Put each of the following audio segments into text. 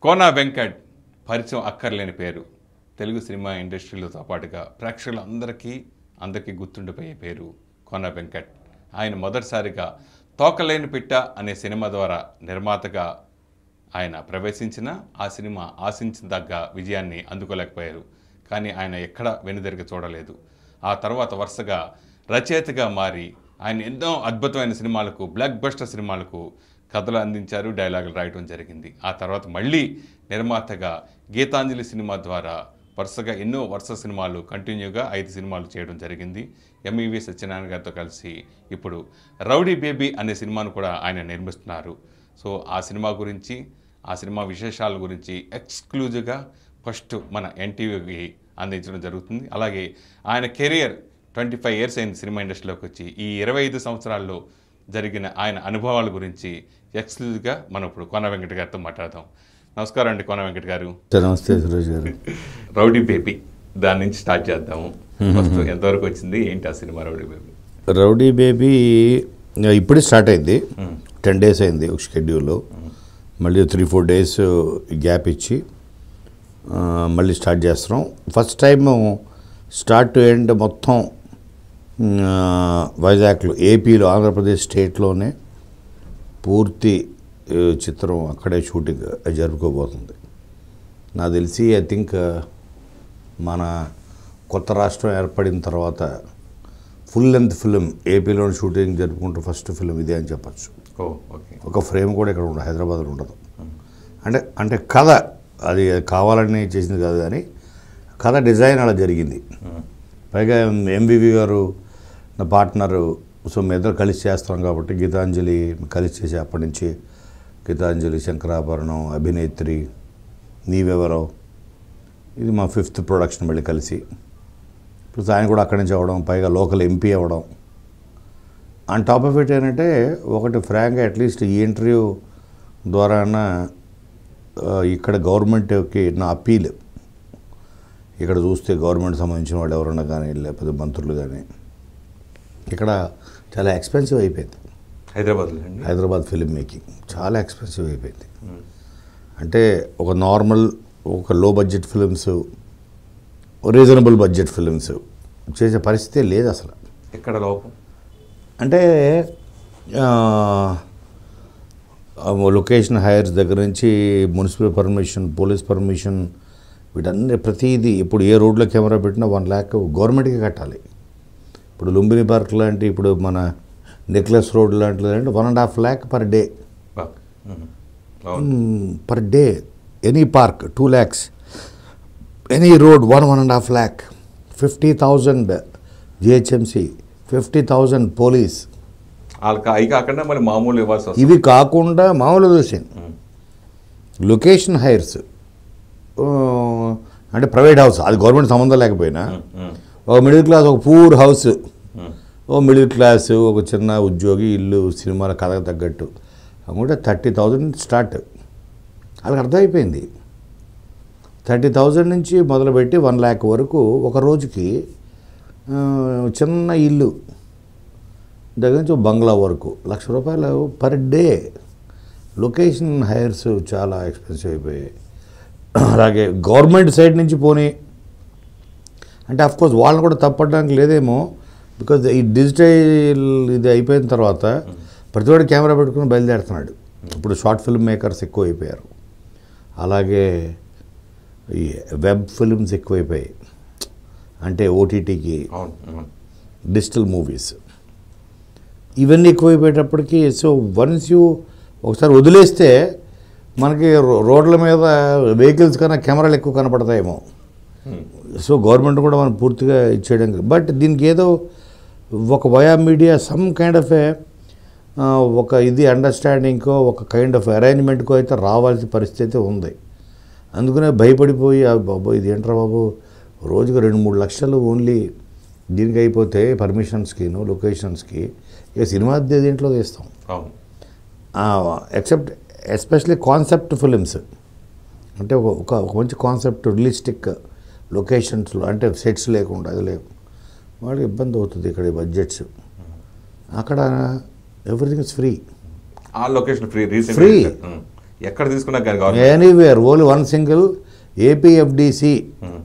కోనా వెంకట్ పరిచయం అక్కర్లేని పేరు తెలుగు సినిమా ఇండస్ట్రీలతో పాటుగా ప్రేక్షకులందరికీ అందరికీ గుర్తుండిపోయే పేరు కోనా వెంకట్ ఆయన మొదటిసారిగా తోకలేని పిట్ట అనే సినిమా ద్వారా నిర్మాతగా ఆయన ప్రవేశించిన ఆ సినిమా ఆశించిన తగ్గ విజయాన్ని అందుకోలేకపోయారు కానీ ఆయన ఎక్కడ వెనుదిరిగి చూడలేదు ఆ తర్వాత వరుసగా రచయితగా మారి ఆయన ఎన్నో అద్భుతమైన సినిమాలకు బ్లాక్ బస్టర్ సినిమాలకు కథలు అందించారు డైలాగులు రాయటం జరిగింది ఆ తర్వాత మళ్ళీ నిర్మాతగా గీతాంజలి సినిమా ద్వారా వరుసగా ఎన్నో వరుస సినిమాలు కంటిన్యూగా ఐదు సినిమాలు చేయడం జరిగింది ఎంఈవి సత్యనారాయణ గారితో కలిసి ఇప్పుడు రౌడీ బేబీ అనే సినిమాను కూడా ఆయన నిర్మిస్తున్నారు సో ఆ సినిమా గురించి ఆ సినిమా విశేషాల గురించి ఎక్స్క్లూజివ్గా ఫస్ట్ మన ఎన్టీవీకి అందించడం జరుగుతుంది అలాగే ఆయన కెరియర్ ట్వంటీ ఫైవ్ ఇయర్స్ అయింది సినిమా ఇండస్ట్రీలోకి వచ్చి ఈ ఇరవై ఐదు సంవత్సరాల్లో జరిగిన ఆయన అనుభవాల గురించి ఎక్స్క్లూజివ్గా మనం ఇప్పుడు కోన వెంకట గారితో మాట్లాడదాం నమస్కారం అండి కోన వెంకట గారు సార్ నమస్తే సురేష్ గారు రౌడీ బేబీ దాని నుంచి స్టార్ట్ చేద్దాము ఫస్ట్ ఎంతవరకు వచ్చింది ఏంటి ఆ cinema rowdy baby rowdy baby ఇప్పుడే స్టార్ట్ అయింది టెన్ డేస్ అయింది ఒక షెడ్యూల్లో మళ్ళీ త్రీ ఫోర్ డేస్ గ్యాప్ ఇచ్చి ఆ, మళ్ళీ స్టార్ట్ చేస్తున్నాం first time start to end మొత్తం ఆ, వైజాగ్లో ఏపీలో ఆంధ్రప్రదేశ్ స్టేట్లోనే పూర్తి ఆ, చిత్రం అక్కడే షూటింగ్ జరుపుకోబోతుంది నాకు తెలిసి ఐ థింక్ మన కొత్త రాష్ట్రం ఏర్పడిన తర్వాత ఫుల్ లెంత్ ఫిలిం ఏపీలో షూటింగ్ జరుపుకుంటూ ఫస్ట్ ఫిలిం ఇదే అని చెప్పచ్చు ఓ ఓకే ఒక ఫ్రేమ్ కూడా ఇక్కడ ఉండదు హైదరాబాద్లో ఉండదు అంటే అంటే కథ అది కావాలని చేసింది కాదు కానీ కథ డిజైన్ అలా జరిగింది పైగా ఎంవివి గారు నా పార్ట్నరు సో మీ ఇద్దరు కలిసి చేస్తాం కాబట్టి గీతాంజలి కలిసి చేసి అప్పటి నుంచి గీతాంజలి శంకరాభరణం అభినేత్రి నీవెవరో ఇది మా ఫిఫ్త్ ప్రొడక్షన్ మళ్ళీ కలిసి ప్లస్ ఆయన కూడా అక్కడి నుంచి అవ్వడం పైగా లోకల్ ఎంపీ అవ్వడం ఆన్ టాప్ ఆఫ్ ఇట్ ఏంటంటే ఒకటి ఫ్రాంక్గా అట్లీస్ట్ ఈ ఇంటర్వ్యూ ద్వారా ఇక్కడ గవర్నమెంట్కి నా అప్పీల్ ఇక్కడ చూస్తే గవర్నమెంట్ సంబంధించిన వాళ్ళు ఎవరన్నా కానీ లేకపోతే మంత్రులు కానీ ఇక్కడ చాలా ఎక్స్పెన్సివ్ అయిపోయింది హైదరాబాద్లో అండి హైదరాబాద్ ఫిలిం మేకింగ్ చాలా ఎక్స్పెన్సివ్ అయిపోయింది అంటే ఒక నార్మల్ ఒక low budget films reasonable budget films చేసే పరిస్థితే లేదు అసలు ఎక్కడ లోపం అంటే ఆ, లొకేషన్ హైర్స్ దగ్గర నుంచి మున్సిపల్ పర్మిషన్ పోలీస్ పర్మిషన్ వీటన్ని ప్రతిదీ ఇప్పుడు ఏ రోడ్లో కెమెరా పెట్టినా వన్ ల్యాక్ గవర్నమెంట్కి కట్టాలి ఇప్పుడు లుంబిని పార్క్ లాంటి ఇప్పుడు మన నెక్లెస్ రోడ్ లాంటిది అంటే one and half lakh per day బా మ్మ్. అవును per day any park two lakhs any road one one and half lakh fifty thousand GHMC fifty thousand police వాళ్ళకి అవి కాకుండా మళ్ళీ మామూలు ఇవ్వాల్సి వస్తుంది ఇవి కాకుండా మామూలు చూసాను లొకేషన్ హైర్స్ అంటే ప్రైవేట్ హౌస్ అది గవర్నమెంట్ సంబంధం లేకపోయినా మ్మ్. ఒక మిడిల్ క్లాస్ ఒక పూర్ హౌస్ మ్మ్. ఓ మిడిల్ క్లాస్ ఒక చిన్న ఉద్యోగి ఇల్లు సినిమాల కథకు తగ్గట్టు అనుకుంటే థర్టీ థౌజండ్ స్టార్ట్ వాళ్ళకి అర్థమైపోయింది థర్టీ థౌజండ్ నుంచి మొదలుపెట్టి వన్ ల్యాక్ వరకు ఒక రోజుకి ఆ, చిన్న ఇల్లు దగ్గర నుంచి ఒక బంగ్లా వరకు లక్ష రూపాయలు పర్ డే లొకేషన్ హైర్స్ చాలా ఎక్స్పెన్సివ్ అయిపోయాయి అలాగే గవర్నమెంట్ సైడ్ నుంచి పోనీ అంటే అఫ్ కోర్స్ వాళ్ళని కూడా తప్పడానికి లేదేమో బికాజ్ ఈ డిజిటల్ ఇది అయిపోయిన తర్వాత ప్రతివాడు కెమెరా పెట్టుకుని బయలుదేరుతున్నాడు ఇప్పుడు షార్ట్ ఫిల్మ్ మేకర్స్ ఎక్కువ అయిపోయారు అలాగే ఈ వెబ్ ఫిల్మ్స్ ఎక్కువైపోయాయి అంటే ఓటీటీకి అవును అవును డిజిటల్ మూవీస్ ఇవన్నీ ఎక్కువైపోయేటప్పటికి సో వన్స్ యూ ఒకసారి వదిలేస్తే మనకి రో- రోడ్ల మీద వెహికల్స్ కన్నా కెమెరాలు ఎక్కువ కనపడతాయేమో మ్మ్. సో గవర్నమెంట్ కూడా మనం పూర్తిగా ఇచ్చేయడం బట్ దీనికి ఏదో ఒక via media some kind of a ఒక ఇది అండర్స్టాండింగ్కో ఒక కైండ్ ఆఫ్ అరేంజ్మెంట్కో అయితే రావాల్సిన పరిస్థితి అయితే ఉంది అందుకనే భయపడిపోయి "ఆ బాబు ఇది ఏంట్రా బాబు రోజుకు రెండు మూడు లక్షలు ఓన్లీ దీనికి అయిపోతే పర్మిషన్స్కిను లొకేషన్స్కి ఇక సినిమా దే- దీంట్లో తీస్తాం అవును ఎక్సెప్ట్ ఎస్పెషలీ కాన్సెప్ట్ ఫిలిమ్స్ అంటే ఒక ఒక ఒక మంచి కాన్సెప్ట్ రియలిస్టిక్ లొకేషన్స్లో అంటే సెట్స్ లేకుండా అది లేవు వాళ్ళకి ఇబ్బంది అవుతుంది ఇక్కడ ఈ బడ్జెట్స్ అక్కడ ఎవ్రీథింగ్ ఇస్ ఫ్రీ ఆ లొకేషన్ ఫ్రీ రీసెంట్ Free. ఎక్కడ తీసుకున్నా కానీ government anywhere only one single APFDC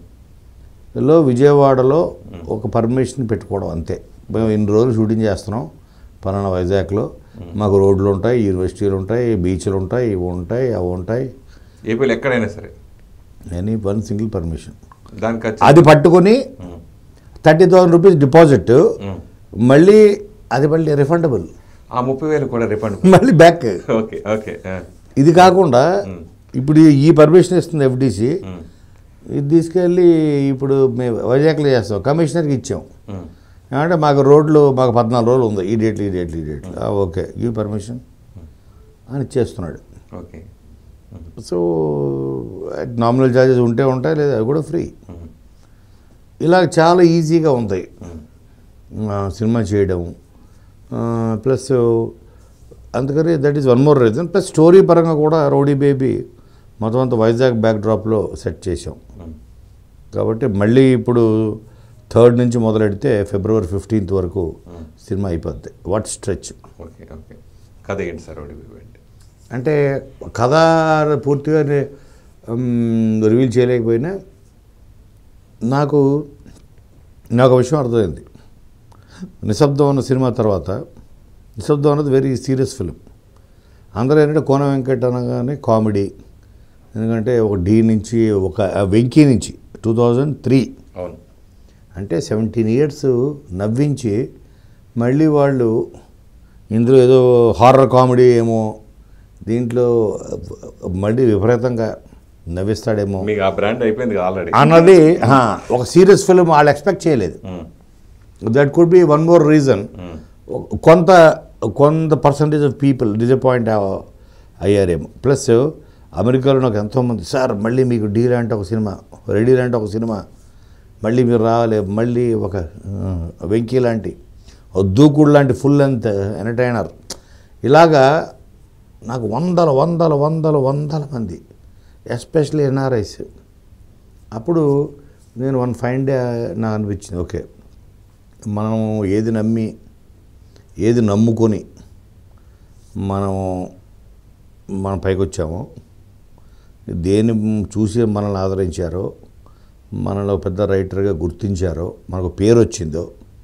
లో విజయవాడలో ఒక పర్మిషన్ పెట్టుకోవడం అంతే మేము ఇన్ని రోజులు షూటింగ్ చేస్తున్నాం పలానా వైజాగ్లో మాకు రోడ్లు ఉంటాయి యూనివర్సిటీలు ఉంటాయి బీచ్లు ఉంటాయి ఇవి ఉంటాయి అవి ఉంటాయి ఏపీలో ఎక్కడైనా సరే ఎనీ వన్ సింగిల్ పర్మిషన్ దానికి వచ్చి అది పట్టుకొని um, thirty thousand rupees deposit um. మళ్ళీ అది మళ్ళీ రిఫండబుల్ ఆ ముప్పై వేలు కూడా రిఫండ్ మళ్ళీ బ్యాక్ ఓకే ఓకే ఆ, ఇది కాకుండా ఉమ్, ఇప్పుడు ఈ పర్మిషన్ ఇస్తుంది ఎఫ్డిసి ఉమ్, ఇది తీసుకెళ్ళి ఇప్పుడు మేము వైజాగ్లో చేస్తాం కమిషనర్కి ఇచ్చాం ఉమ్, అంటే మాకు రోడ్లు మాకు పద్నాలుగు రోజులు ఉంది ఈ డేట్లు ఈ డేట్లు ఈ డేట్లు ఆ, ఓకే గివ్ పర్మిషన్ అని ఇచ్చేస్తున్నాడు okay um, so nominal charges ఉంటే ఉంటాయి లేదా అవి కూడా ఫ్రీ ఉమ్, ఇలా చాలా ఈజీగా ఉంటాయి ఉమ్, ఆ, సినిమా చేయడం ప్లస్ అందుకని that is one more reason plus story పరంగా కూడా రౌడీ బేబీ మొత్తం అంతా వైజాగ్ బ్యాక్ డ్రాప్లో సెట్ చేసాం ఉమ్. కాబట్టి మళ్ళీ ఇప్పుడు థర్డ్ నుంచి మొదలెడితే ఫిబ్రవరి ఫిఫ్టీన్త్ వరకు సినిమా అయిపోద్ది వాట్ స్ట్రెచ్ ఓకే ఓకే కథ ఏంటి సార్ ఒకటి అంటే అంటే కథ పూర్తిగా రివీల్ చేయలేకపోయినా నాకు నాకు ఒక విషయం అర్థమైంది నిశ్శబ్దం అన్న సినిమా తర్వాత నిశ్శబ్దం అన్నది వెరీ సీరియస్ ఫిలిం అందరూ ఏంటంటే కోన వెంకట్ అనగానే కామెడీ ఎందుకంటే ఒక డీ నుంచి ఒక ఆ వెంకీ నుంచి టూ థౌజండ్ త్రీ అవును అంటే సెవెంటీన్ ఇయర్స్ నవ్వించి మళ్ళీ వాళ్ళు ఇందులో ఏదో హారర్ కామెడీ ఏమో దీంట్లో మళ్ళీ విపరీతంగా నవ్విస్తాడేమో మీకు ఆ బ్రాండ్ అయిపోయింది ఆల్రెడీ అన్నది హా, ఒక సీరియస్ ఫిల్మ్ వాళ్ళు ఎక్స్పెక్ట్ చేయలేదు that could be one more reason కొంత కొంత పర్సంటేజ్ ఆఫ్ పీపుల్ డిసప్పాయింట్ అయ్యారేమో ప్లస్ అమెరికాలో నాకు ఎంతోమంది సార్ మళ్ళీ మీకు డీ లాంటి ఒక సినిమా రెడీ లాంటి ఒక సినిమా మళ్ళీ మీరు రావాలి మళ్ళీ ఒక ఆ, వెంకీ లాంటి ఒక దూకుడు లాంటి ఫుల్ లెంత్ ఎంటర్టైనర్ ఇలాగా నాకు వందల వందల వందల వందల మంది ఎస్పెషల్లీ ఎన్ఆర్ఐస్ అప్పుడు నేను వన్ ఫైన్ డే నాకు అనిపించింది ఓకే మనం ఏది నమ్మి ఏది నమ్ముకొని మనం మన పైకి వచ్చామో దేని చూసి మనల్ని ఆదరించారో మనలో పెద్ద రైటర్గా గుర్తించారో మనకు పేరు వచ్చిందో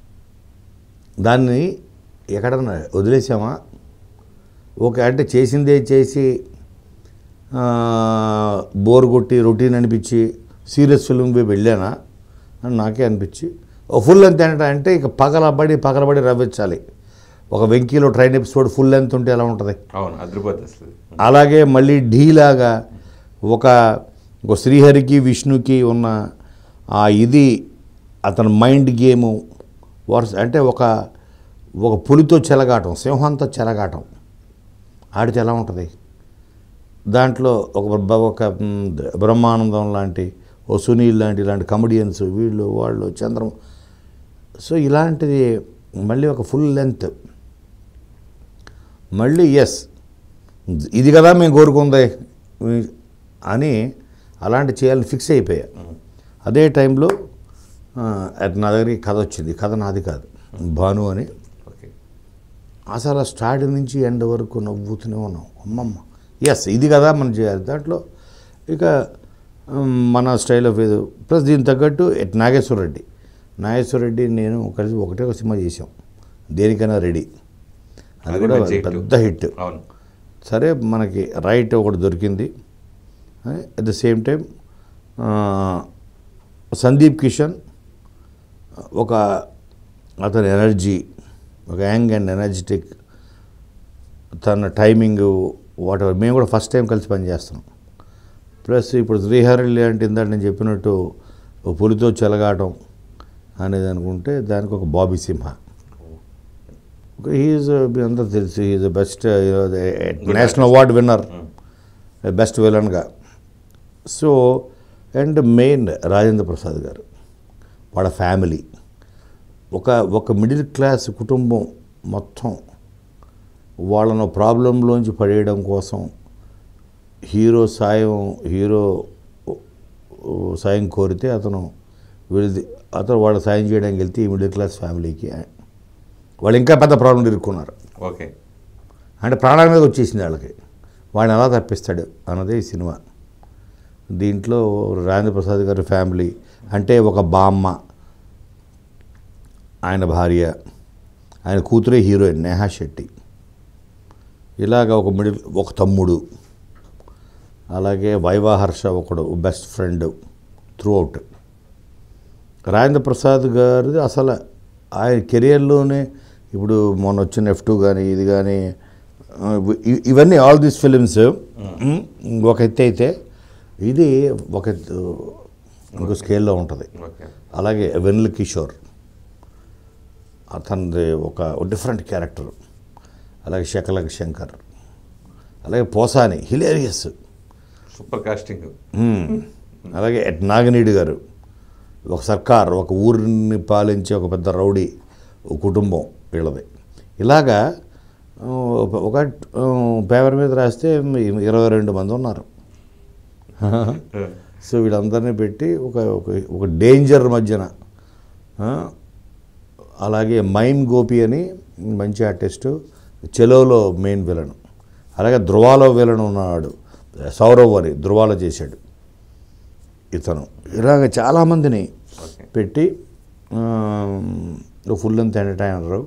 దాన్ని ఎక్కడన్నా వదిలేసామా ఓకే అంటే చేసిందే చేసి ఆ, బోర్ కొట్టి రొటీన్ అనిపించి సీరియస్ ఫిల్మ్ పోయి వెళ్ళానా అని నాకే అనిపించి ఓ ఫుల్ లెంత్ ఏంటంటే అంటే ఇక పగలబడి పగలబడి రవ్వించాలి ఒక వెంకీలో ట్రైన్ ఎపిసోడ్ ఫుల్ లెంత్ ఉంటే ఎలా ఉంటుంది అవును అదిరిపోద్ది అసలు అలాగే మళ్ళీ ఢీలాగా ఒక ఒక శ్రీహరికి విష్ణుకి ఉన్న ఆ ఇది అతని మైండ్ గేము వర్స్ అంటే ఒక ఒక పులితో చెలగాటం సింహంతో చెలగాటం ఆడితే ఎలా ఉంటుంది దాంట్లో ఒక బ్ర- ఒక మ్, బ్రహ్మానందం లాంటి ఓ సునీల్ లాంటి ఇలాంటి కమెడియన్స్ వీళ్ళు వాళ్ళు చంద్రం సో ఇలాంటిది మళ్ళీ ఒక ఫుల్ లెంత్ మళ్ళీ ఎస్ ఇది కదా మేము కోరుకుంది అని అలాంటి చేయాలని ఫిక్స్ అయిపోయా అదే టైంలో ఆ, అది నా దగ్గరికి కథ వచ్చింది కథ నాది కాదు భాను అని ఓకే అసలు స్టార్టింగ్ నుంచి ఎండ్ వరకు నవ్వుతూనే ఉన్నాం అమ్మమ్మ ఎస్ ఇది కదా మనం చేయాలి దాంట్లో ఇక ఉమ్, మన స్టైల్ ఆఫ్ ఇది ప్లస్ దీనికి తగ్గట్టు ఎట్ నాగేశ్వర రెడ్డి నాగేశ్వర రెడ్డి నేను కలిసి ఒకటే ఒక సినిమా చేసాం దేనికైనా రెడీ అది అది కూడా మంచి hit. పెద్ద హిట్ అవును సరే మనకి రైట్ ఒకటి దొరికింది at the same time Sundeep Kishan ఒక అతని ఎనర్జీ ఒక యాంగ్ అండ్ ఎనర్జెటిక్ తన టైమింగ్ వాట్ ఎవర్ మేము కూడా ఫస్ట్ టైం కలిసి పనిచేస్తున్నాం ప్లస్ ఇప్పుడు శ్రీహరి అంటే ఇందాక నేను చెప్పినట్టు ఓ పులితో చెలగాటం అనేది అనుకుంటే దానికి ఒక బాబీ సింహ హీఈస్ అందరూ తెలుసు he's best national award winner best విలన్గా so and main Rajendra Prasad garu వాళ్ళ ఫ్యామిలీ ఒక ఒక మిడిల్ క్లాస్ కుటుంబం మొత్తం వాళ్ళను ప్రాబ్లంలోంచి పడేయడం కోసం హీరో సాయం హీరో సాయం కోరితే అతను వీళ్ళది అతను వాళ్ళ సాయం చేయడానికి వెళ్తే ఈ మిడిల్ క్లాస్ ఫ్యామిలీకి వాళ్ళు ఇంకా పెద్ద ప్రాబ్లం ఇరుక్కున్నారు ఓకే అంటే ప్రాణాల మీద వచ్చేసింది వాళ్ళకి వాడిని ఎలా తప్పిస్తాడు అన్నదే ఈ సినిమా దీంట్లో రాజేంద్ర ప్రసాద్ గారి ఫ్యామిలీ అంటే ఒక బామ్మ ఆయన భార్య ఆయన కూతురే హీరోయిన్ నేహా శెట్టి ఇలాగ ఒక మిడిల్ ఒక తమ్ముడు అలాగే వైవాహర్ష ఒకడు best friend throughout Rajendra Prasad గారిది అసలు ఆయన కెరియర్లోనే ఇప్పుడు మొన్న వచ్చిన ఎఫ్ టూ కానీ ఇది కానీ ఆ, ఇ- ఇవన్నీ ఆల్ దీస్ ఫిలిమ్స్ ఒక ఎత్తు అయితే ఇది ఒక ఎత్తు ఇంకో స్కేల్లో ఉంటుంది ఓకే అలాగే వెన్నెల కిషోర్ అతనిది ఒక డిఫరెంట్ క్యారెక్టర్ అలాగే శకలక శంకర్ అలాగే పోసాని హిలేరియస్ సూపర్ కాస్టింగ్ అలాగే ఎట్ నాగినీడు గారు ఒక సర్కార్ ఒక ఊరిని పాలించే ఒక పెద్ద రౌడీ ఒక కుటుంబం వీళ్ళది ఇలాగా ఆ, ఒక- ఒక ఆ, పేపర్ మీద రాస్తే ఇరవై రెండు మంది ఉన్నారు సో వీళ్ళందరినీ పెట్టి ఒక ఒక ఒక డేంజర్ మధ్యన ఆ, అలాగే మైమ్ గోపి అని మంచి ఆర్టిస్టు చెలోలో మెయిన్ విలన్ అలాగే ధృవాలో విలన్ ఉన్నాడు సౌరవ్ అని ధృవాలో చేశాడు ఇతను ఇలాగ చాలామందిని ఓకే పెట్టి ఫుల్ అంత ఎంటర్టైనర్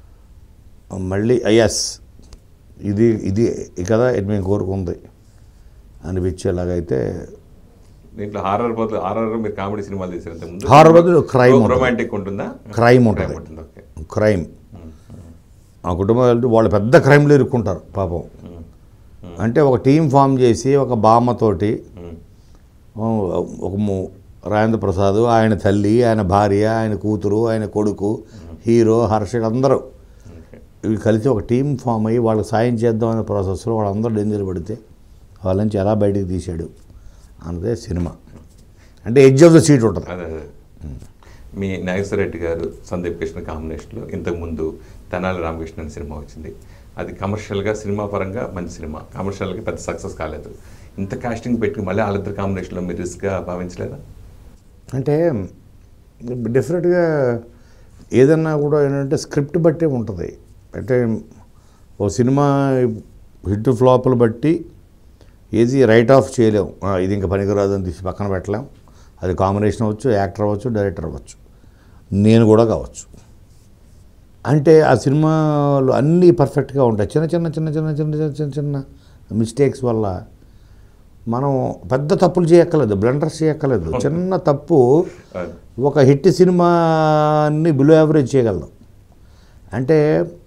మళ్ళీ ఎస్ ఇది ఇది కదా ఇది మేము కోరుకుంది అనిపించేలాగైతే దీంట్లో హారర్ బదులు హారర్ మీరు కామెడీ సినిమాలు తీసారు ఇంతకుముందు Horror బదులు crime ఉంటుంది. రొమాంటిక్ ఉంటుందా Crime ఉంటుంది. ఉంటుంది ఓకే క్రైమ్ ఆ కుటుంబం వెళ్తే వాళ్ళు పెద్ద క్రైమ్లో ఇరుక్కుంటారు పాపం అంటే ఒక టీం ఫామ్ చేసి ఒక బామ్మతోటి ఆ, ఒక ము- రాజేంద్ర ప్రసాద్ ఆయన తల్లి ఆయన భార్య ఆయన కూతురు ఆయన కొడుకు హీరో హర్షడ్ అందరూ ఓకే ఇవి కలిసి ఒక టీం ఫామ్ అయ్యి వాళ్ళకి సాయం చేద్దాం అనే ప్రాసెస్లో వాళ్ళందరూ డేంజర్ పడితే వాళ్ళ నుంచి ఎలా బయటికి తీశాడు అన్నదే సినిమా అంటే ఎడ్జ్ ఆఫ్ ద సీట్ ఉంటుంది అదే అదే మీ నాగేశ్వర రెడ్డి గారు సందీప్ కృష్ణ కాంబినేషన్లో ఇంతకుముందు తెనాలి రామకృష్ణ అనే సినిమా వచ్చింది అది కమర్షియల్గా సినిమా పరంగా మంచి సినిమా కమర్షియల్గా పెద్ద సక్సెస్ కాలేదు ఇంత కాస్టింగ్ పెట్టి మళ్ళీ వాళ్ళిద్దరు కాంబినేషన్లో మీరు రిస్క్గా భావించలేదా అంటే డెఫినెట్గా ఏదన్నా కూడా ఏంటంటే స్క్రిప్ట్ బట్టే ఉంటుంది అంటే ఓ సినిమా హిట్ ఫ్లాపులు బట్టి ఏది రైట్ ఆఫ్ చేయలేం ఆ, ఇది ఇంకా పనికిరాదు అని తీసి పక్కన పెట్టలేం అది కాంబినేషన్ అవ్వచ్చు యాక్టర్ అవ్వచ్చు డైరెక్టర్ అవ్వచ్చు నేను కూడా కావచ్చు అంటే ఆ సినిమాలు అన్నీ పర్ఫెక్ట్గా ఉంటాయి చిన్న చిన్న చిన్న చిన్న చిన్న చిన్న చిన్న చిన్న మిస్టేక్స్ వల్ల మనం పెద్ద తప్పులు చేయక్కర్లేదు బ్లండర్స్ చేయక్కర్లేదు చిన్న తప్పు అది. ఒక హిట్ సినిమాని బిలో యావరేజ్ చేయగలదు అంటే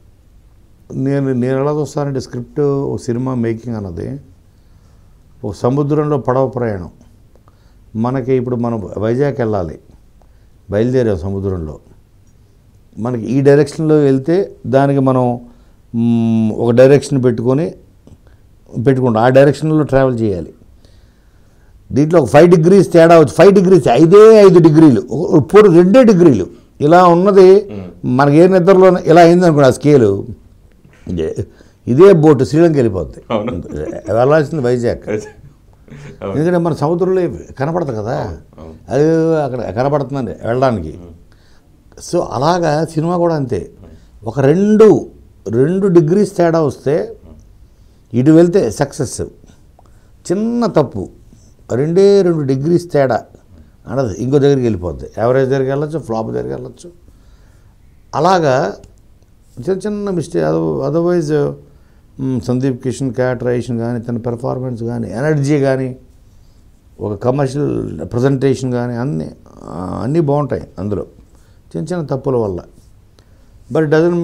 నేను నేను ఎలా చూస్తానంటే స్క్రిప్ట్ ఒక సినిమా మేకింగ్ అన్నది ఒక సముద్రంలో పడవ ప్రయాణం మనకి ఇప్పుడు మనం వైజాగ్ వెళ్ళాలి బయలుదేరాం సముద్రంలో మనకి ఈ డైరెక్షన్లో వెళ్తే దానికి మనం మ్, ఒక డైరెక్షన్ పెట్టుకొని పెట్టుకుంటాం ఆ డైరెక్షన్లో ట్రావెల్ చేయాలి దీంట్లో ఒక ఫైవ్ డిగ్రీస్ తేడా వచ్చి ఫైవ్ డిగ్రీస్ ఐదే ఐదు డిగ్రీలు ఇప్పుడు రెండే డిగ్రీలు ఇలా ఉన్నది మనకి ఏ నిద్రలో ఇలా అయింది అనుకోండి ఆ స్కేలు ఇదే ఇదే బోటు శ్రీలంక వెళ్ళిపోద్ది అవును. వెళ్ళాల్సింది వైజాగ్ అవును. ఎందుకంటే మన సముద్రంలో కనపడదు కదా అవును. అది అక్కడ కనపడుతుందండి వెళ్ళడానికి సో అలాగా సినిమా కూడా అంతే ఒక రెండు రెండు డిగ్రీస్ తేడా వస్తే ఇటు వెళ్తే సక్సెస్ చిన్న తప్పు రెండే రెండు డిగ్రీస్ తేడా అన్నది ఇంకో దగ్గరికి వెళ్ళిపోద్ది యావరేజ్ దగ్గరికి వెళ్ళొచ్చు ఫ్లాప్ దగ్గరికి వెళ్ళొచ్చు అలాగా చిన్న చిన్న mistake otherwise Sundeep Kishan characterization కానీ తన పెర్ఫార్మెన్స్ కానీ ఎనర్జీ కానీ ఒక కమర్షియల్ ప్రజెంటేషన్ కానీ అన్నీ ఆ, అన్నీ బాగుంటాయి అందులో చిన్న చిన్న తప్పుల వల్ల బట్ డజన్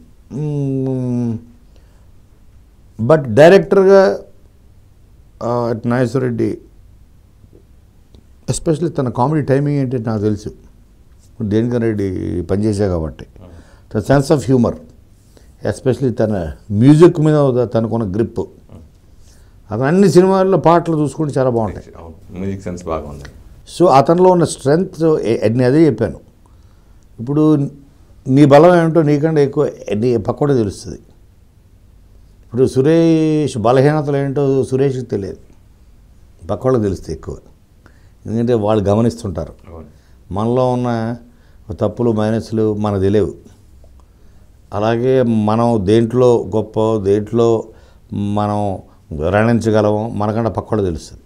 బట్ డైరెక్టర్గా నాగేశ్వర రెడ్డి ఎస్పెషల్లీ తన కామెడీ టైమింగ్ ఏంటి నాకు తెలుసు దేనికన్ రెడ్డి పనిచేసా కాబట్టి తన సెన్స్ ఆఫ్ హ్యూమర్ ఎస్పెషల్లీ తన మ్యూజిక్ మీద తనకున్న గ్రిప్ అతను అన్ని సినిమాల్లో పాటలు చూసుకుంటే చాలా బాగుంటాయి అవును మ్యూజిక్ సెన్స్ బాగుంది సో అతనిలో ఉన్న స్ట్రెంగ్త్ నేను అదే చెప్పాను ఇప్పుడు నీ బలం ఏమిటో నీకంటే ఎక్కువ నీ పక్కడే తెలుస్తుంది ఇప్పుడు సురేష్ బలహీనతలు ఏంటో సురేష్కి తెలియదు పక్కోళ్ళకి తెలుస్తాయి ఎక్కువ ఎందుకంటే వాళ్ళు గమనిస్తుంటారు అవును మనలో ఉన్న తప్పులు మైనస్లు మనకు తెలియవు అలాగే మనం దేంట్లో గొప్ప దేంట్లో మనం రాణించగలము మనకంటే పక్కడు తెలుస్తుంది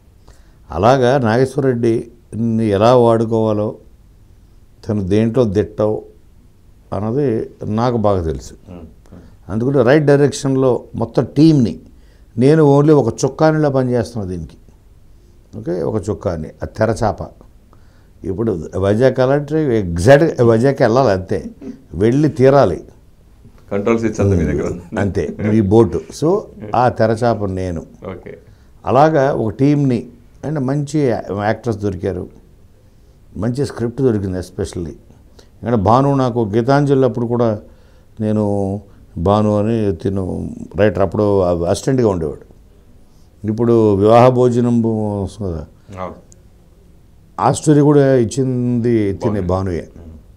అలాగా నాగేశ్వరరెడ్డిని ఎలా వాడుకోవాలో తను దేంట్లో దిట్టవు అన్నది నాకు బాగా తెలుసు అందుకని రైట్ డైరెక్షన్లో మొత్తం టీంని నేను ఓన్లీ ఒక చుక్కానిలా పనిచేస్తున్నా దీనికి ఓకే ఒక చుక్కాని అది తెరచాప ఇప్పుడు వైజాగ్ అలాంటి ఎగ్జాక్ట్ వైజాగ్కి వెళ్ళాలి అంతే వెళ్ళి తీరాలి కంట్రోల్ స్విచ్ అంతా మీ దగ్గర ఉంది అంతే ఈ బోటు సో ఆ తెరచాప నేను ఓకే అలాగా ఒక టీంని అండ్ మంచి యాక్టర్స్ దొరికారు మంచి స్క్రిప్ట్ దొరికింది ఎస్పెషల్లీ ఎందుకంటే భాను నాకు గీతాంజలి అప్పుడు కూడా నేను భాను అని తిను రైటర్ అప్పుడు అసిస్టెంట్గా ఉండేవాడు ఇప్పుడు వివాహ భోజనం వస్తుంది కదా అవును ఆ స్టోరీ కూడా ఇచ్చింది తినే భానుయే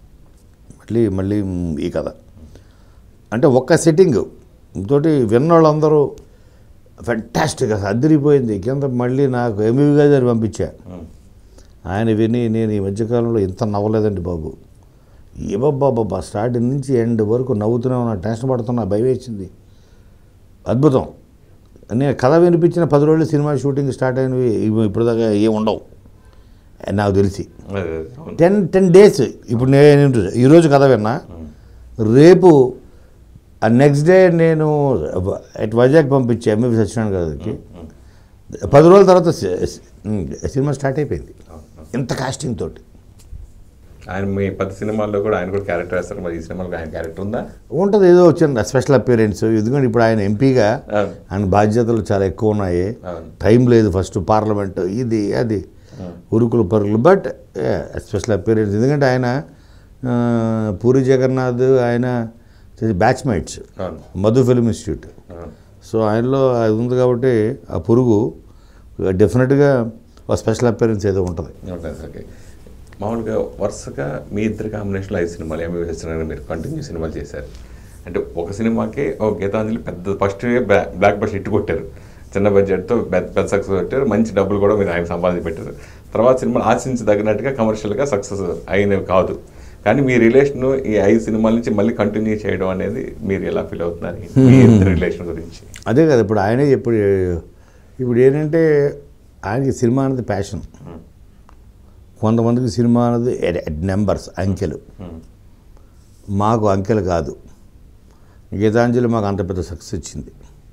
మళ్ళీ మళ్ళీ ఈ కథ అంటే ఒక్క సెట్టింగ్ తోటి విన్నోళ్ళందరూ ఫెంటాస్టిక్ అసలు అదిరిపోయింది కింద మళ్ళీ నాకు ఎంబీబీ గారి పంపించా ఉమ్. ఆయన విని నేను ఈ మధ్యకాలంలో ఇంత నవ్వలేదండి బాబు ఏబాబాబా స్టార్టింగ్ నుంచి ఎండ్ వరకు నవ్వుతూనే ఉన్నా టెన్షన్ పడుతున్నా భయం వేసింది అద్భుతం నేను కథ వినిపించిన పది రోజులు సినిమా షూటింగ్ స్టార్ట్ అయినవి ఇవి ఇప్పటిదాకా ఏం ఉండవు నాకు తెలిసి అదే, అదే, అవును. టెన్ టెన్ డేస్ ఇప్పుడు నేను ఈరోజు కథ విన్నా రేపు నెక్స్ట్ డే నేను అట్ వైజాగ్ పంపించా ఎంఎవి సత్యనారాయణ గారికి పది రోజుల తర్వాత సి- సి- సినిమా స్టార్ట్ అయిపోయింది అవును, అవును. ఇంత కాస్టింగ్ తోటి ఆయన మీ పది సినిమాల్లో కూడా ఆయన కూడా క్యారెక్టర్ వేస్తారు మరి ఈ సినిమాలో ఆయన క్యారెక్టర్ ఉందా ఉంటుంది ఏదో వచ్చింది స్పెషల్ అపియరెన్స్ ఎందుకంటే ఇప్పుడు ఆయన ఎంపీగా అవును. ఆయన బాధ్యతలు చాలా ఎక్కువ ఉన్నాయి అవును. టైం లేదు ఫస్ట్ పార్లమెంట్ ఇది అది ఉరుకులు పరుగులు బట్ స్పెషల్ అపియరెన్స్ ఎందుకంటే ఆయన ఆ, పూరి జగన్నాథ్ ఆయన బ్యాచ్మేట్స్ అవును మధు ఫిల్మ్ ఇన్స్టిట్యూట్ అవును సో ఆయనలో అది ఉంది కాబట్టి ఆ పురుగు డెఫినెట్గా ఒక స్పెషల్ అపియరెన్స్ ఏదో ఉంటుంది ఉంటుంది ఓకే మామూలుగా వరుసగా మీ ఇద్దరు కాంబినేషన్లో ఐదు సినిమాలు ఏమి వేస్తున్నారు మీరు కంటిన్యూ సినిమాలు చేశారు అంటే ఒక సినిమాకి ఒక గీతాంజలి పెద్ద ఫస్ట్ బ్లాక్ బస్ట్ హిట్ కొట్టారు చిన్న బడ్జెట్తో పెద్ద పెద్ద సక్సెస్ కొట్టారు మంచి డబ్బులు కూడా మీరు ఆయన సంపాదించి పెట్టారు తర్వాత సినిమాలు ఆశించి తగినట్టుగా కమర్షియల్గా సక్సెస్ అయినవి కాదు కానీ మీ రిలేషన్ ఈ ఐదు సినిమాల నుంచి మళ్ళీ కంటిన్యూ చేయడం అనేది మీరు ఎలా ఫీల్ అవుతున్నారు మీ ఇద్దరు రిలేషన్ గురించి అదే కదా ఇప్పుడు ఆయనే ఇప్పుడు ఇప్పుడు ఏంటంటే ఆయనకి సినిమా అనేది ప్యాషన్ కొంతమందికి సినిమా అనేది నెంబర్స్ అంకెలు Hmm. మాకు అంకెలు కాదు గీతాంజలి మాకు అంత పెద్ద సక్సెస్ ఇచ్చింది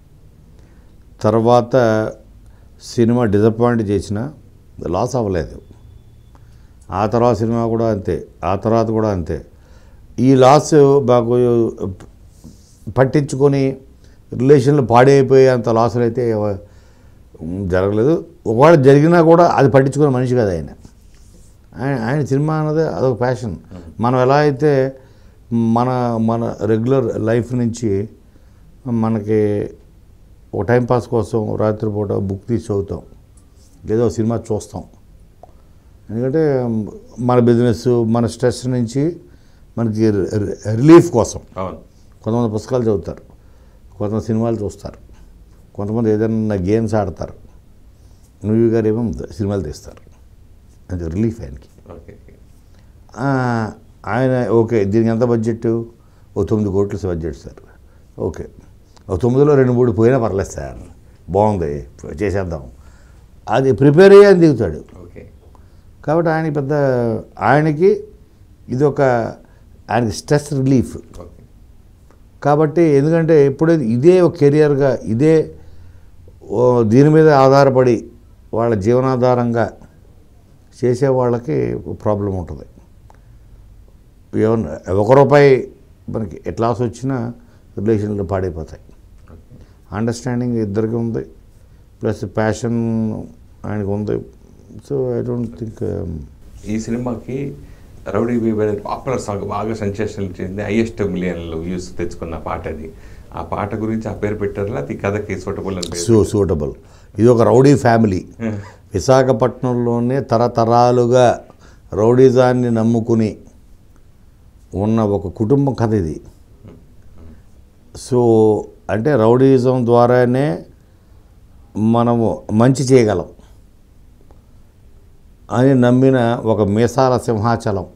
తర్వాత సినిమా డిసప్పాయింట్ చేసిన లాస్ అవ్వలేదు ఆ తర్వాత సినిమా కూడా అంతే ఆ తర్వాత కూడా అంతే ఈ లాస్ మాకు పట్టించుకొని రిలేషన్లు పాడైపోయే అంత లాసులు అయితే ఎవ- జరగలేదు ఒకవేళ జరిగినా కూడా అది పట్టించుకునే మనిషి కాదు ఆయన ఆయన ఆయన సినిమా అన్నది అదొక ప్యాషన్ మనం ఎలా అయితే మన మన రెగ్యులర్ లైఫ్ నుంచి మనకి ఒక టైంపాస్ కోసం రాత్రిపూట బుక్ తీసి చదువుతాం లేదా ఒక సినిమా చూస్తాం ఎందుకంటే మన బిజినెస్ మన స్ట్రెస్ నుంచి మనకి రి- రిలీఫ్ కోసం అవును కొంతమంది పుస్తకాలు చదువుతారు కొంతమంది సినిమాలు చూస్తారు కొంతమంది ఏదైనా గేమ్స్ ఆడతారు మూవీ గారు ఏమో సినిమాలు తీస్తారు అది రిలీఫ్ ఆయనకి ఓకే ఓకే ఆ, ఆయన ఓకే దీనికి ఎంత బడ్జెట్ ఓ తొమ్మిది కోట్లు బడ్జెట్ సార్ ఓకే ఓ తొమ్మిదిలో రెండు మూడు పోయినా పర్లేదు సార్ బాగుంది చేసేద్దాం అది ప్రిపేర్ అయ్యి ఆయన దిగుతాడు ఓకే కాబట్టి ఆయన పెద్ద ఆయనకి ఇది ఒక ఆయనకి స్ట్రెస్ రిలీఫ్ ఓకే కాబట్టి ఎందుకంటే ఎప్పుడైతే ఇదే ఒక కెరియర్గా ఇదే ఓ దీని మీద ఆధారపడి వాళ్ళ జీవనాధారంగా చేసే వాళ్ళకి ప్రాబ్లం ఉంటుంది ఏమన్నా ఒక రూపాయి మనకి ఎట్లాస్ వచ్చినా రిలేషన్లు పాడైపోతాయి ఓకే అండర్స్టాండింగ్ ఇద్దరికి ఉంది ప్లస్ ప్యాషన్ ఆయనకు ఉంది సో ఐ డోంట్ థింక్ ఈ సినిమాకి రౌడీ బేబీ అనేది పాపులర్ సాంగ్ బాగా సెన్సేషన్ చెంది హైయెస్ట్ మిలియన్లు వ్యూస్ తెచ్చుకున్న పాట అది ఆ పాట గురించి ఆ పేరు పెట్టారు లేకపోతే ఈ కథకి సూటబుల్ అని సో పేరు సూటబుల్ ఇది ఒక రౌడీ ఫ్యామిలీ విశాఖపట్నంలోనే తరతరాలుగా రౌడీజాన్ని నమ్ముకుని ఉన్న ఒక కుటుంబం కథ ఇది సో అంటే రౌడీజం ద్వారానే మనము మంచి చేయగలం అని నమ్మిన ఒక మీసాల సింహాచలం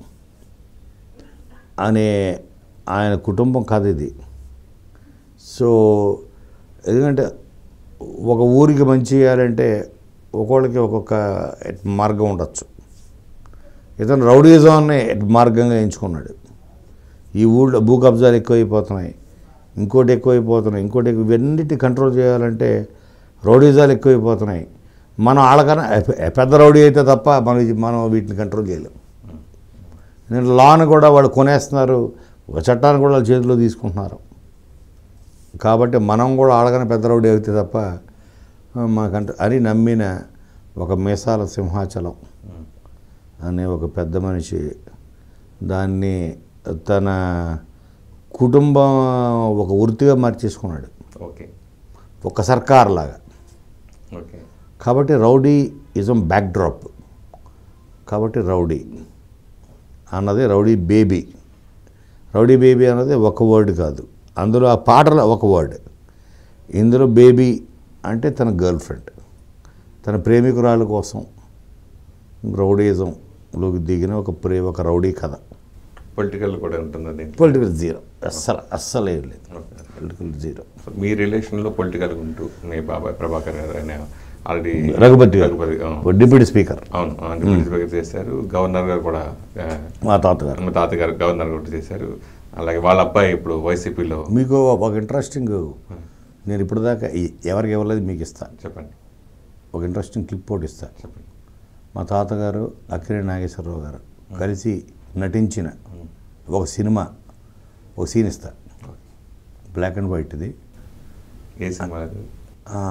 అనే ఆయన కుటుంబం కథ ఇది సో ఎందుకంటే ఒక ఊరికి మంచి చేయాలంటే ఒక్కొక్కరికి ఒక్కొక్క మార్గం ఉండొచ్చు ఇతను రౌడీజాన్ని మార్గంగా ఎంచుకున్నాడు ఈ ఊళ్ళో భూ కబ్జాలు ఎక్కువైపోతున్నాయి ఇంకోటి ఎక్కువైపోతున్నాయి ఇంకోటి ఎక్కువ ఇవన్నిటి కంట్రోల్ చేయాలంటే రౌడీజాలు ఎక్కువైపోతున్నాయి మనం వాళ్ళకన్నా పె- పెద్ద రౌడీ అయితే తప్ప మనం ఇది- మనం వీటిని కంట్రోల్ చేయలేం నేను లాను కూడా వాళ్ళు కొనేస్తున్నారు ఒక చట్టాన్ని కూడా వాళ్ళ చేతిలో తీసుకుంటున్నారు కాబట్టి మనం కూడా ఆడగానే పెద్ద రౌడీ అయితే తప్ప ఆ, మనకంట అని నమ్మిన ఒక మీసాల సింహాచలం అనే ఒక పెద్ద మనిషి దాన్ని తన కుటుంబం ఒక వృత్తిగా మార్చేసుకున్నాడు ఓకే ఒక సర్కార్ లాగా ఓకే కాబట్టి రౌడీ ఇజం బ్యాక్డ్రాప్ కాబట్టి రౌడీ అన్నది రౌడీ బేబీ రౌడీ బేబీ అన్నది ఒక వర్డ్ కాదు అందులో ఆ పాటలో ఒక వర్డ్ ఇందులో బేబీ అంటే తన గర్ల్ ఫ్రెండ్ తన ప్రేమికురాల కోసం రౌడీజంలోకి దిగిన ఒక ప్రే ఒక రౌడీ కథ పొలిటికల్ కూడా ఉంటుందా దీంట్లో పొలిటికల్ జీరో అస్సలు అస్సలు ఏం లేదు ఓకే. పొలిటికల్ జీరో సో మీ రిలేషన్లో పొలిటికల్ ఉంటూ మీ బాబాయ్ ప్రభాకర్ గారు ఆయన ఆల్రెడీ రఘుపతి గారు రఘుపతి ఆ, డిప్యూటీ స్పీకర్ అవును డిప్యూటీ చేశారు గవర్నర్ గారు కూడా ఆ, మా తాతగారు మా తాతగారు గవర్నర్ కూడా చేశారు అలాగే వాళ్ళ అబ్బాయి ఇప్పుడు వైసీపీలో మీకు ఒక ఇంట్రెస్టింగ్ నేను ఇప్పుడు దాకా ఈ- ఎవరికి ఇవ్వలేదు మీకు ఇస్తా చెప్పండి ఒక ఇంట్రెస్టింగ్ క్లిప్ ఒకటి ఇస్తా చెప్పండి మా తాతగారు అక్కినే నాగేశ్వరరావు గారు కలిసి నటించిన ఒక సినిమా ఒక సీన్ ఇస్తా బ్లాక్ అండ్ వైట్ది ఏ సినిమా అది? ఆ,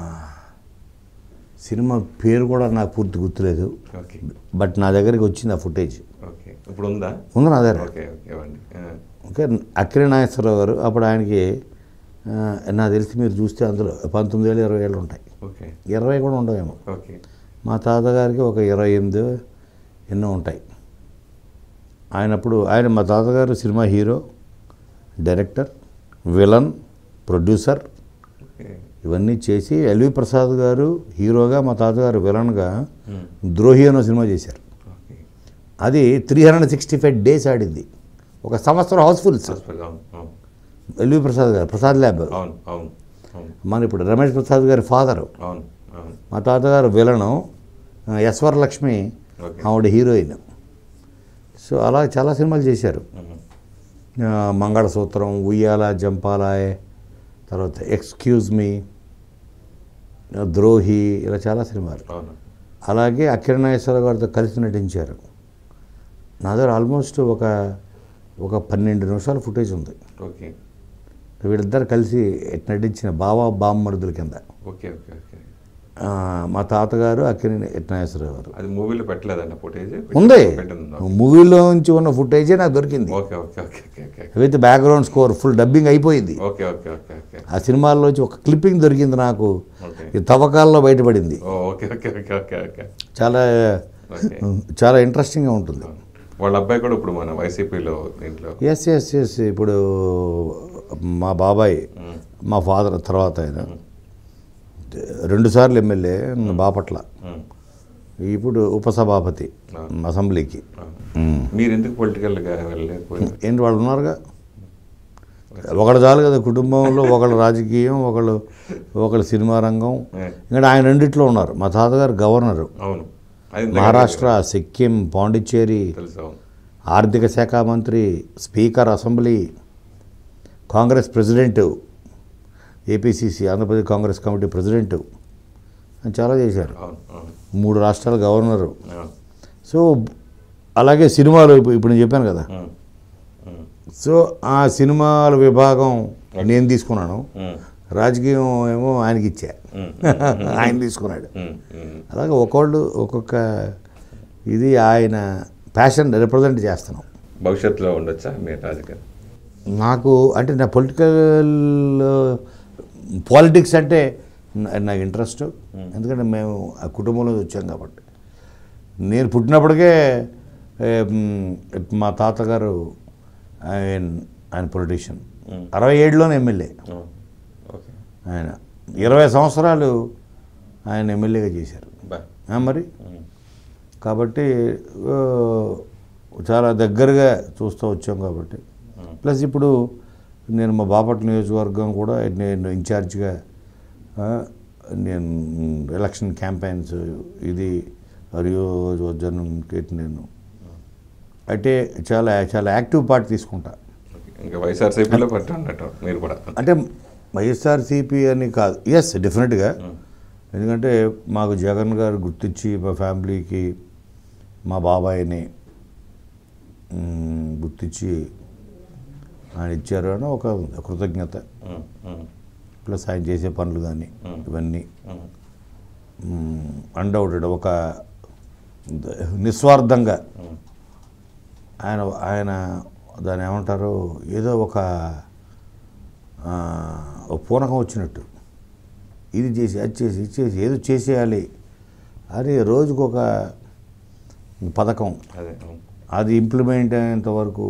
సినిమా పేరు కూడా నాకు పూర్తి గుర్తులేదు ఓకే బట్ నా దగ్గరికి వచ్చింది ఆ ఫుటేజ్ ఓకే ఇప్పుడు ఉందా ఉంది నా దగ్గర ఓకే ఓకే ఇవ్వండి ఆ, ఓకే అక్కినే నాగేశ్వరరావు గారు అప్పుడు ఆయనకి ఆ, నాకు తెలిసి మీరు చూస్తే అందులో పంతొమ్మిది ఏళ్ళు ఇరవై ఏళ్ళు ఉంటాయి ఓకే ఇరవై కూడా ఉండవేమో ఓకే మా తాతగారికి ఒక ఇరవై ఎనిమిది ఎన్నో ఉంటాయి ఆయన అప్పుడు ఆయన మా తాతగారు cinema hero director villain producer okay ఇవన్నీ చేసి ఎల్వి ప్రసాద్ గారు హీరోగా మా తాతగారు విలన్గా ఉమ్, ద్రోహి అనే సినిమా చేశారు ఓకే అది three hundred sixty five days ఆడింది ఒక సంవత్సరం హౌస్ఫుల్ సార్ హాస్పిటల్ అవును అవును ఎల్వి ప్రసాద్ గారు ప్రసాద్ ల్యాబ్ అవును అవును అవును మన ఇప్పుడు రమేష్ ప్రసాద్ గారి ఫాదరు అవును అవును మా తాతగారు విలను యశ్వర లక్ష్మి ఓకే ఆవిడ హీరోయిన్ సో అలా చాలా సినిమాలు చేశారు ఉమ్, ఆ, మంగళసూత్రం ఉయ్యాల జంపాలాయ్ తర్వాత ఎక్స్క్యూజ్ మీ ఆ, ద్రోహి ఇలా చాలా సినిమాలు అవును అలాగే అఖిలనాగేశ్వర గారితో కలిసి నటించారు నా దగ్గర ఆల్మోస్ట్ ఒక ఒక పన్నెండు నిమిషాల ఫుటేజ్ ఉంది ఓకే వీళ్ళిద్దరు కలిసి నటించిన బావా బామ్మరుదుల కింద ఓకే ఓకే ఓకే ఆ, మా తాతగారు అక్కినే నాగేశ్వరరావు గారు అది మూవీలో పెట్టలేదండి ఫుటేజ్ ఉంది పెట్టింది మూవీలో నుంచి ఉన్న ఫుటేజే నాకు దొరికింది okay okay okay okay okay with background score full dubbing అయిపోయింది ఓకే ఓకే ఓకే ఓకే ఆ సినిమాల్లోంచి ఒక క్లిప్పింగ్ దొరికింది నాకు ఓకే ఈ తవ్వకాల్లో బయటపడింది ఓ okay okay okay okay okay చాలా ఓకే చాలా ఇంట్రెస్టింగ్గా ఉంటుంది వాళ్ళ అబ్బాయి కూడా ఇప్పుడు మన వైసీపీలో దీంట్లో ఎస్ ఎస్ ఎస్ ఇప్పుడు మా బాబాయ్ మా ఫాదర్ తర్వాత ఆయన రెండుసార్లు ఎమ్మెల్యే బాపట్ల ఉమ్, ఇప్పుడు ఉపసభాపతి అసెంబ్లీకి ఉమ్. మీరు ఎందుకు పొలిటికల్గా వెళ్ళలేకపోయారు ఏంటి వాళ్ళు ఉన్నారుగా ఒకళ్ళు చాలు కదా కుటుంబంలో ఒకళ్ళు రాజకీయం ఒకళ్ళు ఒకళ్ళు సినిమా రంగం ఏ, ఇంకా ఆయన రెండిట్లో ఉన్నారు మా తాతగారు గవర్నరు అవును అది మహారాష్ట్ర సిక్కిం పాండిచ్చేరి తెలుసు అవును ఆర్థిక శాఖ మంత్రి speaker assembly Congress president APCC Andhra Pradesh Congress committee president అని చాలా చేశారు అవును అవును మూడు రాష్ట్రాల గవర్నరు అవును సో అలాగే సినిమాలు ఇప్పుడు ఇప్పుడు నేను చెప్పాను కదా ఉమ్, ఉమ్, సో ఆ సినిమాల విభాగం నేను తీసుకున్నాను ఉమ్, రాజకీయం ఏమో ఆయనకి ఇచ్చా ఉమ్, ఆయన తీసుకున్నాడు ఉమ్, ఉమ్. అలాగే ఒక్కోళ్ళు ఒక్కొక్క ఇది ఆయన ప్యాషన్ రిప్రజెంట్ చేస్తున్నాం భవిష్యత్తులో ఉండొచ్చా మీరు రాజకీయం నాకు అంటే నా పొలిటికల్ పాలిటిక్స్ అంటే నా- నాకు ఇంట్రెస్ట్ ఎందుకంటే మేము ఆ కుటుంబంలో వచ్చాం కాబట్టి నేను పుట్టినప్పటికే ఏ, మ్, మా తాతగారు ఆయన ఆయన పొలిటీషియన్ Mm. అరవై ఏడులోనే ఎమ్మెల్యే అవును. ఓకే ఆయన ఇరవై సంవత్సరాలు ఆయన ఎమ్మెల్యేగా చేశారు బా ఆ, మరి ఉమ్, కాబట్టి ఆ, చాలా దగ్గరగా చూస్తూ వచ్చాం కాబట్టి ఉమ్, ప్లస్ ఇప్పుడు నేను మా బాపట్ల నియోజకవర్గం కూడా నేను ఇన్ఛార్జ్గా ఆ, నేను ఎలక్షన్ క్యాంపెయిన్స్ ఇది మరియు జనం నేను అంటే చాలా చాలా యాక్టివ్ పార్ట్ తీసుకుంటా ఇంకా వైఎస్ఆర్సీపీలో పట్టు అన్నట్టు మీరు కూడా అంటే వైఎస్ఆర్సీపీ అని కాదు ఎస్ డెఫినెట్గా ఎందుకంటే మాకు జగన్ గారు గుర్తించి మా ఫ్యామిలీకి మా బాబాయిని మ్, గుర్తించి ఆయన ఇచ్చారు అని ఒక కృతజ్ఞత ఉమ్, ఉమ్, ప్లస్ ఆయన చేసే పనులు కానీ Mm. ఇవన్నీ ఉమ్, అన్డౌటెడ్ ఒక నిస్వార్థంగా ఉమ్, ఆయన ఆయన దాన్ని ఏమంటారు ఏదో ఒక ఆ, ఒక పూనకం వచ్చినట్టు ఇది చేసి అది చేసి ఇది చేసి ఏదో చేసేయాలి అని రోజుకు ఒక పథకం అదే ఉమ్, అది ఇంప్లిమెంట్ అయ్యేంత వరకు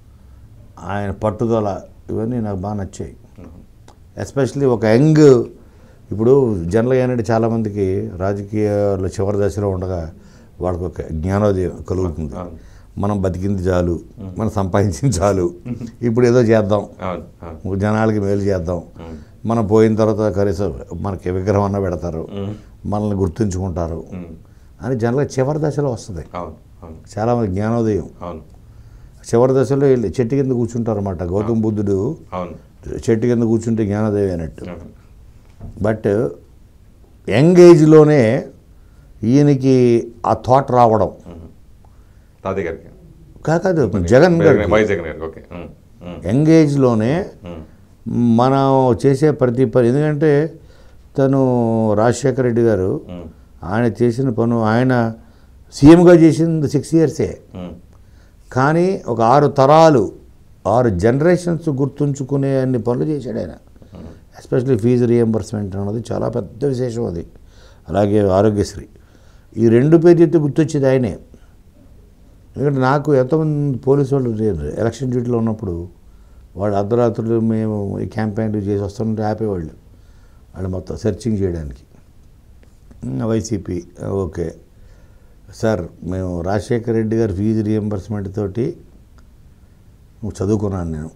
ఆయన పట్టుదల ఇవన్నీ నాకు బాగా నచ్చాయి ఉమ్, ఎస్పెషలీ ఒక యంగ్ ఇప్పుడు జనరల్ ఏంటంటే చాలామందికి రాజకీయాల్లో చివరి దశలో ఉండగా వాళ్ళకి ఒక జ్ఞానోదయం కలుగుతుంది అవును. మనం బతికింది చాలు మనం సంపాదించింది చాలు ఇప్పుడు ఏదో చేద్దాం అవును అవును జనాలకి మేలు చేద్దాం ఉమ్, మనం పోయిన తర్వాత కనీసం మనకి విగ్రహం అన్న పెడతారు ఉమ్, మనల్ని గుర్తుంచుకుంటారు ఉమ్, అని జనరల్గా చివరి దశలో వస్తుంది అవును అవును చాలామంది జ్ఞానోదయం అవును చివరి దశలో వెళ్ళి చెట్టు కింద కూర్చుంటారు అన్నమాట గౌతమ్ బుద్ధుడు అవును చెట్టు కింద కూర్చుంటే జ్ఞానోదయం అన్నట్టు అవును. బట్ యంగ్ ఏజ్లోనే ఈయనకి ఆ థాట్ రావడం ఉమ్. తాతయ్య గారికి కాదు జగన్ గారికి వై జగన్ గారికి ఓకే ఉమ్, ఉమ్, యంగ్ ఏజ్లోనే ఉమ్, మనం చేసే ప్రతి పని ఎందుకంటే తను రాజశేఖర రెడ్డి గారు ఉమ్, ఆయన చేసిన పను ఆయన సీఎంగా చేసింది సిక్స్ ఇయర్సే ఉమ్, కానీ ఒక ఆరు తరాలు ఆరు జనరేషన్స్ గుర్తుంచుకునే అన్ని పనులు చేశాడు ఆయన ఉమ్, ఎస్పెషల్లీ ఫీజు రియంబర్స్మెంట్ అన్నది చాలా పెద్ద విశేషం అది అలాగే ఆరోగ్యశ్రీ ఈ రెండు పేరు చెప్తే గుర్తొచ్చేది ఆయనే ఎందుకంటే నాకు ఎంతమంది పోలీసు వాళ్ళు లేరు. ఎలక్షన్ డ్యూటీలో ఉన్నప్పుడు వాళ్ళు అర్ధరాత్రులు మేము ఈ క్యాంపెయిన్లు చేసి వస్తుంటే ఆపేవాళ్ళు వాళ్ళు మొత్తం సెర్చింగ్ చేయడానికి ఉమ్, వైసీపీ ఓకే సార్ మేము రాజశేఖర రెడ్డి గారి ఫీజు రియంబర్స్మెంట్ తోటి చదువుకున్నాను నేను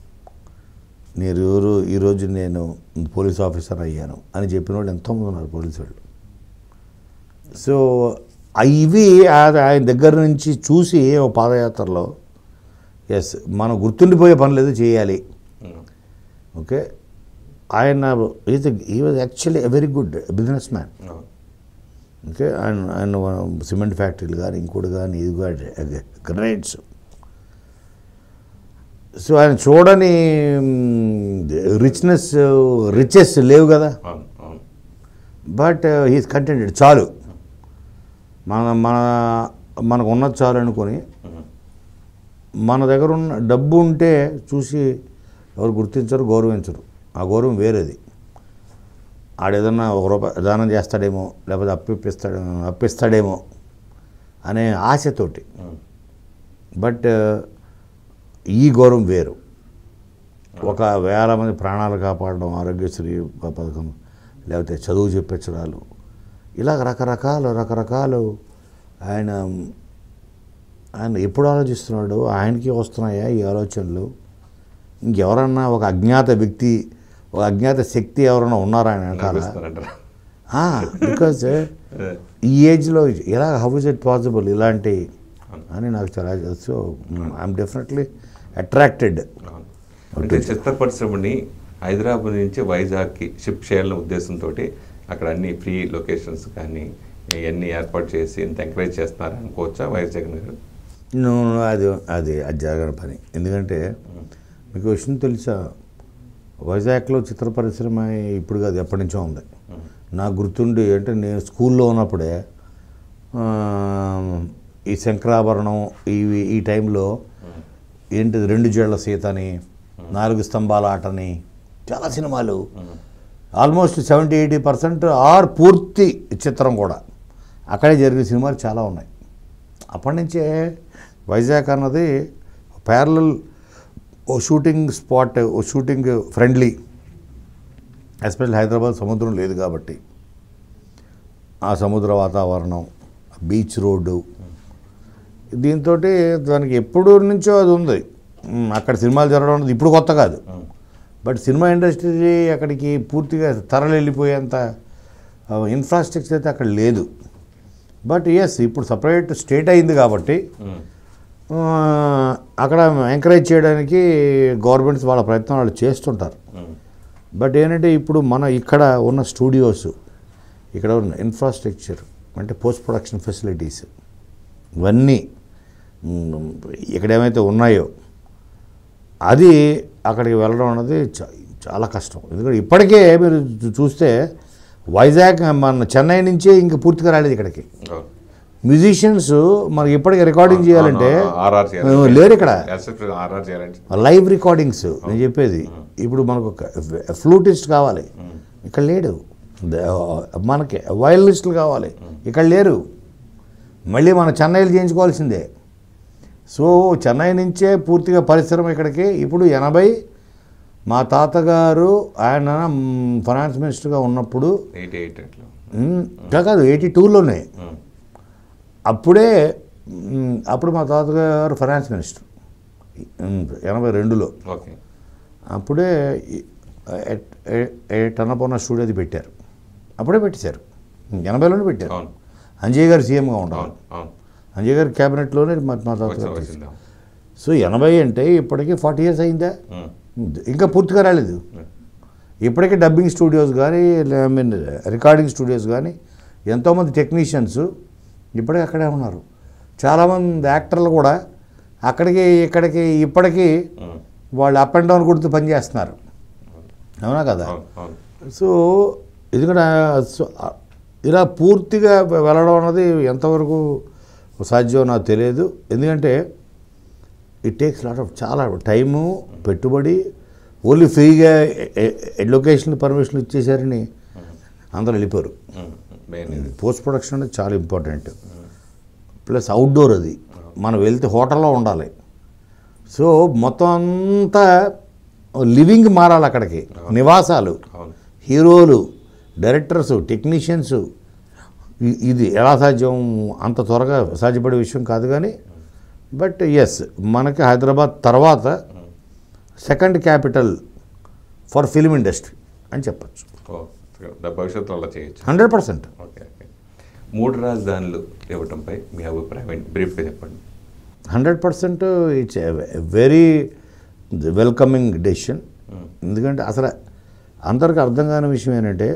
నేను ఎవరు ఈరోజు నేను పోలీస్ ఆఫీసర్ అయ్యాను అని చెప్పిన వాళ్ళు ఎంతోమంది ఉన్నారు పోలీసు వాళ్ళు సో ఆ ఇవి ఆ- ఆయన దగ్గర నుంచి చూసి ఒక పాదయాత్రలో ఎస్ మనం గుర్తుండిపోయే పనులు ఏదో చేయాలి ఉమ్, ఓకే ఆయన ఈజ్ ఈ was actually a very good businessman అవును. ఓకే ఆయన ఆయన సిమెంట్ ఫ్యాక్టరీలు కానీ ఇంకోటి కానీ ఇది కానీ గ్రనైట్స్ సో ఆయన చూడని రిచ్నెస్ రిచెస్ లేవు కదా అవును అవును బట్ హీస్ కంటెంటెడ్ చాలు మన మన మనకు ఉన్నది చాలు అనుకొని ఉమ్, మన దగ్గర ఉన్న డబ్బు ఉంటే చూసి ఎవరు గుర్తించరు గౌరవించరు ఆ గౌరవం వేరేది ఆడేదన్నా ఒక రూపాయి దానం చేస్తాడేమో లేకపోతే అప్పిస్తాడేమో అప్పిస్తాడేమో అనే ఆశతోటి ఉమ్, బట్ ఈ గౌరవం వేరు ఒక వేల మంది ప్రాణాలు కాపాడడం ఆరోగ్యశ్రీ ప- పథకం లేకపోతే చదువు చెప్పించడాలు ఇలాగ రకరకాలు రకరకాలు ఆయన ఆయన ఎప్పుడు ఆలోచిస్తున్నాడు ఆయనకి వస్తున్నాయా ఈ ఆలోచనలు ఇంకెవరన్నా ఒక అజ్ఞాత వ్యక్తి ఒక అజ్ఞాత శక్తి ఎవరైనా ఉన్నారా ఆయన వెనకాల నడిపిస్తున్నారంటారా? బికాజ్ అదే. ఈ ఏజ్లో ఎలా హౌ ఇస్ ఇట్ పాసిబుల్ ఇలాంటి అని నాకు చాలా సో ఐఎమ్ డెఫినెట్లీ అట్రాక్టెడ్ అవును. అంటే చిత్ర పరిశ్రమని హైదరాబాద్ నుంచి వైజాగ్కి షిఫ్ట్ చేయాలనే ఉద్దేశంతో అక్కడ అన్ని ఫ్రీ లొకేషన్స్ కానీ ఇవన్నీ ఏర్పాటు చేసి ఇంత ఎంకరేజ్ చేస్తున్నారు అనుకోవచ్చా వైఎస్ జగన్ గారు అది అది అది జరగని పని ఎందుకంటే మీకు విషయం తెలుసా వైజాగ్లో చిత్ర పరిశ్రమ ఇప్పుడు కాదు ఎప్పటి నుంచో ఉంది నాకు గుర్తుండి అంటే నేను స్కూల్లో ఉన్నప్పుడే ఆ, ఈ శంకరాభరణం ఇవి ఈ టైంలో ఏంటిది రెండు జేళ్ల సీతని నాలుగు స్తంభాల ఆటని చాలా సినిమాలు almost seventy eighty percent are పూర్తి చిత్రం కూడా అక్కడే జరిగిన సినిమాలు చాలా ఉన్నాయి అప్పటి నుంచే వైజాగ్ అన్నది ప్యారలల్ ఓ షూటింగ్ స్పాట్ ఓ షూటింగ్ ఫ్రెండ్లీ ఎస్పెషల్ హైదరాబాద్ సముద్రం లేదు కాబట్టి ఆ సముద్ర వాతావరణం బీచ్ రోడ్డు దీంతో దానికి ఎప్పుడు నుంచో అది ఉంది ఉమ్, అక్కడ సినిమాలు జరగడం అనేది ఇప్పుడు కొత్త కాదు బట్ సినిమా ఇండస్ట్రీ అక్కడికి పూర్తిగా తరలి వెళ్ళిపోయేంత ఇన్ఫ్రాస్ట్రక్చర్ అయితే అక్కడ లేదు బట్ ఎస్ ఇప్పుడు సపరేట్ స్టేట్ అయింది కాబట్టి ఉమ్. ఆ, అక్కడ ఎంకరేజ్ చేయడానికి గవర్నమెంట్స్ వాళ్ళ ప్రయత్నం వాళ్ళు చేస్తుంటారు ఉమ్. బట్ ఏంటంటే ఇప్పుడు మన ఇక్కడ ఉన్న స్టూడియోస్ ఇక్కడ ఉన్న ఇన్ఫ్రాస్ట్రక్చర్ అంటే పోస్ట్ ప్రొడక్షన్ ఫెసిలిటీస్ ఇవన్నీ మ్, ఇక్కడ ఏమైతే ఉన్నాయో అది అక్కడికి వెళ్ళడం అన్నది చా- చాలా కష్టం ఎందుకంటే ఇప్పటికే మీరు చూ- చూస్తే వైజాగ్ మన చెన్నై నుంచే ఇంక పూర్తిగా రాలేదు ఇక్కడికి అవును. మ్యూజిషియన్స్ మనకి ఇప్పటికే రికార్డింగ్ చేయాలంటే అవును, ఆర్ఆర్ ఆ, చేయాలి లేరు ఇక్కడ ఎస్ఎఫ్ ఆర్ఆర్ చేయాలంటే లైవ్ రికార్డింగ్స్ నేను చెప్పేది ఇప్పుడు మనకు ఒక ఫ్లూటిస్ట్ కావాలి ఇక్కడ లేడు ద- మనకి వయలినిస్టులు కావాలి ఇక్కడ లేరు మళ్ళీ మన చెన్నైలో చేయించుకోవాల్సిందే సో చెన్నై నుంచే పూర్తిగా పరిశ్రమ ఇక్కడికి ఇప్పుడు ఎనభై మా తాతగారు ఆయన మ్, ఫైనాన్స్ మినిస్టర్గా ఉన్నప్పుడు ఎయిటీ ఎయిట్ అట్లా మ్, ఇంకా కాదు ఎయిటీ టూలోనే ఉమ్. అప్పుడే మ్, అప్పుడు మా తాతగారు ఫైనాన్స్ మినిస్టర్ మ్, ఎనభై రెండులో ఓకే అప్పుడే ఈ- ఎట్- ఏ- ఎయిట్ అన్నపూర్ణ స్టూడియోది పెట్టారు అప్పుడే పెట్టేశారు ఎనభైలోనే పెట్టారు అవును అంజయ్ గారు సీఎంగా ఉండాలి అవును అవును అంజయ్ గారు క్యాబినెట్లోనే మా మా తాత వచ్చింది గారు వచ్చింది సో ఎనభై అంటే ఇప్పటికీ ఫార్టీ ఇయర్స్ అయిందా ఉమ్. ఇంకా పూర్తిగా రాలేదు ఇప్పటికే డబ్బింగ్ స్టూడియోస్ కానీ ఐ మీన్ రికార్డింగ్ స్టూడియోస్ కానీ ఎంతోమంది టెక్నీషియన్స్ ఇప్పటికే అక్కడే ఉన్నారు చాలామంది యాక్టర్లు కూడా అక్కడికి ఇక్కడికి ఇప్పటికీ ఉమ్. వాళ్ళు అప్ అండ్ డౌన్ కొడుతూ పనిచేస్తున్నారు అవునా కదా అవును అవును సో ఎందుకంటే సో, ఇలా పూర్తిగా వెళ్ళడం అన్నది ఎంతవరకు సాధ్యం నాకు తెలియదు ఎందుకంటే ఇట్ టేక్స్ లాట్ ఆఫ్ చాలా టైము పెట్టుబడి ఓన్లీ ఫ్రీగా ఎడ్యుకేషన్ పర్మిషన్ ఇచ్చేసారని అందరూ వెళ్ళిపోరు ఉమ్. మెయిన్ ఇది పోస్ట్ ప్రొడక్షన్ అనేది చాలా ఇంపార్టెంట్ ప్లస్ అవుట్డోర్ అది మనం వెళ్తే హోటల్లో ఉండాలి సో మొత్తం అంతా లివింగ్ మారాలి అక్కడికి నివాసాలు అవును హీరోలు డైరెక్టర్స్ టెక్నీషియన్స్ ఇ- ఇది ఎలా సాధ్యం అంత త్వరగా సాధ్యపడే విషయం కాదు కానీ బట్ ఎస్ మనకి హైదరాబాద్ తర్వాత second capital for film industry అని చెప్పచ్చు ఓ భవిష్యత్తులో అలా చేయొచ్చు హండ్రెడ్ పర్సెంట్ ఓకే ఓకే మూడు రాజధానులు ఇవ్వటంపై మీ అభిప్రాయం ఏంటి బ్రీఫ్గా చెప్పండి hundred percent it's very welcoming decision ఎందుకంటే అసలు అందరికి అర్థం కాని విషయం ఏంటంటే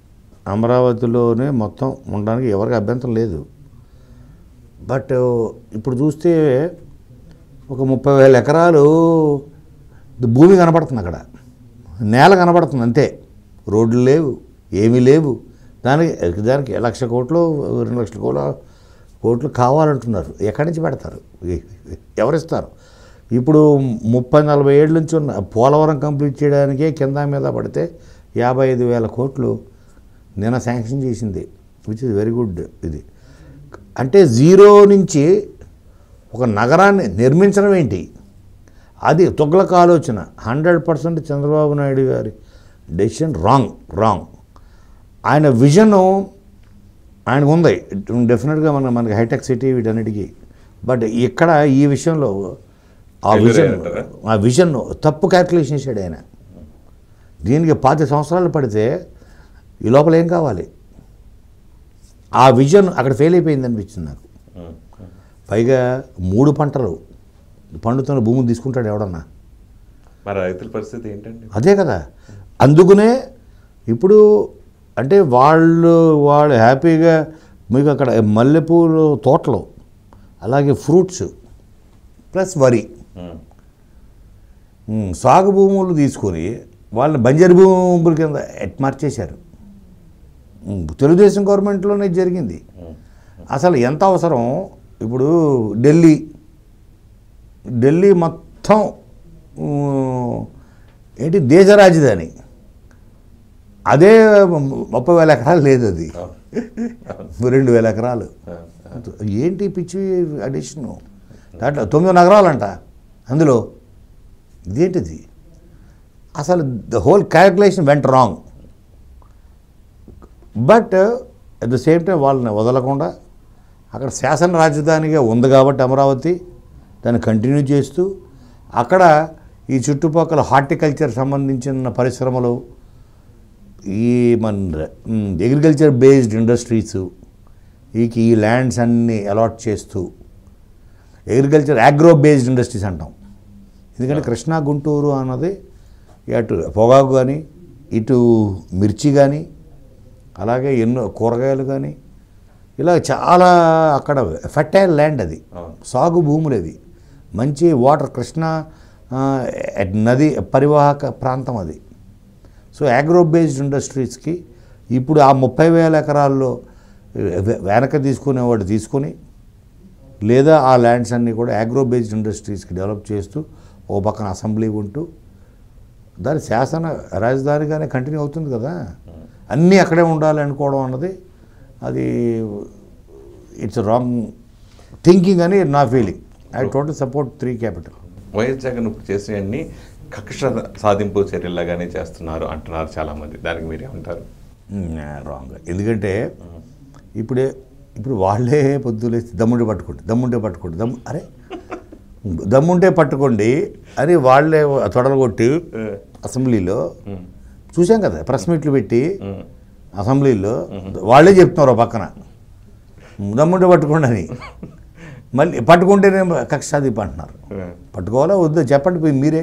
అమరావతిలోనే మొత్తం ఉండడానికి ఎవరికి అభ్యంతరం లేదు బట్ ఇప్పుడు చూస్తే ఒక ముప్పై వేల ఎకరాలు భూమి కనపడుతుంది అక్కడ నేల కనపడుతుంది అంతే రోడ్లు లేవు ఏమీ లేవు దానికి దానికి లక్ష కోట్లు రెండు లక్షల కోట్ల కోట్లు కావాలంటున్నారు ఎక్కడి నుంచి పెడతారు ఎవరిస్తారు ఇప్పుడు ముప్పై నలభై ఏళ్ళ నుంచి ఉన్న పోలవరం కంప్లీట్ చేయడానికే కింద మీద పడితే యాభై ఐదు వేల కోట్లు నిన్న శాంక్షన్ చేసింది విచ్ ఇస్ వెరీ గుడ్ ఇది అంటే జీరో నుంచి ఒక నగరాన్ని నిర్మించడం ఏంటి అది తుగ్లక్ ఆలోచన హండ్రెడ్ పర్సెంట్ చంద్రబాబు నాయుడు గారి డెసిషన్ రాంగ్ రాంగ్ ఆయన విజన్ ఆయనకు ఉంది డెఫినెట్గా మన మనకి హైటెక్ సిటీ వీటన్నిటికీ బట్ ఇక్కడ ఈ విషయంలో ఆ Failure విజన్ అయ్యారంటారా? ఆ విజన్ తప్పు క్యాల్కులేషన్ చేశాడు ఆయన దీనికి పాతి సంవత్సరాలు పడితే ఈ లోపల ఏం కావాలి ఆ విజన్ అక్కడ ఫెయిల్ అయిపోయింది అనిపించింది నాకు ఉమ్. పైగా మూడు పంటలు పండుతున్న భూమిని తీసుకుంటాడు ఎవడన్నా మరి రైతుల పరిస్థితి ఏంటండి అదే కదా అందుకునే ఇప్పుడు అంటే వాళ్ళు వాళ్ళు హ్యాపీగా మీకు అక్కడ మల్లెపూలు తోటలు అలాగే ఫ్రూట్స్ ప్లస్ వరి ఉమ్. ఉమ్, సాగు భూములు తీసుకొని వాళ్ళని బంజరు భూముల కింద ఎట్ మార్చేశారు ఉమ్, తెలుగుదేశం గవర్నమెంట్లోనే ఇది జరిగింది ఉమ్. అసలు ఎంత అవసరం ఇప్పుడు ఢిల్లీ ఢిల్లీ మొత్తం ఉమ్, ఏంటి దేశ రాజధాని అదే ముప్పై వేల ఎకరాలు లేదు అది అవును. రెండు వేల ఎకరాలు ఆ, ఆ. ఏంటి పిచ్చి అడిషను దాంట్లో తొమ్మిది నగరాలంట అందులో ఇదేంటిది అసలు the whole calculation went wrong but at the same time వాళ్ళని వదలకుండా అక్కడ శాసన రాజధానిగా ఉంది కాబట్టి అమరావతి దాన్ని కంటిన్యూ చేస్తూ అక్కడ ఈ చుట్టుపక్కల హార్టికల్చర్ సంబంధించిన పరిశ్రమలు ఈ మన అగ్రికల్చర్ బేస్డ్ ఇండస్ట్రీస్ ఈ ఈ ల్యాండ్స్ అన్నీ అలాట్ చేస్తూ అగ్రికల్చర్ అగ్రో బేస్డ్ ఇండస్ట్రీస్ అంటాం ఎందుకంటే కృష్ణా గుంటూరు అన్నది అటు పొగాకు కానీ ఇటు మిర్చి కానీ అలాగే ఎన్నో కూరగాయలు కానీ ఇలా చాలా అక్కడ ఫెర్టైల్ ల్యాండ్ అది అవును. సాగు భూములు అది మంచి వాటర్ కృష్ణా ఆ, నది పరివాహక ప్రాంతం అది సో అగ్రో బేస్డ్ ఇండస్ట్రీస్కి ఇప్పుడు ఆ ముప్పై వేల ఎకరాల్లో వె- వెనక తీసుకునేవాడు తీసుకొని లేదా ఆ ల్యాండ్స్ అన్నీ కూడా అగ్రో బేస్డ్ ఇండస్ట్రీస్కి డెవలప్ చేస్తూ ఓ పక్కన అసెంబ్లీ ఉంటూ దాని శాసన రాజధానిగానే కంటిన్యూ అవుతుంది కదా అన్నీ అక్కడే ఉండాలి అనుకోవడం అన్నది అది ఇట్స్ రాంగ్ థింకింగ్ అని నా feeling I total support three capital YS Jagan ఇప్పుడు చేసినవన్నీ కక్ష సాధింపు చర్యలాగానే చేస్తున్నారు అంటున్నారు చాలామంది దానికి మీరేమంటారు రాంగ్ ఎందుకంటే ఇప్పుడే ఇప్పుడు వాళ్ళే పొద్దులేసి దమ్ముంటే పట్టుకోండి దమ్ముంటే పట్టుకోండి దమ్ము అరే దమ్ముంటే పట్టుకోండి అని వాళ్ళే తొడలు కొట్టి అసెంబ్లీలో చూసాం కదా ప్రెస్ మీట్లు పెట్టి అసెంబ్లీలో వాళ్ళే చెప్తున్నారు ఓ పక్కన దమ్ముంటే పట్టుకోండి అని మళ్ళీ పట్టుకుంటేనే కక్ష సాధింపు అంటున్నారు పట్టుకోవాలా వద్దా చెప్పండి పోయి మీరే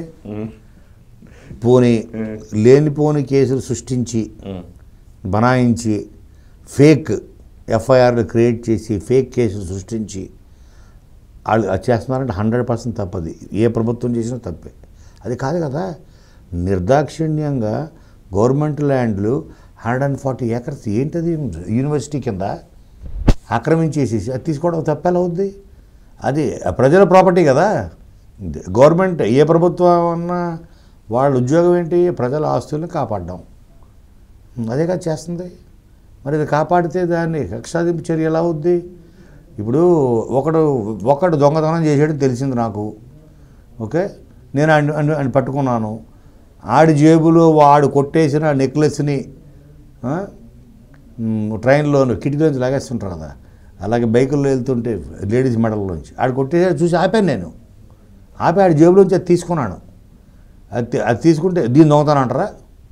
పోనీ లేనిపోని కేసులు సృష్టించి బనాయించి ఫేక్ ఎఫ్ఐఆర్లు క్రియేట్ చేసి ఫేక్ కేసులు సృష్టించి వాళ్ళు అది చేస్తున్నారంటే హండ్రెడ్ పర్సెంట్ తప్పది ఏ ప్రభుత్వం చేసినా తప్పే అది కాదు కదా నిర్దాక్షిణ్యంగా గవర్నమెంట్ ల్యాండ్లు హండ్రెడ్ అండ్ ఫార్టీ ఏకర్స్ ఏంటది యూనివర్సిటీ కింద ఆక్రమించేసేసి అది తీసుకోవడం తప్పేలా అవుద్ది అది ఆ ప్రజల ప్రాపర్టీ కదా గవర్నమెంట్ ఏ ప్రభుత్వం అన్నా వాళ్ళ ఉద్యోగం ఏంటి ప్రజల ఆస్తుల్ని కాపాడడం అదే కదా చేస్తుంది మరి ఇది కాపాడితే దాన్ని కక్షాదింపు చర్య ఎలా అవుద్ది ఇప్పుడు ఒకడు ఒకడు దొంగతనం చేసాడని తెలిసింది నాకు ఓకే నేను ఆయన ఆయన- ఆయన పట్టుకున్నాను ఆడి జేబులో వాడు కొట్టేసిన నెక్లెస్ని ఆ, మ్, ట్రైన్లోను కిటికీలోంచి లాగేస్తుంటారు కదా అలాగే బైకుల్లో వెళ్తుంటే లేడీస్ మెడల్లోంచి ఆడు కొట్టేసాడు చూసి ఆపాను నేను ఆపి ఆడి జేబులోంచి అది తీసుకున్నాను అది తీ- అది తీసుకుంటే దీన్ని దొంగతనం అంటారా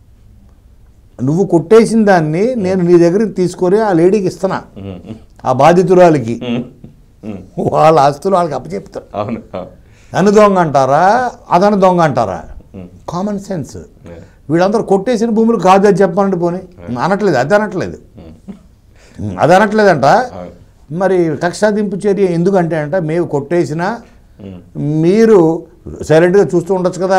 నువ్వు కొట్టేసిన దాన్ని నేను నీ దగ్గర తీసుకొని ఆ లేడీకి ఇస్తున్నా ఆ బాధితురాలికి వాళ్ళ ఆస్తులు వాళ్ళకి అప్పచెప్తారు అవును అవును. నన్ను దొంగ అంటారా అతను దొంగ అంటారా కామన్ సెన్స్ వీళ్ళందరూ కొట్టేసిన భూములు కాదు అని చెప్పాలంటే పోనీ అనట్లేదు అది అనట్లేదు అది అనట్లేదంట అవును. మరి కక్షాదింపు చర్య ఎందుకంటే అంట మేము కొట్టేసినా మీరు సైలెంట్గా చూస్తూ ఉండొచ్చు కదా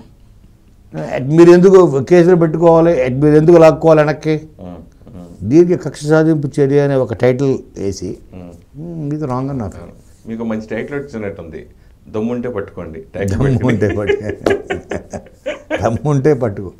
మీరు ఎందుకు కేసులు పెట్టుకోవాలి మీరు ఎందుకు లాక్కోవాలి వెనక్కి ఉమ్, ఉమ్, దీనికి కక్ష సాధింపు చర్య అనే ఒక టైటిల్ వేసి ఉమ్. "మ్, ఇది రాంగ్ అని నా ఫీలింగ్ మీకు మంచి టైటిల్ వచ్చినట్టుంది దమ్ముంటే పట్టుకోండి టైటిల్ దమ్ముంటే పట్టు దమ్ముంటే పట్టుకో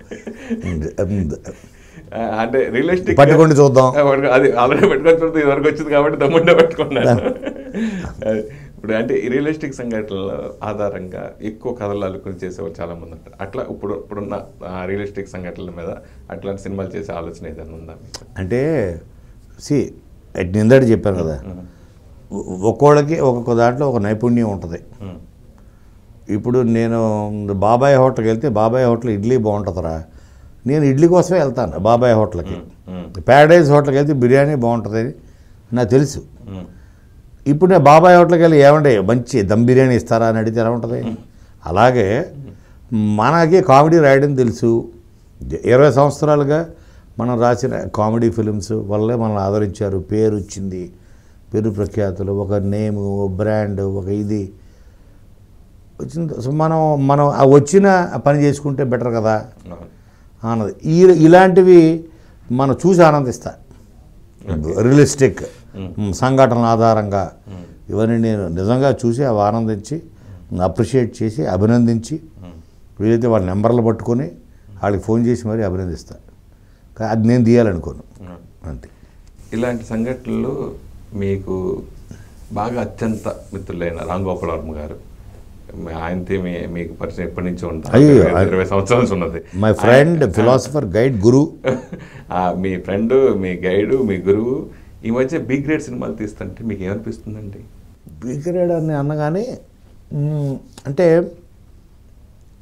ఆ, అంటే రియలిస్టిక్ పట్టుకోండి చూద్దాం అది ఆల్రెడీ పెట్టుకొని చూస్తే ఇదివరకు వచ్చింది కాబట్టి దమ్ముంటే పట్టుకున్నాను అది ఇప్పుడు అంటే రియలిస్టిక్ సంఘటనల ఆధారంగా ఎక్కువ కథలు అల్లుకుని చేసేవాళ్ళు చాలా మంది ఉంటారు అట్లా ఇప్పుడు ఇప్పుడున్న రియలిస్టిక్ సంఘటనల మీద అట్లాంటి సినిమాలు చేసే ఆలోచన ఏదైనా ఉందా మీకు? అంటే సి నిందడి చెప్పాను కదా ఒ- ఒక్కోళ్ళకి ఒక్కొక్క దాంట్లో ఒక నైపుణ్యం ఉంటుంది ఉమ్, ఇప్పుడు నేను బాబాయ్ హోటల్కి వెళ్తే బాబాయ్ హోటల్ ఇడ్లీ బాగుంటుందిరా నేను ఇడ్లీ కోసమే వెళ్తాను బాబాయ్ హోటల్కి ఉమ్, ప్యారడైజ్ హోటల్కి వెళ్తే బిర్యానీ బాగుంటుంది నాకు తెలుసు ఉమ్, ఇప్పుడు నేను బాబాయ్ హోటల్కి వెళ్ళి ఏమంటే మంచి దమ్ బిర్యానీ ఇస్తారా అని అడిగితే ఎలా ఉంటుంది అలాగే మనకి కామెడీ రాయడం తెలుసు ఇరవై సంవత్సరాలుగా మనం రాసిన కామెడీ ఫిలిమ్స్ వల్లే మనల్ని ఆదరించారు పేరు వచ్చింది పేరు ప్రఖ్యాతులు ఒక నేము ఒక బ్రాండ్ ఒక ఇది వచ్చింది సో మనం మనం ఆ వచ్చిన పని చేసుకుంటే బెటర్ కదా అవును. అన్నది ఈ ఇలాంటివి మనం చూసి ఆనందిస్తా రియలిస్టిక్ సంఘటనల ఆధారంగా ఇవన్నీ నేను నిజంగా చూసి అవి ఆనందించి అప్రిషియేట్ చేసి అభినందించి వీలైతే వాళ్ళ నెంబర్లు పట్టుకొని వాళ్ళకి ఫోన్ చేసి మరీ అభినందిస్తా కానీ అది నేను తీయాలనుకోను అవును. అంతే ఇలాంటి సంఘటనలు మీకు బాగా అత్యంత మిత్రులైన రామ్ గోపాల్ వర్మ గారు మీ- ఆయనతో మీ మీకు పరిచయం ఎప్పటి నుంచో ఉంటారు అయ్యో, ఇరవై- ఆయన- ఇరవై సంవత్సరాలు ఉన్నది మై ఫ్రెండ్ ఫిలాసఫర్ గైడ్ గురు ఆ, మీ ఫ్రెండ్ మీ గైడు మీ గురువు ఈ మధ్య బిగ్ గ్రేడ్ సినిమాలు తీస్తుంటే మీకు ఏమనిపిస్తుందండి బిగ్రేడ్ అని అన్నగానే మ్, అంటే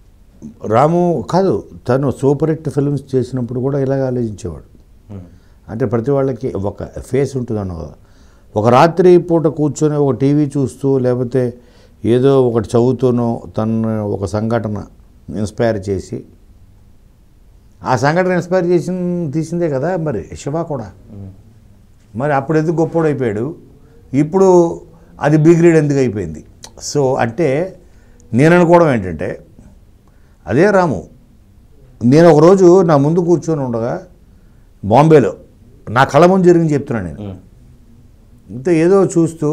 రాము కాదు తను సూపర్ హిట్ ఫిల్మ్స్ చేసినప్పుడు కూడా ఇలాగ ఆలోచించేవాడు అంటే ప్రతి వాళ్ళకి ఒక ఫేస్ ఉంటుంది అన్న కదా ఒక రాత్రి పూట కూర్చొని ఒక టీవీ చూస్తూ లేకపోతే ఏదో ఒకటి చదువుతూనో తను ఒక సంఘటన ఇన్స్పైర్ చేసి ఆ సంఘటన ఇన్స్పైర్ చేసి తీసిందే కదా మరి శివ కూడా మరి అప్పుడు ఎందుకు గొప్పోడు అయిపోయాడు ఇప్పుడు అది బి గ్రేడ్ ఎందుకు అయిపోయింది సో అంటే నేను అనుకోవడం ఏంటంటే అదే రాము నేను ఒకరోజు నా ముందు కూర్చొని ఉండగా బాంబేలో నా కళ్ళ ముందు జరిగింది చెప్తున్నాను నేను ఇంత ఏదో చూస్తూ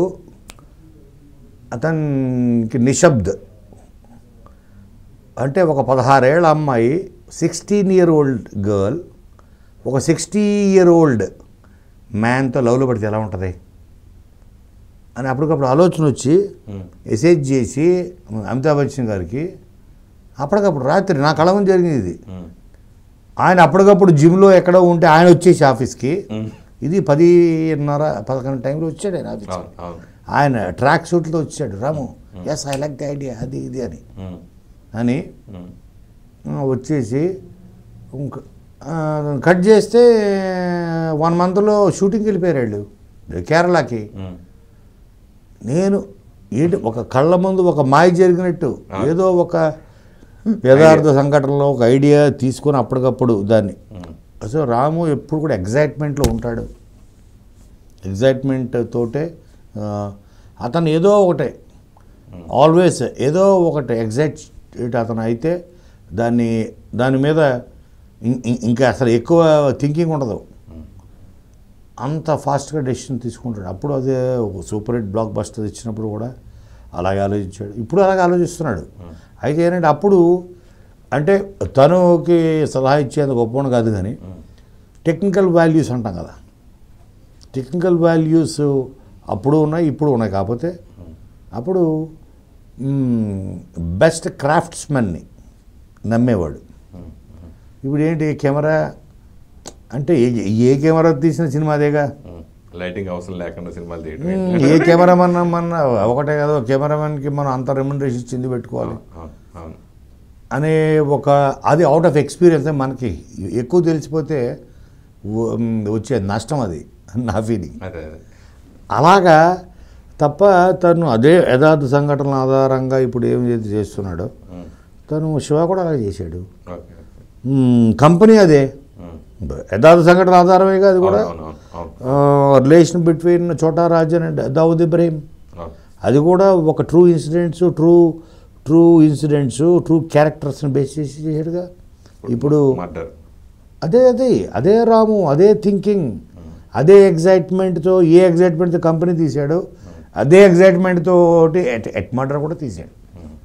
అతనికి నిశ్శబ్ద్ అంటే ఒక పదహారేళ్ల అమ్మాయి సిక్స్టీన్ ఇయర్ ఓల్డ్ గర్ల్ ఒక సిక్స్టీ ఇయర్ ఓల్డ్ మ్యాన్తో లవ్లో పడితే ఎలా ఉంటుంది అని అప్పటికప్పుడు ఆలోచన వచ్చి మెసేజ్ చేసి అమితాబ్ బచ్చన్ గారికి అప్పటికప్పుడు రాత్రి నా కళ ముందు జరిగింది ఇది ఆయన అప్పటికప్పుడు జిమ్లో ఎక్కడో ఉంటే ఆయన వచ్చేసి ఆఫీస్కి ఇది పదిన్నర పదకొండు టైంలో వచ్చాడు ఆయన ఆఫీస్కి అవును అవును ఆయన ట్రాక్ సూట్లతో వచ్చాడు Ramu yes I like the idea అది ఇది అని ఉమ్, అని ఉమ్, ఆ, వచ్చేసి ఇంక- ఆ, కట్ చేస్తే వన్ మంత్లో షూటింగ్కి వెళ్ళిపోయారు వాళ్ళు కేరళకి ఉమ్, నేను ఏంటి ఒక కళ్ళ ముందు ఒక మాయ జరిగినట్టు ఏదో ఒక యథార్థ సంఘటనలో ఒక ఐడియా తీసుకొని అప్పటికప్పుడు దాన్ని ఉమ్, అసలు రాము ఎప్పుడు కూడా ఎగ్జైట్మెంట్లో ఉంటాడు ఎగ్జైట్మెంట్ తోటే ఆ, అతను ఏదో ఒకటే ఆల్వేస్ ఏదో ఒకటి ఎగ్జైట్ అతను అయితే దాన్ని దాని మీద ఇం- ఇం- ఇంకా అసలు ఎక్కువ థింకింగ్ ఉండదు అంత ఫాస్ట్గా డెసిషన్ తీసుకుంటాడు అప్పుడు అదే ఒక సూపర్ హిట్ బ్లాక్ బస్టర్ ఇచ్చినప్పుడు కూడా అలాగే ఆలోచించాడు ఇప్పుడు అలాగే ఆలోచిస్తున్నాడు అయితే ఏంటంటే అప్పుడు అంటే తనుకి సలహా ఇచ్చేంత గొప్పవాడు కాదు కానీ టెక్నికల్ వాల్యూస్ అంటాం కదా టెక్నికల్ వాల్యూస్ అప్పుడు ఉన్నాయి ఇప్పుడు ఉన్నాయి కాకపోతే అప్పుడు బెస్ట్ క్రాఫ్ట్స్మెన్ని నమ్మేవాడు ఇప్పుడు ఏంటి కెమెరా అంటే ఏ- ఏ కెమెరా తీసిన సినిమా అదేగా ఉమ్. లైటింగ్ అవసరం లేకుండా సినిమాలు తీయడం మ్మ్, ఏ కెమెరామన్ మన ఒకటే కదా కెమెరామెన్కి మనం అంత రెమ్యునరేషన్ ఇచ్చింది పెట్టుకోవాలి అవును అవును అనే ఒక అది అవుట్ ఆఫ్ ఎక్స్పీరియన్స్ మనకి ఎక్కువ తెలిసిపోతే వ- వచ్చే నష్టం అది నా ఫీలింగ్ అదే అదే అలాగా తప్ప తను అదే యథార్థ సంఘటనల ఆధారంగా ఇప్పుడు ఏం చేసి చేస్తున్నాడో ఉమ్, తను శివ కూడా అలాగే చేశాడు ఓకే ఓకే మ్మ్, కంపెనీ అదే ఉమ్, యథార్థ సంఘటన ఆధారమేగా అది కూడా అవును అవును అవును రిలేషన్ బిట్వీన్ చోటా రాజన్ అండ్ దావుద్ ఇబ్రహీం అవును అది కూడా ఒక true incidents true true incidents true క్యారెక్టర్స్ని బేస్ చేసి చేశాడుగా ఇప్పుడు మర్డర్ అదే అదే అదే రాము అదే థింకింగ్ అదే ఎగ్జైట్మెంట్తో ఏ ఎగ్జైట్మెంట్తో కంపెనీ తీశాడు అదే ఎగ్జైట్మెంట్తో ఎట్ ఎట్ మర్డర్ కూడా తీశాడు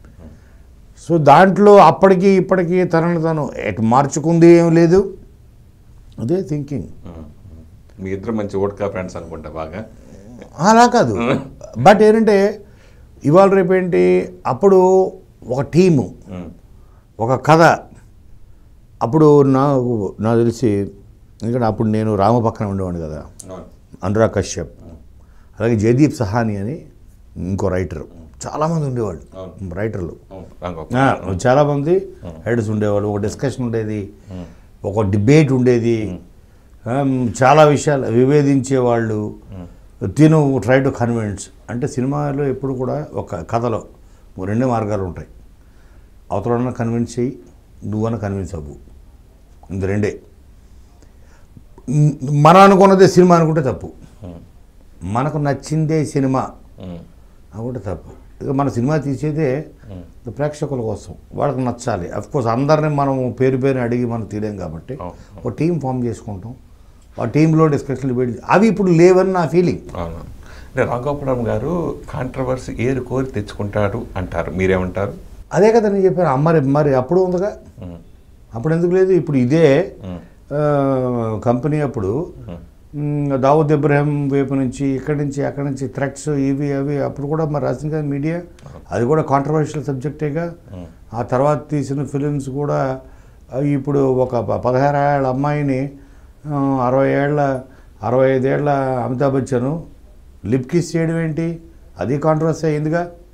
సో దాంట్లో అప్పటికి ఇప్పటికి తనను తను ఎట్ మార్చుకుంది ఏం లేదు అదే థింకింగ్ మీ ఇద్దరు మంచి ఓట్కా ఫ్రెండ్స్ అనుకుంటా బాగా అలా కాదు బట్ ఏంటంటే ఇవాళ రేపు ఏంటి అప్పుడు ఒక టీము ఉమ్, ఒక కథ అప్పుడు నాకు నాకు తెలిసి ఎందుకంటే అప్పుడు నేను రామ పక్కన ఉండేవాడిని కదా అవును అనురాగ్ కశ్యప్ అలాగే జయదీప్ సహాని అని ఇంకో రైటర్ చాలామంది ఉండేవాళ్ళు అవును. రైటర్లు అవును రాంగోపాల్. ఆ, చాలామంది హెడ్స్ ఉండేవాళ్ళు ఒక డిస్కషన్ ఉండేది ఒక డిబేట్ ఉండేది ఆమ్, చాలా విషయాలు విభేదించేవాళ్ళు తిను ట్రై టు కన్విన్స్ అంటే సినిమాలో ఎప్పుడు కూడా ఒక కథలో రెండే మార్గాలు ఉంటాయి అవతలన్నా కన్విన్స్ చెయ్యి నువ్వన్నా కన్విన్స్ అవ్వు ఇంత రెండే మ్, మనం అనుకున్నదే సినిమా అనుకుంటే తప్పు ఉమ్, మనకు నచ్చిందే సినిమా ఉమ్, అనుకుంటే తప్పు ఇక మన సినిమా తీసేదే ప్రేక్షకుల కోసం వాళ్ళకి నచ్చాలి కోర్స్ అందరిని మనం పేరు పేరు అడిగి మనం తీయలేం కాబట్టి అవును. ఒక టీం ఫామ్ చేసుకుంటాం ఆ టీంలో డిస్కషన్లు పెట్టి అవి ఇప్పుడు లేవని నా ఫీలింగ్ అవును అంటే రాఘోపురం గారు కాంట్రవర్సీ ఏరు కోరి తెచ్చుకుంటారు అంటారు మీరేమంటారు అదే కదా నేను చెప్పాను అమ్మరి మరి అప్పుడు ఉందిగా ఉమ్, అప్పుడు ఎందుకు లేదు ఇప్పుడు ఇదే ఉమ్, ఆ, కంపెనీ అప్పుడు ఉమ్, మ్, దావుద్ ఇబ్రాహిం వైపు నుంచి ఇక్కడి నుంచి అక్కడి నుంచి థ్రెట్స్ ఇవి అవి అప్పుడు కూడా మరి రాసింది కదా మీడియా అది కూడా కాంట్రవర్షియల్ సబ్జెక్టేగా ఉమ్, ఆ తర్వాత తీసిన ఫిలిమ్స్ కూడా ఆ, ఇప్పుడు ఒక ప- పదహారు ఏళ్ళ అమ్మాయిని ఆ, అరవై ఏళ్ళ అరవై ఐదేళ్ల అమితాబ్ బచ్చన్ లిప్ కిస్ చేయడం ఏంటి అది కాంట్రవర్సీ అయిందిగా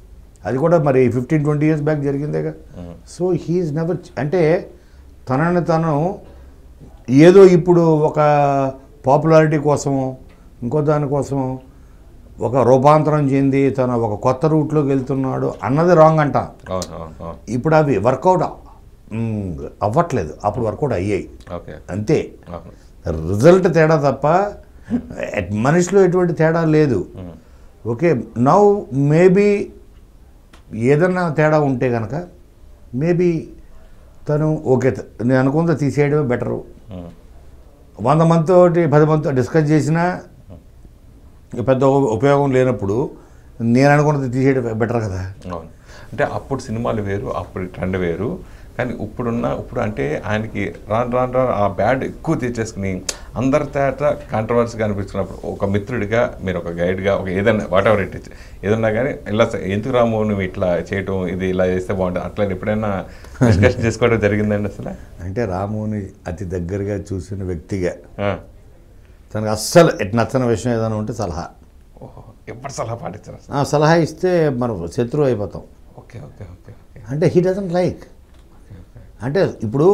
అది కూడా మరి ఫిఫ్టీన్ ట్వంటీ ఇయర్స్ బ్యాక్ జరిగిందేగా సో హీఈస్ నెవర్ అంటే తనని తను ఏదో ఇప్పుడు ఒక పాపులారిటీ కోసము ఇంకో దానికోసం ఒక రూపాంతరం చెంది తను ఒక కొత్త రూట్లోకి వెళ్తున్నాడు అన్నది రాంగ్ అంట అవును అవును అవును ఇప్పుడు అవి వర్కౌట్ అవ్వట్లేదు అప్పుడు వర్కౌట్ అయ్యాయి ఓకే అంతే అవును రిజల్ట్ తేడా తప్ప ఎట్ మనిషిలో ఎటువంటి తేడా లేదు ఓకే నౌ మేబీ ఏదన్నా తేడా ఉంటే కనుక మేబీ తను ఓకే త- నేను అనుకుందా తీసేయడమే బెటరు ఉమ్. వంద మందితో పది మందితో డిస్కస్ చేసినా పెద్ద ఉ- ఉపయోగం లేనప్పుడు నేను అనుకున్నది తీసేయడం బెటర్ కదా అవును అంటే అప్పుడు సినిమాలు వేరు అప్పుడు ట్రెండ్ వేరు కానీ ఇప్పుడున్న ఇప్పుడు అంటే ఆయనకి రాను రాను రాను ఆ బ్యాడ్ ఎక్కువ తెచ్చేసుకుని అందరి తేట కాంట్రవర్సీగా అనిపించుకున్నప్పుడు ఒక మిత్రుడిగా మీరు ఒక గైడ్గా ఒక ఏదైనా వాట్ ఎవర్ ఇట్ ఏదన్నా కానీ ఇలా స- ఎందుకు రాము నువ్వు ఇట్లా చేయటం ఇది ఇలా చేస్తే బాగుంటుంది అట్లా ఎప్పుడైనా డిస్కషన్ చేసుకోవడం జరిగిందండి అసలు అంటే రాముని అతి దగ్గరగా చూసిన వ్యక్తిగా ఆ. తనకు అస్సలు ఎట్ నచ్చని విషయం ఏదైనా ఉంటే సలహా ఓహో ఎప్పుడు సలహా పాటించారు అసలు ఆ సలహా ఇస్తే మనం శత్రువు అయిపోతాం ఓకే ఓకే ఓకే ఓకే అంటే he doesn't like okay okay అంటే ఇప్పుడు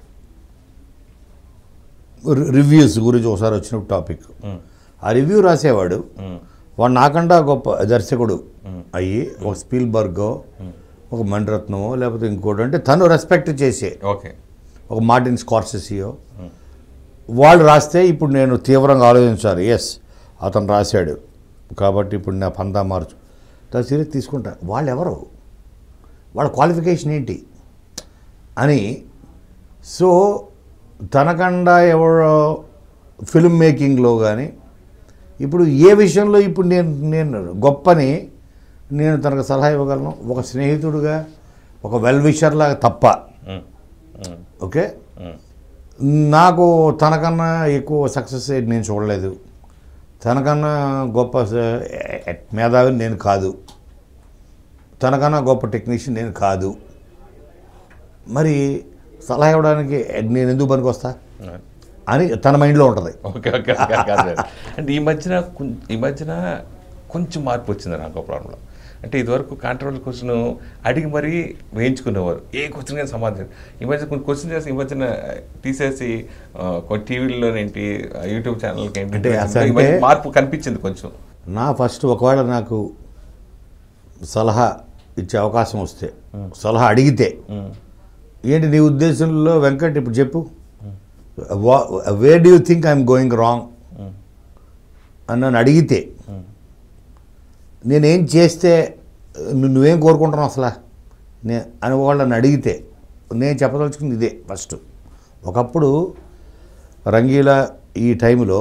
రి- రివ్యూస్ గురించి ఒకసారి వచ్చిన టాపిక్ ఉమ్, ఆ రివ్యూ రాసేవాడు ఉమ్, వాడు నాకంటా గొప్ప దర్శకుడు అయ్యి ఒక స్పీల్ బర్గో ఒక మణిరత్నమో లేకపోతే ఇంకోటి అంటే తను రెస్పెక్ట్ చేసే ఓకే ఒక మార్టిన్ స్కార్సెసియో వాళ్ళు రాస్తే ఇప్పుడు నేను తీవ్రంగా ఆలోచించాలి ఎస్ అతను రాశాడు కాబట్టి ఇప్పుడు నా పందా మార్చు దాని సీరియస్ తీసుకుంటా వాళ్ళు ఎవరు వాళ్ళ క్వాలిఫికేషన్ ఏంటి అని సో తనకండా ఎవరో ఫిల్మ్ మేకింగ్లో కానీ ఇప్పుడు ఏ విషయంలో ఇప్పుడు నేను నేను గొప్పని నేను తనకు సలహా ఇవ్వగలను ఒక స్నేహితుడుగా ఒక వెల్ విషర్లాగా తప్ప ఉమ్, ఉమ్, ఓకే ఉమ్. నాకు తనకన్నా ఎక్కువ సక్సెస్ నేను చూడలేదు తనకన్నా గొప్ప స- మేధావిని నేను కాదు తనకన్నా గొప్ప టెక్నీషియన్ నేను కాదు మరి సలహా ఇవ్వడానికి నేను ఎందుకు పనికి వస్తా అని తన మైండ్లో ఉంటుంది ఓకే ఓకే ఓకే కాదు లేదు. అంటే ఈ మధ్యన కొం- ఈ మధ్యన కొంచెం మార్పు వచ్చింది నాకు ప్రాబ్లం అంటే ఇదివరకు కాంట్రవర్సీ క్వశ్చన్ అడిగి మరీ వేయించుకునేవారు ఏ క్వశ్చన్ కానీ సమాధానం ఈ మధ్య కొన్ని క్వశ్చన్ చేసి ఈ మధ్యన తీసేసి ఆ, కొన్ని టీవీలోనేంటి యూట్యూబ్ ఛానల్కి ఏంటి అంటే అసలు ఈ మధ్య అంటే- మార్పు కనిపించింది కొంచెం నా ఫస్ట్ ఒకవేళ నాకు సలహా ఇచ్చే అవకాశం వస్తే సలహా అడిగితే ఉమ్, ఏంటి నీ ఉద్దేశంలో వెంకట్ ఇప్పుడు చెప్పు way do you think I'm going wrong um, అని నన్ను అడిగితే ఉమ్, నేనేం చేస్తే ను- నువ్వేం కోరుకుంటున్నావు అసలు నే అని వాళ్ళని అడిగితే నేను చెప్పదలుచుకుంది ఇదే ఫస్ట్ ఒకప్పుడు రంగీలా ఈ టైంలో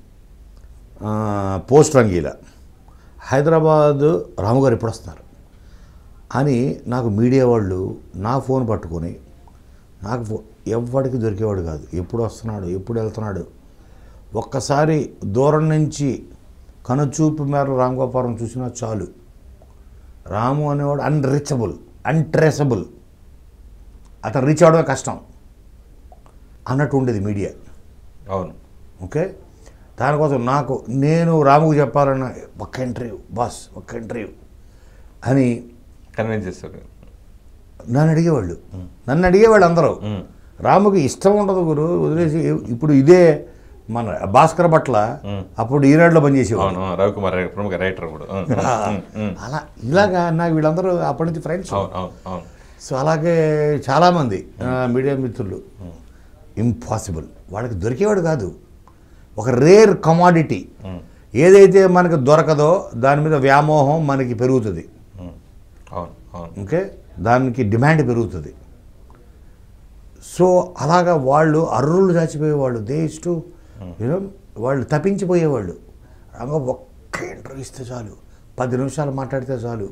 ఆ, పోస్ట్ రంగీలా హైదరాబాద్ రాముగారు ఎప్పుడు వస్తున్నారు అని నాకు మీడియా వాళ్ళు నా ఫోన్ పట్టుకొని నాకు ఫో ఎవ్వడికి దొరికేవాడు కాదు ఎప్పుడు వస్తున్నాడు ఎప్పుడు వెళ్తున్నాడు ఒక్కసారి దూరం నుంచి కనుచూపు మేర రామగోపాలం చూసినా చాలు రాము అనేవాడు అన్రీచబుల్ అన్ట్రేసబుల్ అతను రీచ్ అవడమే కష్టం అన్నట్టు ఉండేది మీడియా అవును ఓకే దానికోసం నాకు నేను రాముకు చెప్పాలన్న ఒక్క ఇంటర్వ్యూ బాస్ ఒక్క ఇంటర్వ్యూ అని కన్విన్స్ చేస్తారు నన్ను అడిగేవాళ్ళు నన్ను అడిగేవాళ్ళు అందరూ ఉమ్, రాముకి ఇష్టం ఉండదు గురు వదిలేసి ఇప్పుడు ఇదే మన భాస్కర్ పట్ల అప్పుడు ఈనాడులో పనిచేసేవాడు అవును అవును, రవికుమార్ రైటర్, ప్రముఖ రైటర్ కూడా ఉమ్, ఉమ్, ఉమ్, అలా ఇలాగా నాకు వీళ్ళందరూ అప్పటి నుంచి ఫ్రెండ్స్ అవును అవును అవును సో అలాగే చాలామంది ఆ, మీడియా మిత్రులు ఇంపాసిబుల్ వాళ్ళకి దొరికేవాడు కాదు ఒక రేర్ కమాడిటీ ఉమ్, ఏదైతే మనకు దొరకదో దాని మీద వ్యామోహం మనకి పెరుగుతుంది ఉమ్, అవును అవును ఓకే దానికి డిమాండ్ పెరుగుతుంది సో అలాగా వాళ్ళు అర్రులు చచ్చిపోయేవాళ్ళు దే టు యూనో వాళ్ళు తప్పించిపోయేవాళ్ళు రంగ ఒక్క ఇంటర్వ్యూ ఇస్తే చాలు పది నిమిషాలు మాట్లాడితే చాలు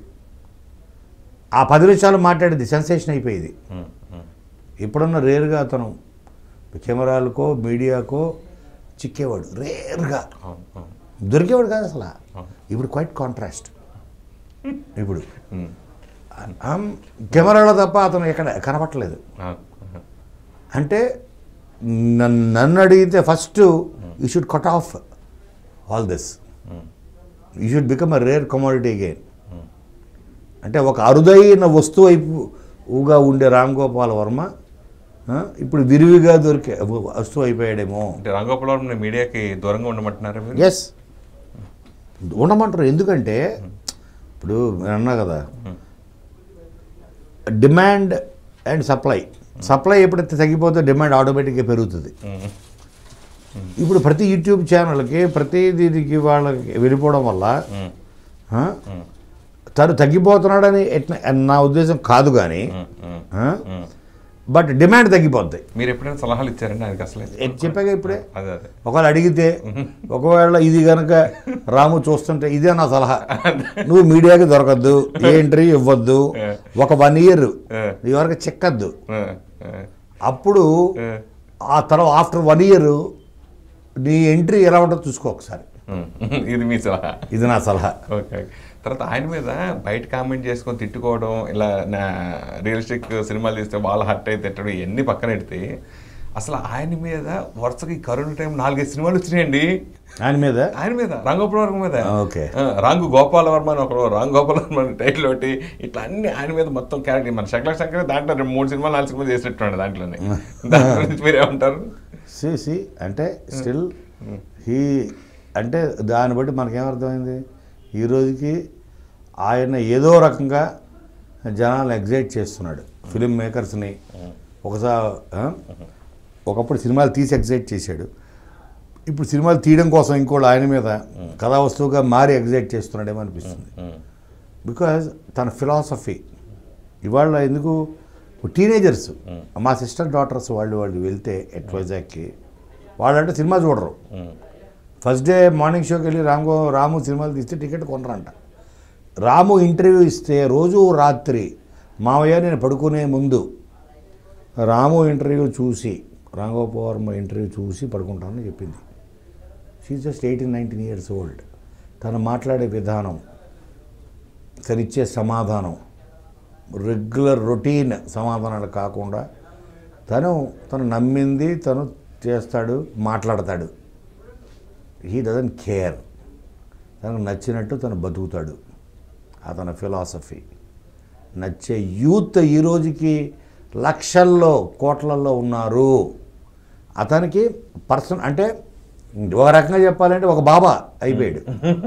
ఆ పది నిమిషాలు మాట్లాడేది సెన్సేషన్ అయిపోయేది ఉమ్, ఉమ్, ఇప్పుడున్న రేర్గా అతను కెమెరాలకో మీడియాకో చిక్కేవాడు రేర్గా అవును అవును దొరికేవాడు కాదు అసలు ఇప్పుడు క్వైట్ కాంట్రాస్ట్ ఇప్పుడు ఉమ్, ఆమ్, కెమెరాలో తప్ప అతను ఎక్కడ కనపట్టలేదు అవును, అవును. అంటే నన్ను నన్ను అడిగితే first you should cut off all this um, you should become a rare commodity again అంటే ఒక అరుదైన వస్తువు అయిపోగా ఉండే రామ్ గోపాల్ వర్మ ఆ, ఇప్పుడు విరివిగా దొరికే వస్తువు అయిపోయాడేమో అంటే రంగోపలవరం మీడియాకి దూరంగా ఉండమంటున్నారు మీరు ఎస్ ఉండమంటారు ఎందుకంటే ఇప్పుడు నేను అన్నా కదా డిమాండ్ అండ్ సప్లై సప్లై ఎప్పుడైతే తగ్గిపోతే డిమాండ్ ఆటోమేటిక్గా పెరుగుతుంది ఉమ్. ఇప్పుడు ప్రతి యూట్యూబ్ ఛానల్కి ప్రతి దీనికి వాళ్ళకి వెళ్ళిపోవడం వల్ల ఉమ్. ఆ, తను తగ్గిపోతున్నాడని ఎట్లా నా ఉద్దేశం కాదు కానీ ఉమ్. ఉమ్. ఆ, ఉమ్. బట్ డిమాండ్ తగ్గిపోద్ది మీరు ఎప్పుడైనా సలహాలు ఇచ్చారండి ఆయనకి అసలు ఎట్ చెప్పాగా ఇప్పుడే అదే అదే ఒకవేళ అడిగితే ఒకవేళ ఇది కనుక రాము చూస్తుంటే ఇదే నా సలహా నువ్వు మీడియాకి దొరకద్దు ఏ ఇంటర్వ్యూ ఇవ్వద్దు ఒక వన్ ఇయర్ నీ వరకు చెక్కద్దు ఆ, ఆ, అప్పుడు ఆ. ఆ తర్వాత ఆఫ్టర్ వన్ ఇయర్ నీ ఎంట్రీ ఎలా ఉంటుందో చూసుకో ఒకసారి ఉమ్. ఇది మీ సలహా ఇది నా సలహా ఓకే తర్వాత ఆయన మీద బయట కామెంట్ చేసుకొని తిట్టుకోవడం ఇలా నా రియలిస్టిక్ సినిమాలు తీస్తే వాళ్ళ హర్ట్ అయితే తిట్టడం ఇవన్నీ పక్కన పెడితే అసలు ఆయన మీద వరుసగా ఈ కరోనా టైం నాలుగైదు సినిమాలు వచ్చినాయండి ఆయన మీద ఆయన మీద రంగోపలవర్మ మీద ఓకే. ఆ, రాంగు గోపాలవర్మ అని ఒకడు రాంగు గోపాలవర్మ అని టైటిల్ ఒకటి ఇట్లా అన్ని ఆయన మీద మొత్తం క్యారెక్టర్ మన శకల శంకర్ దాంట్లో రెండు మూడు సినిమాలు నాలుగు సినిమాలు చేసినట్టున్నాడు దాంట్లోనే దాని గురించి మీరేమంటారు సి సి అంటే స్టిల్ హీ అంటే దాన్ని బట్టి మనకేమర్థమైంది ఈ రోజుకి ఆయన ఏదో రకంగా జనాలను ఎగ్జైట్ చేస్తున్నాడు ఫిలిం మేకర్స్ని ఒకసారి ఆ? ఒకప్పుడు సినిమాలు తీసి ఎగ్జైట్ చేశాడు ఇప్పుడు సినిమాలు తీయడం కోసం ఇంకోళ్ళు ఆయన మీద కథా వస్తువుగా మారి ఎగ్జైట్ చేస్తున్నాడేమో అనిపిస్తుంది బికాజ్ తన ఫిలాసఫీ ఇవాళ ఎందుకు టీనేజర్స్ మా సిస్టర్ డాటర్స్ వాళ్ళు వాళ్ళు వెళ్తే ఎట్ వైజాగ్కి వాళ్ళంటే సినిమా చూడరు ఫస్ట్ డే మార్నింగ్ షోకి వెళ్ళి రాము రాము సినిమాలు తీస్తే టికెట్ కొనరంట రాము ఇంటర్వ్యూ ఇస్తే రోజు రాత్రి మావయ్య నేను పడుకునే ముందు రాము ఇంటర్వ్యూ చూసి రాఘవపవర్మ ఇంటర్వ్యూ చూసి పడుకుంటానని చెప్పింది she just eighteen nineteen years old తను మాట్లాడే విధానం తను ఇచ్చే సమాధానం రెగ్యులర్ రొటీన్ సమాధానాలు కాకుండా తను తను నమ్మింది తను చేస్తాడు మాట్లాడతాడు హీ డజన్ కేర్ తనకు నచ్చినట్టు తను బతుకుతాడు అతని ఫిలాసఫీ నచ్చే యూత్ ఈ రోజుకి లక్షల్లో కోట్లల్లో ఉన్నారు అతనికి పర్సన్ అంటే ఒక రకంగా చెప్పాలంటే ఒక బాబా అయిపోయాడు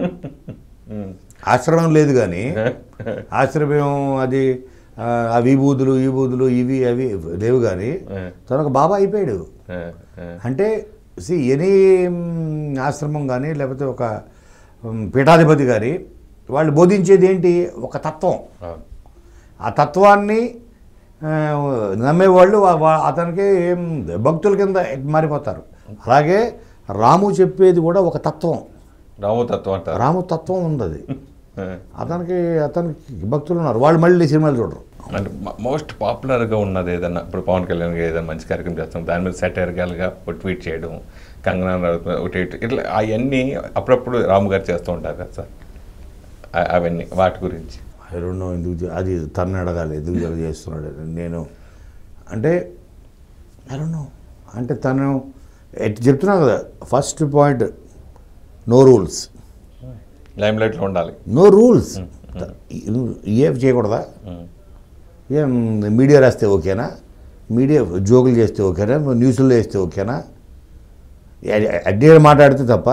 ఆశ్రమం లేదు కానీ ఆశ్రమం అది ఆ, ఆ విభూతులు ఈ బూతులు ఇవి అవి లేవు కానీ తను ఒక బాబా అయిపోయాడు అంటే సి ఎనీ ఆశ్రమం కానీ లేకపోతే ఒక ఉమ్, పీఠాధిపతి కానీ వాళ్ళు బోధించేది ఏంటి ఒక తత్వం ఆ తత్వాన్ని ఆ, నమ్మేవాళ్ళు వా- వా- అతనికి ఏం భక్తుల కింద మారిపోతారు అలాగే రాము చెప్పేది కూడా ఒక తత్వం రామతత్వం అంటారు రాము తత్వం ఉంది అది అతనికి అతనికి భక్తులు ఉన్నారు వాళ్ళు మళ్ళీ సినిమాలు చూడరు అంటే మోస్ట్ పాపులర్గా ఉన్నది ఏదన్నా ఇప్పుడు పవన్ కళ్యాణ్ గారు ఏదైనా మంచి కార్యక్రమం చేస్తాం దాని మీద సెటైర్గాలుగా ఒక ట్వీట్ చేయడం కంగనా రనౌత్ మీద ఒకటి ఇటు ఇట్లా అవన్నీ అప్పుడప్పుడు రాము గారు చేస్తూ ఉంటారు కదా సార్ ఆ- అవన్నీ వాటి గురించి ఐ డోంట్ నో ఎందుకు చే- అది తన్ను అడగాలి ఎందుకు ఇలా చేస్తున్నాడు అని. నేను అంటే ఐ డోంట్ నో అంటే తను ఎట్ చెప్తున్నా కదా ఫస్ట్ పాయింట్ నో రూల్స్ లైమ్ లైట్లో ఉండాలి నో రూల్స్ ఏం చేయకూడదా ఏం మీడియా రాస్తే ఓకేనా మీడియా జోకులు చేస్తే ఓకేనా న్యూస్లో వేస్తే ఓకేనా అడ్డీ మాట్లాడితే తప్ప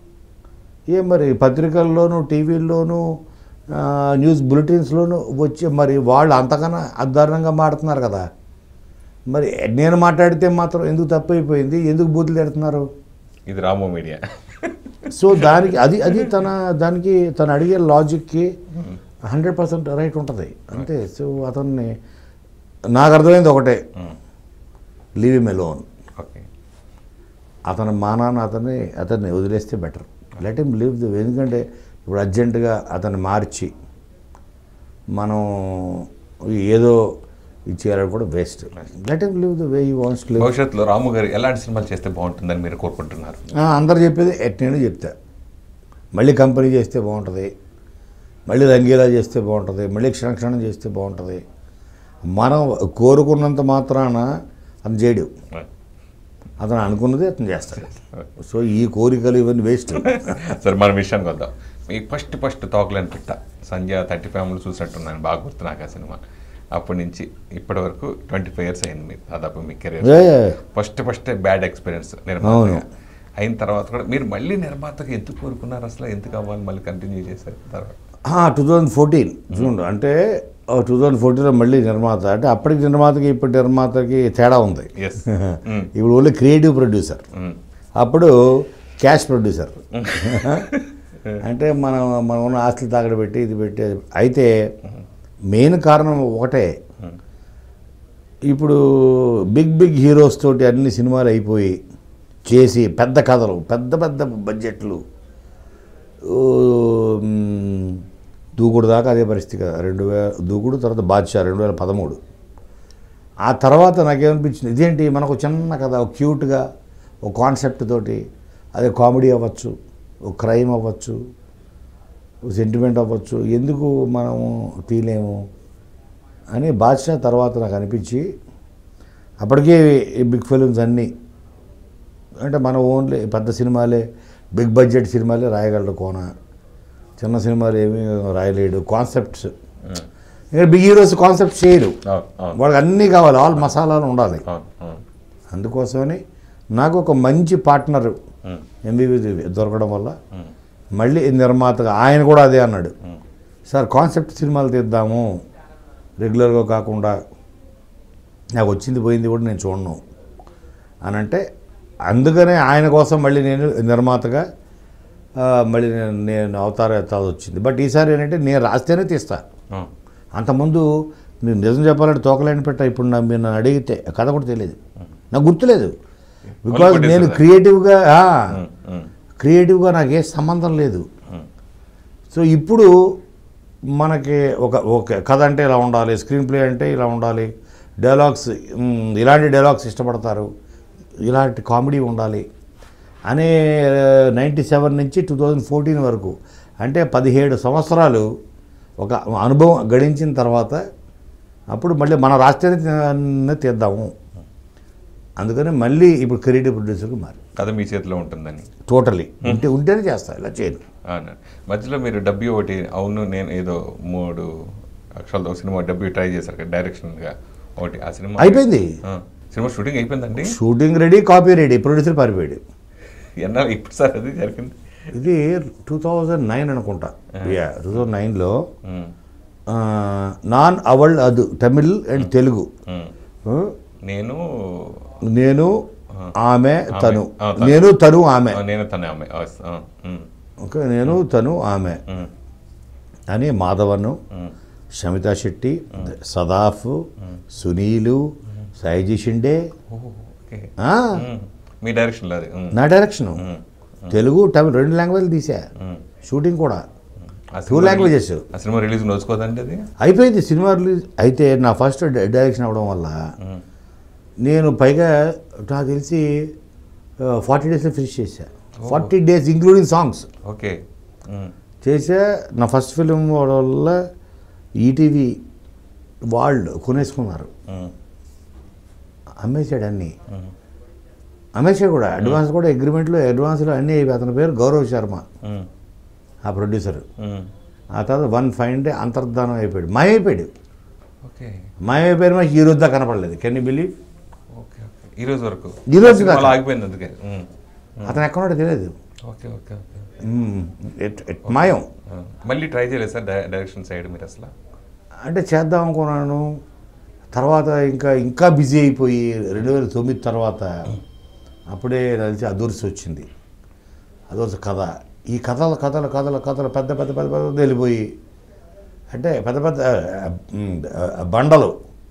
ఏం మరి పత్రికల్లోనూ టీవీల్లోనూ ఆ, న్యూస్ బులెటిన్స్లోనూ వచ్చి మరి వాళ్ళు అంతకన్నా అద్దారుణంగా మాడుతున్నారు కదా మరి నేను మాట్లాడితే మాత్రం ఎందుకు తప్పైపోయింది ఎందుకు బూతులు పెడుతున్నారు ఇది రాము మీడియా సో దానికి అది అది తన దానికి తను అడిగే లాజిక్కి హండ్రెడ్ పర్సెంట్ రైట్ ఉంటుంది అంతే సో అతన్ని నాకు అర్థమైంది ఒకటే లీవ్ ఇమ్ ఎలోన్ ఓకే అతని మానాన్ని అతన్ని అతన్ని వదిలేస్తే better let him leave the ఎందుకంటే ఇప్పుడు అర్జెంటుగా అతన్ని మార్చి మనం ఏదో ఇచ్చేయాలని కూడా waste let him leave the way he wants live భవిష్యత్తులో రాము గారు ఎలాంటి సినిమాలు చేస్తే బాగుంటుందని మీరు కోరుకుంటున్నారు అందరు చెప్పేది ఎట్ నేను చెప్తా మళ్ళీ కంపెనీ చేస్తే బాగుంటుంది మళ్ళీ రంగీలా చేస్తే బాగుంటుంది మళ్ళీ క్షణక్షణం చేస్తే బాగుంటుంది మనం కోరుకున్నంత మాత్రాన అతను చేయడు అతను అనుకున్నది అతను చేస్తాడు సో ఈ కోరికలు ఇవన్నీ వేస్ట్ సరే మన విషయానికి వద్దాం మీ ఫస్ట్ ఫస్ట్ తోకలేని పిట్ట సంధ్య థర్టీ ఫ్యామిలీ చూసినట్టున్నాను బాగా గుర్తు నాకు ఆ సినిమా అప్పటి నుంచి ఇప్పటి వరకు ట్వంటీ ఫైవ్ ఇయర్స్ అయింది మీరు దాదాపు మీ కెరీర్ ఏ, ఫస్ట్ ఫస్ట్ బ్యాడ్ ఎక్స్పీరియన్స్ నిర్మాతగా అయిన తర్వాత కూడా మీరు మళ్ళీ నిర్మాతగా ఎందుకు కోరుకున్నారు అసలు ఎందుకు అవ్వాలి మళ్ళీ కంటిన్యూ చేశారు తర్వాత టూ థౌజండ్ ఫోర్టీన్ చూడండి అంటే టూ థౌజండ్ ఫోర్టీన్లో మళ్ళీ నిర్మాత అంటే అప్పటికి నిర్మాతకి ఇప్పటి నిర్మాతకి తేడా ఉంది ఎస్ ఇప్పుడు ఓన్లీ క్రియేటివ్ ప్రొడ్యూసర్ అప్పుడు క్యాష్ ప్రొడ్యూసర్ అంటే మనం మనం ఉన్న ఆస్తులు తాగడ పెట్టి ఇది పెట్టి అది- అయితే మెయిన్ కారణం ఒకటే ఇప్పుడు బిగ్ బిగ్ హీరోస్ తోటి అన్ని సినిమాలు అయిపోయి చేసి పెద్ద కథలు పెద్ద పెద్ద బడ్జెట్లు ఓ, మ్, దూకుడు దాకా అదే పరిస్థితి కదా రెండు వేల దూకుడు తర్వాత బాద్షా రెండు వేల పదమూడు ఆ తర్వాత నాకేమనిపించింది ఇదేంటి మనకు చిన్న కథ ఒక క్యూట్గా ఒక కాన్సెప్ట్ తోటి అదే కామెడీ అవ్వచ్చు ఒక క్రైమ్ అవ్వచ్చు ఒక సెంటిమెంట్ అవ్వచ్చు ఎందుకు మనము తీయలేము అని బాద్షా తర్వాత నాకు అనిపించి అప్పటికే ఈ బిగ్ ఫిలిమ్స్ అన్నీ అంటే మన ఓన్లీ పెద్ద సినిమాలే బిగ్ బడ్జెట్ సినిమాలే రాయగలడు కోన చిన్న సినిమాలు ఏమీ రాయలేడు కాన్సెప్ట్స్ ఇంకా బిగ్ హీరోస్ కాన్సెప్ట్స్ చేయరు అవును అవును వాళ్ళకి అన్నీ కావాలి ఆల్ మసాలాలు ఉండాలి అవును అవును అందుకోసమని నాకు ఒక మంచి పార్ట్నర్ ఉమ్, ఎంబీబీ దొరకడం వల్ల ఉమ్, మళ్ళీ నిర్మాతగా ఆయన కూడా అదే అన్నాడు ఉమ్, సార్ కాన్సెప్ట్ సినిమాలు తీద్దాము రెగ్యులర్గా కాకుండా నాకు వచ్చింది పోయింది కూడా నేను చూడను అని అంటే అందుకనే ఆయన కోసం మళ్ళీ నేను నిర్మాతగా ఆ, మళ్ళీ నేను నేను అవతారం ఎత్తాల్సి వచ్చింది బట్ ఈసారి ఏంటంటే నేను రాస్తేనే తీస్తా అవును. అంతకుముందు నేను నిజం చెప్పాలంటే తోకలేని పెట్ట ఇప్పుడు నా మీరు నన్ను అడిగితే కథ కూడా తెలియదు నాకు గుర్తులేదు బికాజ్ కొట్టేశారు నేను సార్. క్రియేటివ్గా ఉమ్, ఉమ్, క్రియేటివ్గా నాకు ఏ సంబంధం లేదు ఉమ్, సో ఇప్పుడు మనకి ఒక ఒక కథ అంటే ఇలా ఉండాలి స్క్రీన్ ప్లే అంటే ఇలా ఉండాలి డైలాగ్స్ మ్, ఇలాంటి డైలాగ్స్ ఇష్టపడతారు ఇలాంటి కామెడీ ఉండాలి అనే నైంటీ సెవెన్ నుంచి టూ థౌజండ్ ఫోర్టీన్ వరకు అంటే పదిహేడు సంవత్సరాలు ఒక అనుభవం గడించిన తర్వాత అప్పుడు మళ్ళీ మన రాష్ట్రాన్ని తీద్దాము అందుకని మళ్ళీ ఇప్పుడు క్రియేటివ్ ప్రొడ్యూసర్కి మారి కథ మీ చేతిలో ఉంటుందని టోటలీ ఉంటే ఉంటేనే చేస్తా ఇలా చేయను అవును మధ్యలో మీరు డబ్బు ఒకటి అవును నేను ఏదో మూడు అక్షరాలతో ఒక సినిమా డబ్బు ట్రై చేశారు కదా డైరెక్షన్గా ఒకటి ఆ సినిమా అయిపోయింది ఆ, సినిమా షూటింగ్ అయిపోయిందండి shooting ready copy ready producer పారిపోయాడు ఎన్నాళ్ళు ఇప్పుడు సార్ అది జరిగింది ఇది టూ థౌజండ్ నైన్ అనుకుంటా యా టూ థౌజండ్ నైన్లో ఉమ్, నాన్ అవల్ అదు తమిళ్ అండ్ తెలుగు ఉమ్. ఆ, నేను నేను ఆమె తను ఆ, తను. నేను తను ఆమె ఆ, నేను తన అమ్మాయి ఆ, ఆ, ఉమ్, ఓకే నేను తను ఆమె ఉమ్, అని Madhavan um, Shamita Shetty Sadaf Sunil Sayaji Shinde oh, okay ఆ, ఉమ్, మీ డైరెక్షన్లో అది ఉమ్, నా డైరెక్షను ఉమ్, తెలుగు తమిళ్ రెండు లాంగ్వేజ్లు తీసా ఉమ్. షూటింగ్ కూడా ఆ టూ సినిమా లాంగ్వేజెస్ ఆ సినిమా రిలీజ్ నోచుకోదండి అది అయిపోయింది సినిమా రిలీజ్ అయితే నా ఫస్ట్ డై- డైరెక్షన్ అవ్వడం వల్ల ఉమ్, నేను పైగా నాకు తెలిసి ఫార్టీ డేస్లో ఫినిష్ చేశా forty days including songs okay um, చేసా నా ఫస్ట్ ఫిలిం వల్ల ఈటీవీ వాళ్ళు కొనేసుకున్నారు ఉమ్, అమ్మేశాడు అన్నీ ఉమ్, అమ్మేశాడు కూడా అడ్వాన్స్ కూడా అగ్రిమెంట్లో అడ్వాన్స్లో అన్నీ అయిపోయి అతని పేరు గౌరవ్ శర్మ ఉమ్, ఆ ప్రొడ్యూసర్ ఉమ్. ఆ తర్వాత వన్ ఫైవ్ డే అంతర్ధానం అయిపోయాడు మాయమైపోయాడు ఓకే మాయమైపోయిన మా హీరోద్దా కనపడలేదు can you believe okay okay ఈ రోజు వరకు ఈ రోజు ఆ సినిమా దాకా. ఆగిపోయింది అందుకే ఉమ్, అతను ఎక్కడో తెలియదు ఓకే ఓకే ఓకే మ్మ్. ఎట్- ఎట్ మాయం ఆ, మళ్ళీ ట్రై చేయలేదు సార్ డై- డైరెక్షన్ సైడ్ మీరు అసలు అంటే చేద్దాం అనుకున్నాను తర్వాత ఇంకా ఇంకా బిజీ అయిపోయి రెండు వేల తొమ్మిది తర్వాత అప్పుడే తెలిసి అదూర్సి వచ్చింది అదొక కథ ఈ కథల కథలు కథలు కథలు పెద్ద పెద్ద పెద్ద పెద్ద వెళ్ళిపోయి అంటే పెద్ద పెద్ద ఆ, మ్, ఆ, బండలు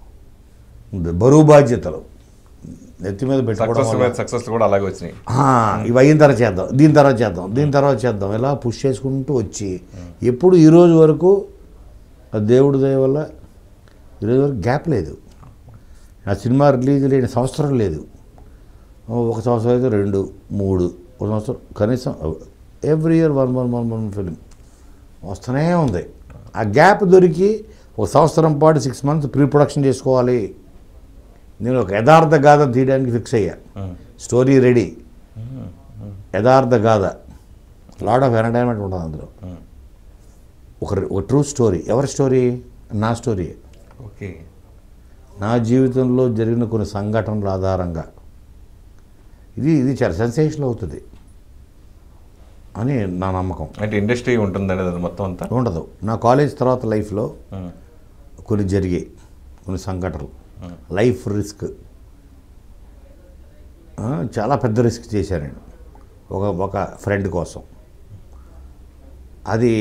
బరువు బాధ్యతలు నెత్తి మీద పెట్టుకోవడం సక్సెస్ వల్ల సక్సెస్ కూడా అలాగే వచ్చినాయి ఆ, ఇవి అయిన తర్వాత చేద్దాం దీని తర్వాత చేద్దాం దీని తర్వాత చేద్దాం ఇలా పుష్ చేసుకుంటూ వచ్చి ఎప్పుడు ఈ రోజు వరకు ఆ దేవుడి దయ వల్ల ఈరోజు వరకు గ్యాప్ లేదు ఆ సినిమా రిలీజ్ లేని సంవత్సరం లేదు ఓ, ఒక సంవత్సరం అయితే రెండు మూడు ఒక సంవత్సరం కనీసం every year one one one one film వస్తూనే ఉంది ఆ గ్యాప్ దొరికి ఒక సంవత్సరం పాటు సిక్స్ మంత్స్ ప్రీ ప్రొడక్షన్ చేసుకోవాలి నేను ఒక యథార్థ గాథ తీయడానికి ఫిక్స్ అయ్యా ఉమ్, స్టోరీ రెడీ ఉమ్, ఉమ్, యథార్థ గాథ లాడ్ ఆఫ్ ఎంటర్టైన్మెంట్ ఉంటుంది అందులో ఉమ్. ఒక ఒక ట్రూ స్టోరీ ఎవరి స్టోరీ నా స్టోరీ ఓకే నా జీవితంలో జరిగిన కొన్ని సంఘటనల ఆధారంగా ఇది ఇది చాలా సెన్సేషన్ అవుతుంది అని నా నమ్మకం అంటే ఇండస్ట్రీ ఉంటుందండి అది మొత్తం అంతా ఉండదు నా కాలేజ్ తర్వాత లైఫ్లో ఉమ్, కొన్ని జరిగాయి కొన్ని సంఘటనలు లైఫ్ రిస్క్ ఆ, చాలా పెద్ద రిస్క్ చేశాను నేను ఒక ఒక ఫ్రెండ్ కోసం అది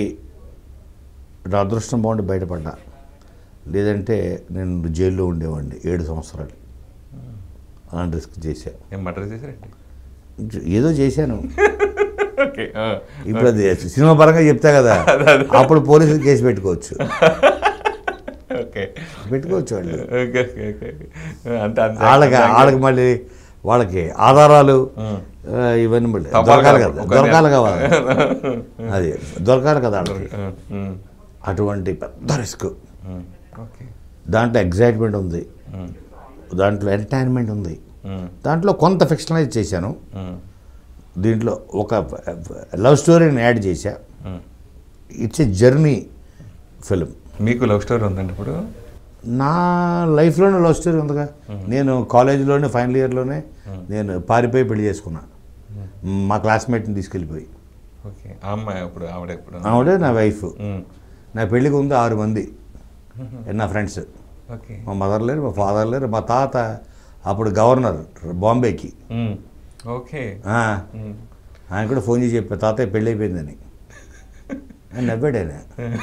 నా అదృష్టం బాగుండి బయటపడ్డా లేదంటే నేను జైల్లో ఉండేవాడిని ఏడు సంవత్సరాలు అలాంటి రిస్క్ చేశా ఏం మర్డర్ చేశారండి ఏదో చేశాను ఓకే ఆ, ఇప్పుడు అది సినిమా పరంగా చెప్తా కదా అప్పుడు పోలీసులు కేసు పెట్టుకోవచ్చు ఓకే పెట్టుకోవచ్చు వాళ్ళు ఓకే ఓకే ఓకే అంతే అంతే వాళ్ళకి వాళ్ళకి మళ్ళీ వాళ్ళకి ఆధారాలు ఉమ్. ఆ, ఇవన్నీ మళ్ళీ తవ్వాలి దొరకాలి కదా, కదా ఒక దొరకాలి కావాలి అది దొరకాలి కదా వాళ్ళకి ఉమ్, ఉమ్, అటువంటి పెద్ద రిస్క్ ఉమ్, ఓకే దాంట్లో ఎగ్జైట్మెంట్ ఉంది ఉమ్, దాంట్లో ఎంటర్టైన్మెంట్ ఉంది ఉమ్, దాంట్లో కొంత ఫిక్షనలైజ్ చేశాను ఉమ్, దీంట్లో ఒక లవ్ స్టోరీని యాడ్ చేశా um. It's a journey film మీకు లవ్ స్టోరీ ఉందండి ఇప్పుడు నా లైఫ్లోనే లవ్ స్టోరీ ఉందిగా నేను కాలేజీలోనే ఫైనల్ ఇయర్లోనే నేను పారిపోయి పెళ్లి చేసుకున్నా మా క్లాస్మేట్ని తీసుకెళ్ళిపోయి ఓకే ఆ అమ్మాయి ఇప్పుడు ఆవిడ ఇప్పుడు ఆవిడే నా వైఫ్ ఉమ్, నా పెళ్ళికి ఉంది ఆరు మంది నా ఫ్రెండ్స్ ఓకే మా మదర్ లేరు మా ఫాదర్ లేరు మా తాత అప్పుడు గవర్నర్ బాంబేకి ఉమ్, ఓకే ఆ, ఉమ్, ఆయన కూడా ఫోన్ చేసి చెప్పా తాతయ్య పెళ్ళి అయిపోయిందని ఆయన నవ్వాడు ఆయన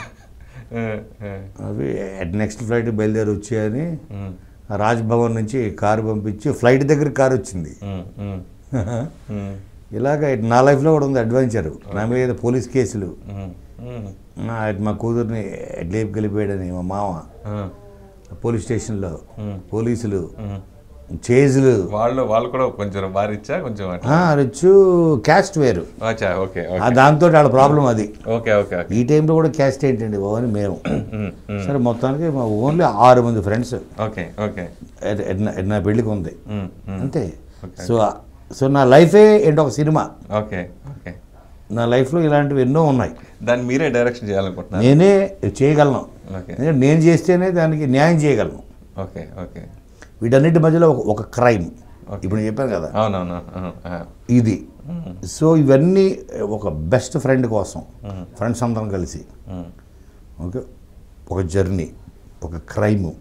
ఆ, ఆ, అవి నెక్స్ట్ ఫ్లైట్ బయలుదేరి వచ్చాయని ఉమ్, రాజ్భవన్ నుంచి కారు పంపించి ఫ్లైట్ దగ్గర కారు వచ్చింది ఉమ్, ఉమ్, ఉమ్, ఇలాగ ఇటు నా లైఫ్లో కూడా ఉంది అడ్వెంచర్ నా మీద పోలీస్ కేసులు ఉమ్, ఉమ్, నా ఇటు మా కూతుర్ని లేపు గెలిపాడని మా మామ ఆ, పోలీస్ స్టేషన్లో ఉమ్, పోలీసులు ఉమ్. చేజులు వాళ్ళు వాళ్ళు కూడా కొంచెం వారిచ్చా కొంచెం అట్లా రిచ్ క్యాస్ట్ వేరు అచ్చా ఓకే ఆ ఓకే దాంతో వాళ్ళ ప్రాబ్లం అది ఓకే ఓకే ఓకే ఈ టైంలో కూడా క్యాస్ట్ ఏంటండి బాబు అని మేము ఉమ్, ఉమ్, సరే మొత్తానికి మా ఓన్లీ ఆరు మంది ఫ్రెండ్స్ ఓకే ఓకే నా పెళ్ళికి ఉంది ఉమ్, ఉమ్, అంతే Okay. సో సో నా లైఫే ఏంటి ఒక సినిమా ఓకే ఓకే నా లైఫ్లో ఇలాంటివి ఎన్నో ఉన్నాయి దాన్ని మీరే డైరెక్షన్ చేయాలనుకుంటున్నారు నేనే చేయగలను ఓకే ఎందుకంటే నేను చేస్తేనే దానికి న్యాయం చేయగలను ఓకే ఓకే వీటన్నిటి మధ్యలో ఒక- ఒక క్రైమ్ Okay. ఇప్పుడు నేను చెప్పాను కదా అవునవును అవును, ఆ, ఇది ఉమ్, సో ఇవన్నీ ఒక బెస్ట్ ఫ్రెండ్ కోసం ఉమ్, ఫ్రెండ్స్ అందరం కలిసి ఉమ్, ఓకే ఒక జర్నీ ఒక క్రైము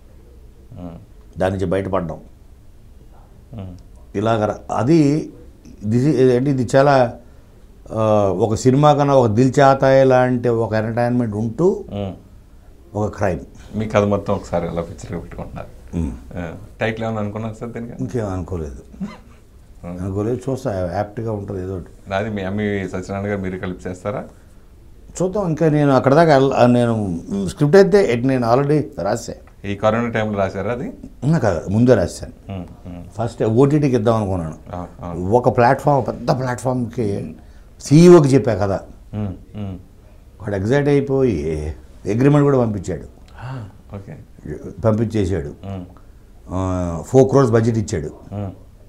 ఉమ్, దాని నుంచి బయటపడడం ఉమ్, ఇలాగ ర- అది దిస్ అంటే ఇది చాలా ఆ, ఒక సినిమా కన్నా ఒక దిల్ చాతాయి లాంటి ఒక ఎంటర్టైన్మెంట్ ఉంటూ ఉమ్. ఒక క్రైమ్ మీ కథ మొత్తం ఒకసారి అలా పిక్చర్ పెట్టుకుంటున్నారు టైటిల్ ఏమైనా అనుకున్నారు సార్ దీనికి ఇంకేం అనుకోలేదు అనుకోలేదు చూస్తా యాప్ట్గా ఉంటుంది ఏదో ఒకటి నాది మీ అమ్మి సత్యనారాయణ గారు మీరు కలిపి చేస్తారా చూద్దాం ఇంకా నేను అక్కడ దాకా వెళ్ళ- నేను స్క్రిప్ట్ అయితే ఎట్ నేను ఆల్రెడీ రాసా ఈ కరోనా టైంలో రాశారా అది ఇంకా కాదు, ముందే రాశాను ఉమ్, ఉమ్, ఫస్ట్ ఓటీటీకి ఇద్దాం అనుకున్నాను ఆ, ఆ, ఒక ప్లాట్ఫామ్ పెద్ద ప్లాట్ఫామ్కి సీఈఓకి చెప్పా కదా ఉమ్, ఉమ్. వాడు ఎగ్జైట్ అయిపోయి అగ్రిమెంట్ కూడా పంపించాడు ఆ, ఓకే పంపించేశాడు ఉమ్, ఫోర్ క్రోర్స్ బడ్జెట్ ఇచ్చాడు ఉమ్,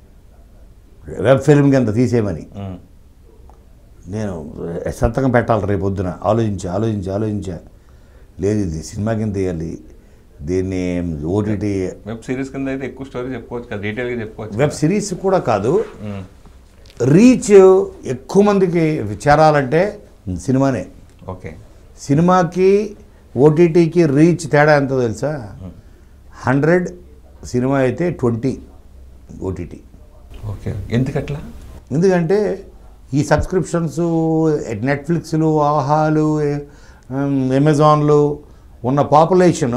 వెబ్ ఫిల్మ్కి అంత తీసేయమని ఉమ్, నేను సంతకం పెట్టాలి రేపు పొద్దున ఆలోచించా ఆలోచించి ఆలోచించా లేదు ఇది సినిమా కింద తీయాలి దీన్ని ఓటీటీ వెబ్ సిరీస్ కింద అయితే ఎక్కువ స్టోరీ చెప్పుకోవచ్చు కదా డీటెయిల్గా చెప్పుకోవచ్చు వెబ్ సిరీస్ కూడా కాదు ఉమ్, రీచ్ ఎక్కువ మందికి చేరాలంటే సినిమానే ఓకే సినిమాకి ఓటీటీకి రీచ్ తేడా ఎంతో తెలుసా హండ్రెడ్ సినిమా అయితే ట్వంటీ ఓటీటీ ఓకే ఎందుకట్లా ఎందుకంటే ఈ సబ్స్క్రిప్షన్స్ నెట్ఫ్లిక్స్లు ఆహాలు అమెజాన్లు ఉన్న population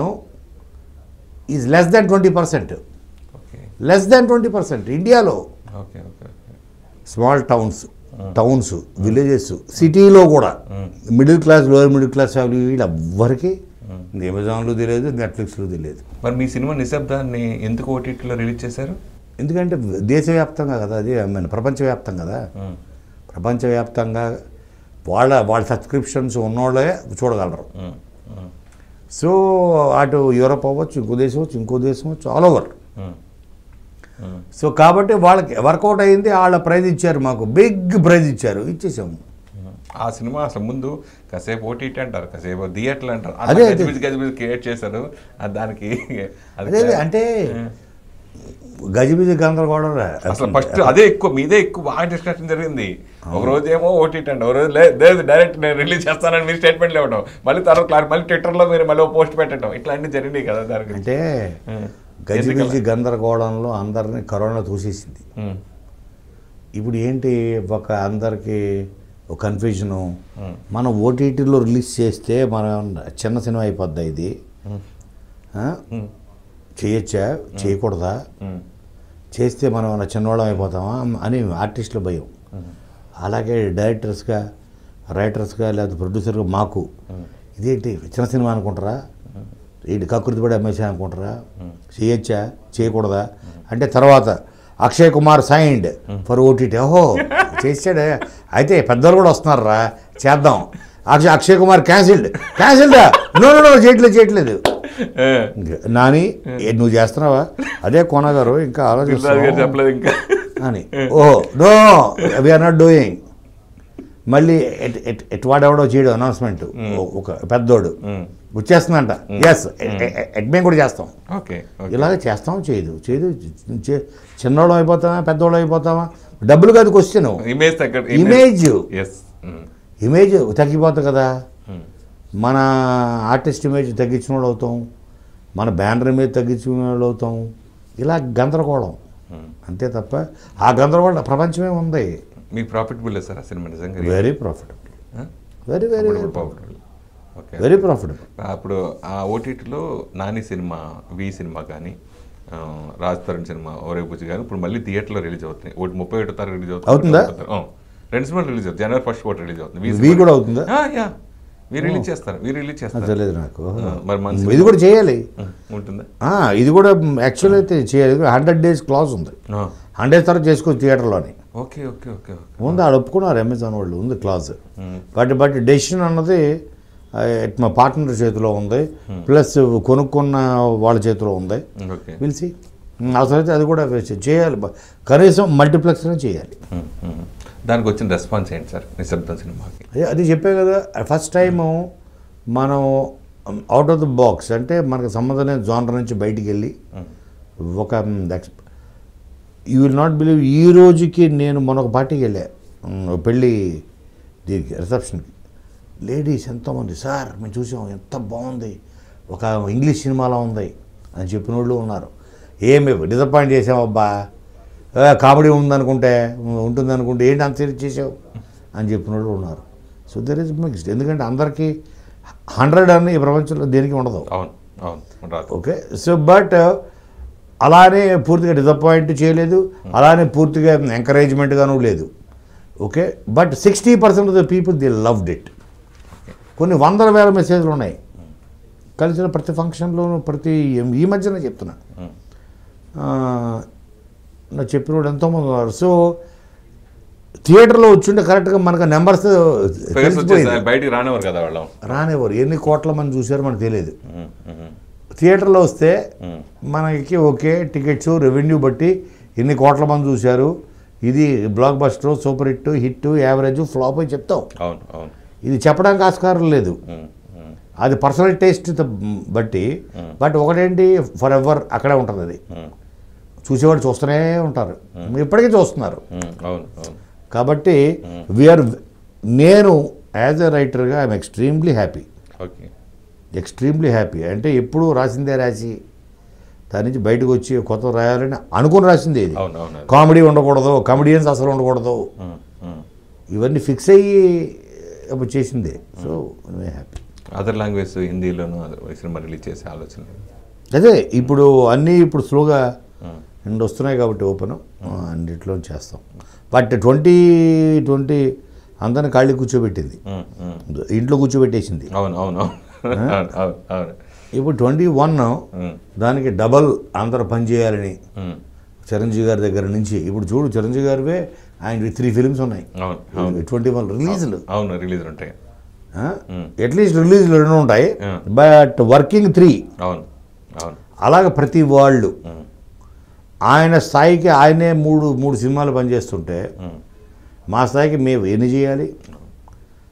is less than twenty percent okay less than twenty percent ఇండియాలో okay okay okay small towns towns villages సిటీలో కూడా middle class lower middle class family వీళ్ళెవ్వరికి అమెజాన్లో తెలియదు నెట్ఫ్లిక్స్లో తెలియదు మరి మీ సినిమా నిశ్శబ్దాన్ని ఎందుకు ఓటీటీలో రిలీజ్ చేశారు ఎందుకంటే దేశవ్యాప్తంగా కదా అది ఐ మీన్ ప్రపంచవ్యాప్తం కదా ఉమ్, ప్రపంచవ్యాప్తంగా వాళ్ళ వాళ్ళ సబ్స్క్రిప్షన్స్ ఉన్నోళ్ళే చూడగలరు ఉమ్, ఉమ్, సో అటు యూరప్ అవ్వచ్చు ఇంకో దేశం అవ్వచ్చు ఇంకో దేశం అవ్వచ్చు all over um, um, so కాబట్టి వాళ్ళకి వర్కౌట్ అయింది వాళ్ళ ప్రైజ్ ఇచ్చారు మాకు బిగ్ ప్రైజ్ ఇచ్చారు ఇచ్చేసాము ఆ సినిమా అసలు ముందు కాసేపు ఓటీటీ అంటారు కాసేపు థియేటర్లు అంటారు అదే, అదే అదే. గజిబిజి గజిబిజి క్రియేట్ చేశారు అది దానికి అది అదే అంటే గజిబిజి గందరగోళం రా. అసలు ఫస్ట్ అదే ఎక్కువ మీదే ఎక్కువ బాగా డిస్కషన్ జరిగింది ఒక రోజు ఏమో ఓటీటీ అండి ఒక రోజు లే- లేదు డైరెక్ట్ నేను రిలీజ్ చేస్తానని మీరు స్టేట్మెంట్ ఇవ్వడం మళ్ళీ తర్వాత క్లారి మళ్ళీ ట్విట్టర్లో మీరు మళ్ళీ పోస్ట్ పెట్టడం ఇట్లాంటివి జరిగినాయి కదా దాని గురించి అంటే గజిబిజి గందరగోళంలో అందరిని కరోనా చూసేసింది ఉమ్, ఇప్పుడు ఏంటి ఒక అందరికి ఒక కన్ఫ్యూజను మనం ఓటీటీలో రిలీజ్ చేస్తే మనం చిన్న సినిమా అయిపోద్దా ఇది ఆ? చేయొచ్చా చేయకూడదా ఉమ్, చేస్తే మనం ఏమైనా చిన్నవాళ్ళం అయిపోతామా అని ఆర్టిస్టుల భయం అలాగే డైరెక్టర్స్గా రైటర్స్గా లేదా ప్రొడ్యూసర్గా మాకు ఇదేంటి చిన్న సినిమా అనుకుంటారా ఏంటి కకృతి పడి అమ్మేసా అనుకుంటారా చేయొచ్చా చేయకూడదా అంటే తర్వాత Akshay Kumar signed for OTT ఓహో చేసాడే అయితే పెద్దలు కూడా వస్తున్నారా చేద్దాం అక్షయ్ అక్షయ్ కుమార్ క్యాన్సిల్డ్ క్యాన్సిల్డా నో నో చేయట్లేదు చేయట్లేదు ఏ, నాని ఏ, నువ్వు చేస్తున్నావా అదే కోన గారు ఇంకా దిల్రాజు గారు ఆలోచిస్తున్నావు చెప్పలేదు ఇంకా అని oh no we're not doing మళ్ళీ ఎట్ ఎట్ ఎట్ వాడెవడో చేయడం అనౌన్స్మెంట్ ఒక పెద్దోడు ఉమ్, వచ్చేస్తుందంట ఎస్ ఎట్ మేము కూడా చేస్తాం ఓకే ఓకే ఇలాగ చేస్తాం చేయదు చేయదు చే- చిన్నోళ్ళం అయిపోతామా పెద్దోళ్ళం అయిపోతామా డబ్బులు కాదు క్వశ్చన్ ఇమేజ్ తగ్గ ఇమేజ్ ఎస్ ఇమేజ్ తగ్గిపోతుంది కదా మన ఆర్టిస్ట్ ఇమేజ్ తగ్గించిన వాళ్ళు అవుతాం మన బ్యానర్ ఇమేజ్ తగ్గించిన వాళ్ళు అవుతాం ఇలా గందరగోళం అంతే తప్ప ఆ గందరగోళం ప్రపంచమే ఉంది మీకు ప్రాఫిటబుల్ సార్ ఆ సినిమా నిజంగా very profitable very very very profitable okay very profitable అప్పుడు ఆ ఓటీటీలో నాని సినిమా వి సినిమా కానీ ఆ, రాజ్ తరుణ్ సినిమా ఒరే బుజ్జి కానీ ఇప్పుడు మళ్ళీ థియేటర్లో రిలీజ్ అవుతున్నాయి ఒకటి ముప్పై ఒకటో తారీఖు రిలీజ్ అవుతుంది అవుతుందా? ఒకటో తారీఖు. ఆ, రెండు సినిమాలు రిలీజ్ అవుతుంది జనవరి ఫస్ట్ ఒకటి రిలీజ్ అవుతుంది వి వి సినిమా. కూడా అవుతుందా ఆ, యా మీరు రిలీజ్ చేస్తారు మీరు రిలీజ్ చేస్తారు తెలియదు నాకు ఆ, మరి మన ఇది కూడా చేయాలి ఉం, ఉంటుందా ఆ, ఇది కూడా యాక్చువల్ అయితే చేయాలి హండ్రెడ్ డేస్ క్లాజ్ ఉంది ఆ, హండ్రెడ్ తర్వాత చేసుకోవచ్చు థియేటర్లోని ఓకే ఓకే ఓకే ఓకే ఉంది ఆడ ఒప్పుకున్నారు అమెజాన్ వాళ్ళు ఉంది clause um, but but decision అన్నది ఆ, ఎట్ మా పార్ట్నర్ చేతిలో ఉంది ప్లస్ కొనుక్కున్న వాళ్ళ చేతిలో ఉంది ఓకే పిలిచి అవసరమైతే అది కూడా చే- చేయాలి బ- కనీసం మల్టీప్లెక్స్లో చేయాలి ఉం, ఉం. దానికి వచ్చిన రెస్పాన్స్ ఏంటి సార్ నిశ్శబ్దం సినిమాకి అదే అది చెప్పే కదా ఫస్ట్ టైము మనం అవుట్ ఆఫ్ ద బాక్స్ అంటే మనకు సంబంధం లేని జోనర్ నుంచి బయటికి వెళ్ళి ఒక యూ విల్ నాట్ బిలీవ్ ఈ రోజుకి నేను మొన్న ఒక పార్టీకి వెళ్ళా ఉమ్, ఒక పెళ్ళి దీనికి రిసెప్షన్కి లేడీస్ ఎంతోమంది సార్ మేము చూసాం ఎంత బాగుంది ఒక ఇంగ్లీష్ సినిమాలో ఉంది అని చెప్పిన వాళ్ళు ఉన్నారు ఏమి డిసప్పాయింట్ చేసావు అబ్బా ఏ, కామెడీ ఉందనుకుంటే ఉంటుంది అనుకుంటే ఏంటి అంత serious చేసావు అని చెప్పిన వాళ్ళు ఉన్నారు సో దెర్ ఇస్ మిక్స్డ్ ఎందుకంటే అందరికీ హండ్రెడ్ అని ఈ ప్రపంచంలో దేనికి ఉండదు అవును అవును రాదు ఓకే సో బట్ అలానే పూర్తిగా డిసప్పాయింట్ చేయలేదు అలానే పూర్తిగా ఎంకరేజ్మెంట్గాను లేదు okay but sixty percent of the people they loved it కొన్ని వందల వేల మెసేజ్లు ఉన్నాయి కలిసిన ప్రతి ఫంక్షన్లోనూ ప్రతి ఈ మధ్యన చెప్తున్నా ఉం. ఆ, నాకు చెప్పిన వాళ్ళు ఎంతోమంది ఉన్నారు సో థియేటర్లో వచ్చుంటే కరెక్ట్గా మనకు నెంబర్స్ ఫేస్ వచ్చేసి బయటికి రానివ్వరు కదా వాళ్ళం రానివ్వరు ఎన్ని కోట్ల మంది చూసారో మనకు తెలియదు ఉం, ఉం, థియేటర్లో వస్తే ఉం. మనకి ఓకే టికెట్స్ రెవెన్యూ బట్టి ఎన్ని కోట్ల మంది చూశారు ఇది blockbuster super hit hit average flop అని చెప్తాం అవును అవును ఇది చెప్పడానికి ఆస్కారం లేదు ఉం, ఉం, అది పర్సనల్ టేస్ట్ బట్టి బట్ ఒకటేంటి ఫర్ ఎవర్ అక్కడే ఉంటుంది అది ఉం, చూసేవాడు చూస్తూనే ఉంటారు ఇప్పటికీ చూస్తున్నారు ఉం, అవును అవును కాబట్టి వీఆర్ నేను యాజ్ ఎ రైటర్గా I'm extremely happy okay extremely happy అంటే ఎప్పుడూ రాసిందే రాసి దాని నుంచి బయటకు వచ్చి కొత్త రాయాలని అనుకుని రాసింది ఇది అవును అవును అది. కామెడీ ఉండకూడదు కామెడియన్స్ అసలు ఉండకూడదు ఉం, ఉం. ఇవన్నీ ఫిక్స్ అయ్యి ఇప్పుడు చేసింది సో హ్యాపీ అదర్ లాంగ్వేజ్ హిందీలోను అదర్ సినిమా రిలీజ్ చేసే ఆలోచన లేదు. అదే ఇప్పుడు అన్నీ ఇప్పుడు స్లోగా ఉం. రెండు వస్తున్నాయి కాబట్టి ఓపెన్ అన్నిట్లో చేస్తాం బట్ ట్వంటీ ట్వంటీ అందరిని ఖాళీ కూర్చోబెట్టింది ఉం, ఉం. ఇంట్లో కూర్చోబెట్టేసింది అవును అవును అవును అవును అవును అవును ఇప్పుడు ట్వంటీ వన్ ఉం, దానికి డబల్ అందరూ పని చేయాలని ఉం. చిరంజీవి గారి దగ్గర నుంచి ఇప్పుడు చూడు చిరంజీవి గారివే ఆయన త్రీ ఫిలిమ్స్ ఉన్నాయి అవును అవును ట్వంటీ వన్ రిలీజ్లు అవును రిలీజ్ ఉంటాయి అట్లీస్ట్ రిలీజ్లు రెండు ఉంటాయి Yeah. బట్ వర్కింగ్ త్రీ అవును అవును అలాగ ప్రతి వాళ్ళు ఉం, ఆయన స్థాయికి ఆయనే మూడు మూడు సినిమాలు పనిచేస్తుంటే ఉం. మా స్థాయికి మేము ఎన్ని చేయాలి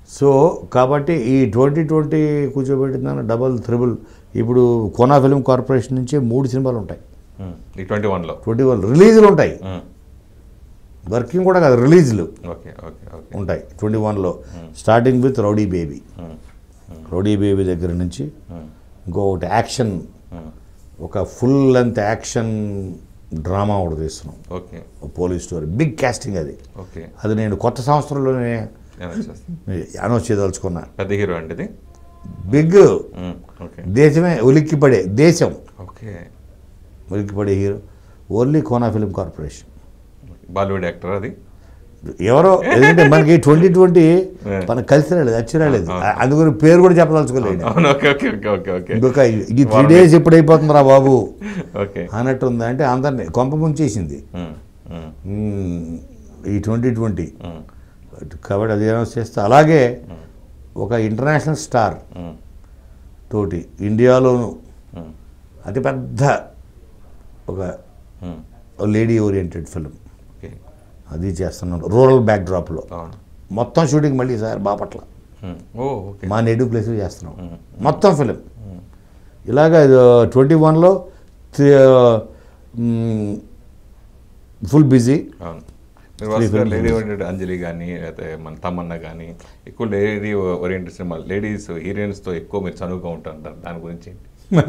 సో కాబట్టి ఈ ట్వంటీ ట్వంటీ కూర్చోబెట్టిందని డబల్ త్రిబుల్ ఇప్పుడు కోనా ఫిల్మ్ కార్పొరేషన్ నుంచి మూడు సినిమాలు ఉంటాయి ఉమ్. ఈ ట్వంటీ వన్లో ట్వంటీ వన్ రిలీజులు ఉంటాయి వర్కింగ్ కూడా కాదు రిలీజ్లు ఓకే ఓకే ఓకే ఉంటాయి ట్వంటీ వన్లో starting with rowdy baby um. Rowdy baby దగ్గర నుంచి ఉమ్. ఇంకొకటి యాక్షన్ ఉమ్. ఒక ఫుల్ లెంత్ యాక్షన్ డ్రామా ఒకటి తీస్తున్నాం okay police story big casting అది ఓకే అది నేను కొత్త సంవత్సరంలోనే నేను వచ్చేస్తాను. అనౌన్స్ చేయదలుచుకున్నా పెద్ద హీరో అండి ఇది బిగ్ ఉమ్. ఓకే దేశమే ఉలిక్కిపడే దేశం ఓకే ఉలిక్కిపడే hero only Kona film corporation Bollywood actor అది ఎవరో ఎందుకంటే మనకి ట్వంటీ ట్వంటీ మనకు కలిసి రాలేదు వచ్చి రాలేదు అందుకని పేరు కూడా చెప్పదలుచుకోలేదు అవును okay okay okay okay okay ఇంకొక ఈ త్రీ డేస్ ఎప్పుడు అయిపోతుందిరా బాబు ఓకే అన్నట్టు ఉంది అంటే అందరినీ కొంప ముంచేసింది ఉమ్. ఉమ్. మ్మ్. ఈ ట్వంటీ ట్వంటీ ఉమ్. కాబట్టి అది అనౌన్స్ చేస్తే అలాగే ఒక ఇంటర్నేషనల్ స్టార్ ఉమ్. తోటి ఇండియాలోను ఉమ్. అతిపెద్ద ఒక um. Lady oriented film okay అది చేస్తున్నాం రూరల్ బ్యాక్డ్రాప్లో అవును మొత్తం షూటింగ్ మళ్ళీ sir Bapatla um. Oh okay మా నేటివ్ ప్లేస్ చేస్తున్నాం ఉమ్. మొత్తం ఫిలిం ఉమ్. ఇలాగ ట్వంటీ వన్లో ఫుల్ బిజీ అవును మీరు వరుసగా లేడీ ఓరియంటెడ్ అంజలి కానీ లేకపోతే మన తమన్నా కానీ ఎక్కువ లేడీ ఓరియంటెడ్ సినిమా లేడీస్ హీరోయిన్స్తో ఎక్కువ మీరు చనువుగా ఉంటారు దాని గురించి ఏంటి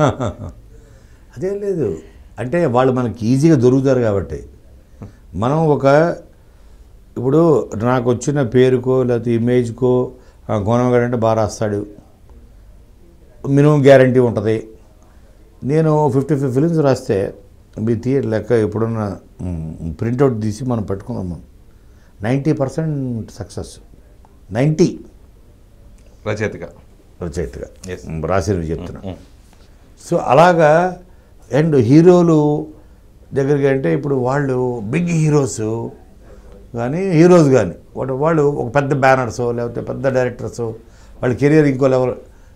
అదేం లేదు అంటే వాళ్ళు మనకి ఈజీగా దొరుకుతారు కాబట్టి మనం ఒక ఇప్పుడు నాకు వచ్చిన పేరుకో లేకపోతే ఇమేజ్కో గోనవగాడు అంటే బాగా రాస్తాడు మినిమం గ్యారంటీ ఉంటుంది నేను ఫిఫ్టీ ఫైవ్ ఫిలిమ్స్ రాస్తే మీ థియేటర్ లెక్క ఎప్పుడున్న ప్రింట్అవుట్ తీసి మనం పెట్టుకున్నాం మనం నైంటీ పర్సెంట్ సక్సెస్ నైంటీ రచయితగా రచయితగా Yes. రాసినవి చెప్తున్నా ఉమ్. సో అలాగా అండ్ హీరోలు దగ్గరికి అంటే ఇప్పుడు వాళ్ళు బిగ్ హీరోస్ కానీ హీరోస్ కానీ వాడు వాళ్ళు ఒక పెద్ద బ్యానర్స్ లేకపోతే పెద్ద డైరెక్టర్స్ వాళ్ళ కెరియర్ ఇంకో లెవెల్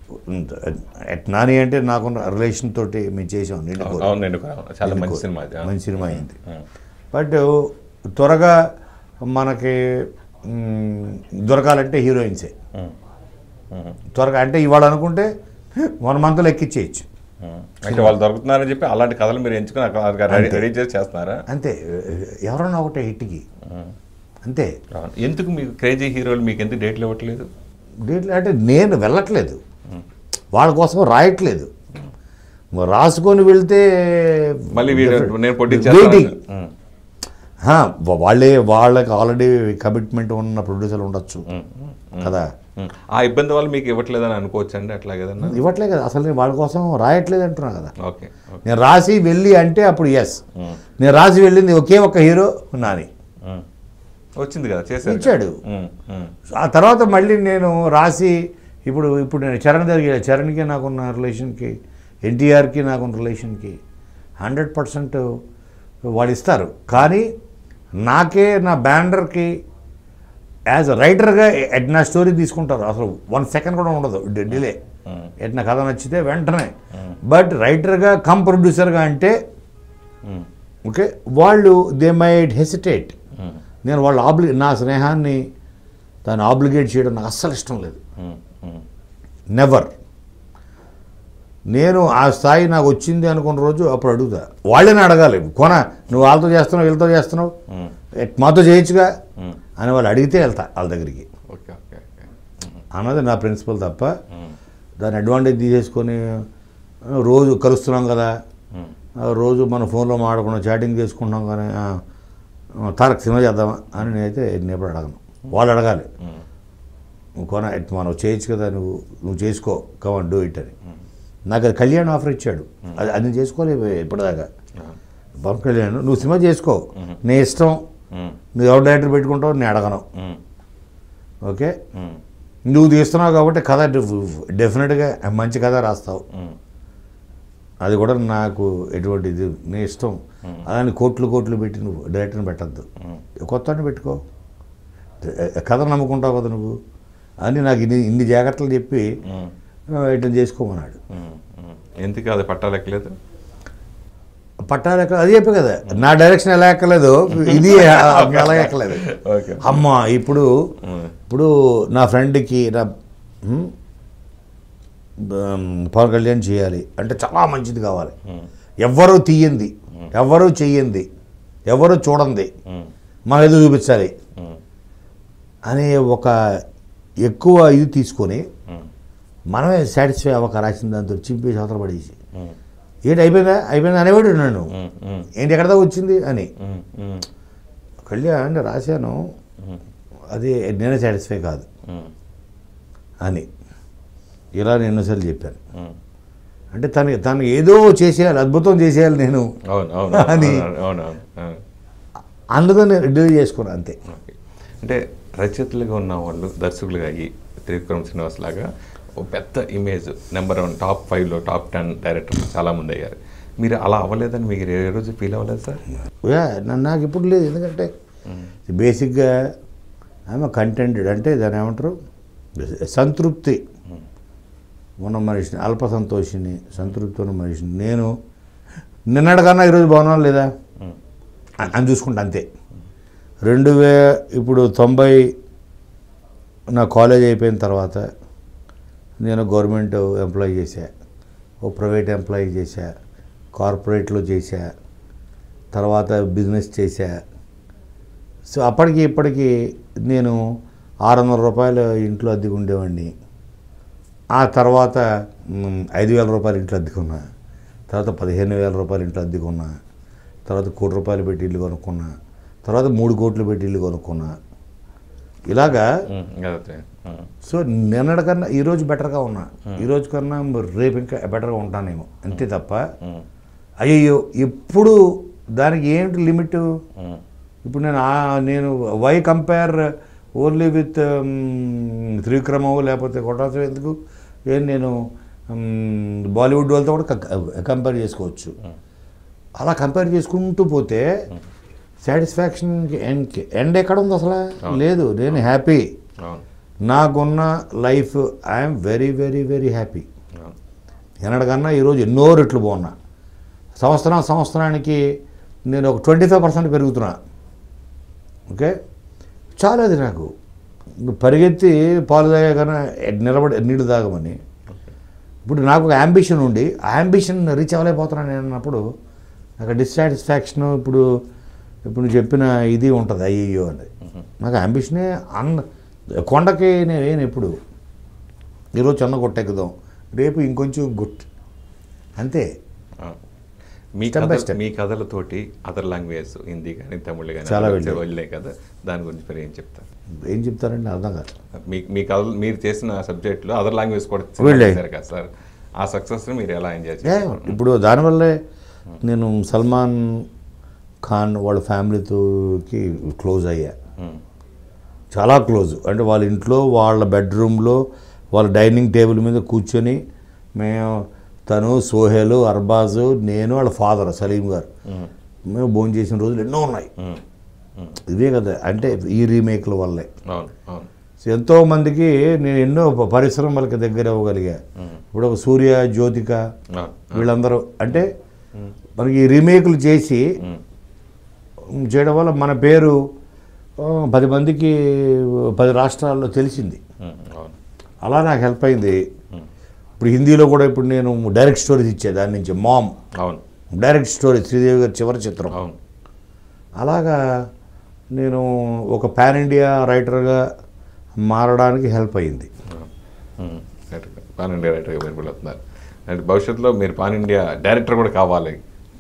ఎట్ నాని అంటే నాకున్న రిలేషన్ తోటి మేము చేసాం నిండు అవును కోరి. అవును నేను కూడా అవును. చాలా నిండు మంచి కోరి. సినిమా అది మంచి సినిమా అయింది ఉమ్. బట్ త్వరగా మనకి మ్, దొరకాలంటే హీరోయిన్సే ఉమ్. ఉమ్. త్వరగా అంటే ఇవాళ అనుకుంటే వన్ మంత్లో ఎక్కిచ్చేయచ్చు ఉమ్. అంటే వాళ్ళు దొరుకుతున్నారని చెప్పి అలాంటి కథలు మీరు ఎంచుకుని అక్కడ రెడీ రెడీ చేసి చేస్తున్నారా అంతే ఎవరన్నా ఒకటే హిట్కి ఉమ్. అంతే అవును. ఎందుకు మీకు క్రేజీ హీరోలు మీకు ఎందుకు డేట్లు ఇవ్వట్లేదు డేట్లు అంటే నేను వెళ్ళట్లేదు వాళ్ళ కోసం రాయట్లేదు మరి రాసుకొని వెళ్తే మళ్ళీ వీడు నేను పోటీ Waiting. చేస్తాను హా, వా- వాళ్ళే వాళ్ళకి ఆల్రెడీ కమిట్మెంట్ ఉన్న ప్రొడ్యూసర్లు ఉండొచ్చు కదా ఆ ఇబ్బంది వల్ల మీకు ఇవ్వట్లేదని అనుకోవచ్చు అండి అట్లా ఏదన్నా ఇవ్వట్లే కదా అసలు నేను వాళ్ళ కోసం రాయట్లేదు అంటున్నా కదా ఓకే ఓకే నేను రాసి వెళ్ళి అంటే అప్పుడు ఎస్ ఉమ్. నేను రాసి వెళ్ళింది ఒకే ఒక్క హీరో నాని ఉమ్. వచ్చింది కదా చేశారు ఇచ్చాడు. ఉమ్. ఉమ్. ఆ తర్వాత మళ్ళీ నేను రాసి ఇప్పుడు ఇప్పుడు నేను చరణ్ దగ్గర చరణ్కి నాకున్న రిలేషన్కి ఎన్టీఆర్కి నాకున్న రిలేషన్కి హండ్రెడ్ పర్సెంట్ వాళ్ళు ఇస్తారు కానీ నాకే నా బ్యానర్కి యాజ్ అ రైటర్గా ఎట్ నా స్టోరీ తీసుకుంటారు అసలు వన్ సెకండ్ కూడా ఉండదు డి- డిలే ఉమ్. ఎట్ నా కథ నచ్చితే వెంటనే బట్ రైటర్గా కమ్ ప్రొడ్యూసర్గా అంటే ఉమ్. ఓకే వాళ్ళు దే మైడ్ హెసిటేట్ ఉమ్. నేను వాళ్ళ ఆబ్లి నా స్నేహాన్ని దాన్ని ఆబ్లిగేట్ చేయడం నాకు అస్సలు ఇష్టం లేదు ఉమ్. ఉమ్. నెవర్ నేను ఆ స్థాయి నాకు వచ్చింది అనుకున్న రోజు అప్పుడు అడుగుతా వాళ్ళని అడగాలి కొన నువ్వు వాళ్ళతో చేస్తున్నావు వీళ్ళతో చేస్తున్నావు ఉమ్. ఎట్ మాతో చేయొచ్చుగా ఉమ్. అని వాళ్ళు అడిగితే వెళ్తా వాళ్ళ దగ్గరికి ఓకే ఓకే ఓకే అన్నది నా ప్రిన్సిపల్ తప్ప ఉమ్. దాన్ని అడ్వాంటేజ్ తీసేసుకొని ఆ, రోజు కలుస్తున్నాం కదా ఉమ్. ఆ, రోజు మన ఫోన్లో మాట్లాడుకున్నాం చాటింగ్ చేసుకుంటున్నాం కానీ ఆ, ఆ, తారక్ సినిమా చేద్దామా అని నేనైతే నేను ఎప్పుడు అడగను వాళ్ళు అడగాలి ఉమ్. నువ్వు కొన ఇట్ మనం చేయొచ్చు కదా నువ్వు నువ్వు చేసుకో కమన్ డూ ఇట్ అని నాకు అది కళ్యాణ్ ఆఫర్ ఇచ్చాడు అది అది నేను చేసుకోలేదు ఇప్పటిదాకా అవును. పవన్ కళ్యాణ్ నువ్వు సినిమా చేసుకో నీ ఇష్టం ఉమ్. నువ్వు ఎవరు డైరెక్టర్ పెట్టుకుంటావు నేను అడగను ఉమ్. ఓకే ఉమ్. నువ్వు తీస్తున్నావు కాబట్టి కథ డెఫినెట్గా మంచి కథ రాస్తావు ఉమ్. అది కూడా నాకు ఎటువంటి ఇది నీ ఇష్టం అలానే కోట్లు కోట్లు పెట్టి నువ్వు డైరెక్టర్ని పెట్టద్దు కొత్త వాడిని పెట్టుకో కథ నమ్ముకుంటావు కదా నువ్వు అని నాకు ఇన్ని ఇన్ని జాగ్రత్తలు చెప్పి ఉమ్. ఇట్లా చేసుకోమన్నాడు ఉమ్. ఉమ్. ఎందుకు అది పట్టాలెక్కలేదు పట్టాలు ఎక్క అది చెప్పే కదా నా డైరెక్షన్ ఎలా ఎక్కలేదు ఇది ఎలా ఎక్కలేదు ఓకే అమ్మ ఇప్పుడు ఇప్పుడు నా ఫ్రెండ్కి నా ఉమ్, ఉమ్, పవన్ కళ్యాణ్ చేయాలి అంటే చాలా మంచిది కావాలి ఎవ్వరూ తీయంది ఎవ్వరూ చెయ్యంది ఎవరు చూడండి మా ఏదో చూపించాలి అనే ఒక ఎక్కువ ఇది తీసుకొని మనమే సాటిస్ఫై అవ్వక రాసిన దాంతో చింపేసి అవతల పడేసి ఏంటి అయిపోయిందా అయిపోయిందా అనేవాడు నన్ను ఏంటి ఎక్కడ దాకా వచ్చింది అని కళ్యాణ్ రాశాను అది నేనే సాటిస్ఫై కాదు అని ఇలా నేను ఎన్నోసార్లు చెప్పాను అంటే తను తను ఏదో చేసేయాలి అద్భుతం చేసేయాలి నేను అవును అవును అని. అవును అవును అవును అవును. అందుకని నేను డిలీట్ చేసుకున్నాను అంతే ఓకే. అంటే రచయితలుగా ఉన్న వాళ్ళు దర్శకులుగా అయ్యి త్రివిక్రమ్ శ్రీనివాస్ లాగా ఒక పెద్ద ఇమేజ్ నెంబర్ వన్ టాప్ ఫైవ్లో టాప్ టెన్ డైరెక్టర్లు చాలామంది అయ్యారు మీరు అలా అవ్వలేదని మీరు ఏ రోజు ఫీల్ అవ్వలేదు సార్ యా, నా- నాకు ఇప్పుడు లేదు ఎందుకంటే బేసిక్గా ఆమె కంటెంటెడ్ అంటే దాని ఏమంటారు సంతృప్తి ఉన్న మనిషిని అల్ప సంతోషిని సంతృప్తి ఉన్న మనిషిని నేను నిన్నటికన్నా ఈరోజు బాగున్నాను లేదా అని అని చూసుకుంటా అంతే రెండు వే ఇప్పుడు తొంభై నా కాలేజ్ అయిపోయిన తర్వాత నేను గవర్నమెంట్ ఎంప్లాయీ చేశా ఓ ప్రైవేట్ ఎంప్లాయీ చేశా కార్పొరేట్లో చేశా తర్వాత బిజినెస్ చేశా సో అప్పటికి ఇప్పటికి నేను ఆరు వందల రూపాయలు ఇంట్లో అద్దెకు ఉండేవాడిని ఆ తర్వాత మ్, ఐదు వేల రూపాయలు ఇంట్లో అద్దెకున్నా తర్వాత పదిహేను వేల రూపాయలు ఇంట్లో అద్దెకున్నా తర్వాత కోటి రూపాయలు పెట్టి ఇల్లు కొనుక్కున్నా తర్వాత మూడు కోట్లు పెట్టి ఇల్లు కొనుక్కున్నా ఇలాగా ఉమ్, అదే ఉమ్, సో నిన్నటికన్నా ఈరోజు బెటర్గా ఉన్నా ఈరోజు కన్నా రేపు ఇంకా బెటర్గా ఉంటానేమో అంతే తప్ప ఉమ్, అయ్యయ్యో ఎప్పుడు దానికి ఏంటి లిమిట్ ఉమ్, ఇప్పుడు నేను ఆ- నేను వై కంపేర్ ఓన్లీ విత్ త్రివిక్రమో లేకపోతే కొట్టాసు ఎందుకు ఏం నేను మ్, బాలీవుడ్ వాళ్ళతో కూడా కంపేర్ చేసుకోవచ్చు అలా కంపేర్ చేసుకుంటూ పోతే సాటిస్ఫాక్షన్ ఎండ్ ఎండ్ ఎక్కడ ఉంది అసలు లేదు నేను హ్యాపీ అవును నాకున్న life I'm very very very happy అవును ఎన్నటికన్నా ఈరోజు ఎన్నో రెట్లు బాగున్నా సంవత్సరం సంవత్సరానికి నేను ఒక ట్వంటీ ఫైవ్ పర్సెంట్ పెరుగుతున్నా ఓకే చాలా అది నాకు నువ్వు పరిగెత్తి పాలు తాగాకన్నా నిలబడి నీళ్లు తాగమని ఇప్పుడు నాకు ఒక అంబిషన్ ఉండి ఆ అంబిషన్ రీచ్ అవ్వలేకపోతున్నాను నేను అన్నప్పుడు నాకు డిస్సాటిస్ఫాక్షన్ ఇప్పుడు ఇప్పుడు నువ్వు చెప్పిన ఇది ఉంటుంది అయ్యో అని నాకు అంబిషనే అన్న కొండకి నేను వేయను ఎప్పుడు ఈరోజు చిన్న గుట్టెక్కుదాం రేపు ఇంకొంచెం గుట్ అంతే అవును. మీ Step by కథ step. మీ కథలతోటి అదర్ లాంగ్వేజ్ హిందీ కానీ తమిళ్ కానీ చాలా అలా వెళ్ళాయి. వెళ్ళాయి కదా దాని గురించి మీరు ఏం చెప్తారు ఏం చెప్తారండి అర్థం కాదు మీ మీ కథలు మీరు చేసిన సబ్జెక్టులో అదర్ లాంగ్వేజ్ కూడా వెళ్ళాయి. చేశారు కదా సార్ ఆ సక్సెస్ని మీరు ఎలా ఎంజాయ్ ఏ, చేశారు ఇప్పుడు దానివల్లే నేను సల్మాన్ ఖాన్ వాళ్ళ ఫ్యామిలీతోకి క్లోజ్ అయ్యా ఉమ్, చాలా క్లోజ్ అంటే వాళ్ళ ఇంట్లో వాళ్ళ బెడ్రూమ్లో వాళ్ళ డైనింగ్ టేబుల్ మీద కూర్చొని మేము తను సోహెల్ అర్బాజు నేను వాళ్ళ ఫాదర్ సలీం గారు ఉమ్, మేము భోజనం చేసిన రోజులు ఎన్నో ఉన్నాయి ఉమ్, ఉమ్. ఇవే కదా అంటే ఈ రీమేక్ల వల్లే అవును అవును సో ఎంతో మందికి నేను ఎన్నో ప- పరిశ్రమలకి దగ్గర అవ్వగలిగా ఇప్పుడు ఒక సూర్య జ్యోతిక అవును వీళ్ళందరూ అంటే మనకి ఈ రీమేక్లు చేసి ఉమ్, చేయడం వల్ల మన పేరు ఆ, పది మందికి పది రాష్ట్రాల్లో తెలిసింది ఉమ్, అవును అలా నాకు హెల్ప్ అయింది ఇప్పుడు హిందీలో కూడా ఇప్పుడు నేను డైరెక్ట్ స్టోరీస్ ఇచ్చే దాని నుంచి మామ్ అవును డైరెక్ట్ స్టోరీ శ్రీదేవి గారి చివరి చిత్రం అవును అలాగా నేను ఒక పాన్ ఇండియా రైటర్గా మారడానికి హెల్ప్ అయింది ఉమ్, రైట్గా. పాన్ ఇండియా రైటర్గా మీరు వెళ్తున్నారు అంటే భవిష్యత్తులో మీరు పాన్ ఇండియా డైరెక్టర్ కూడా కావాలి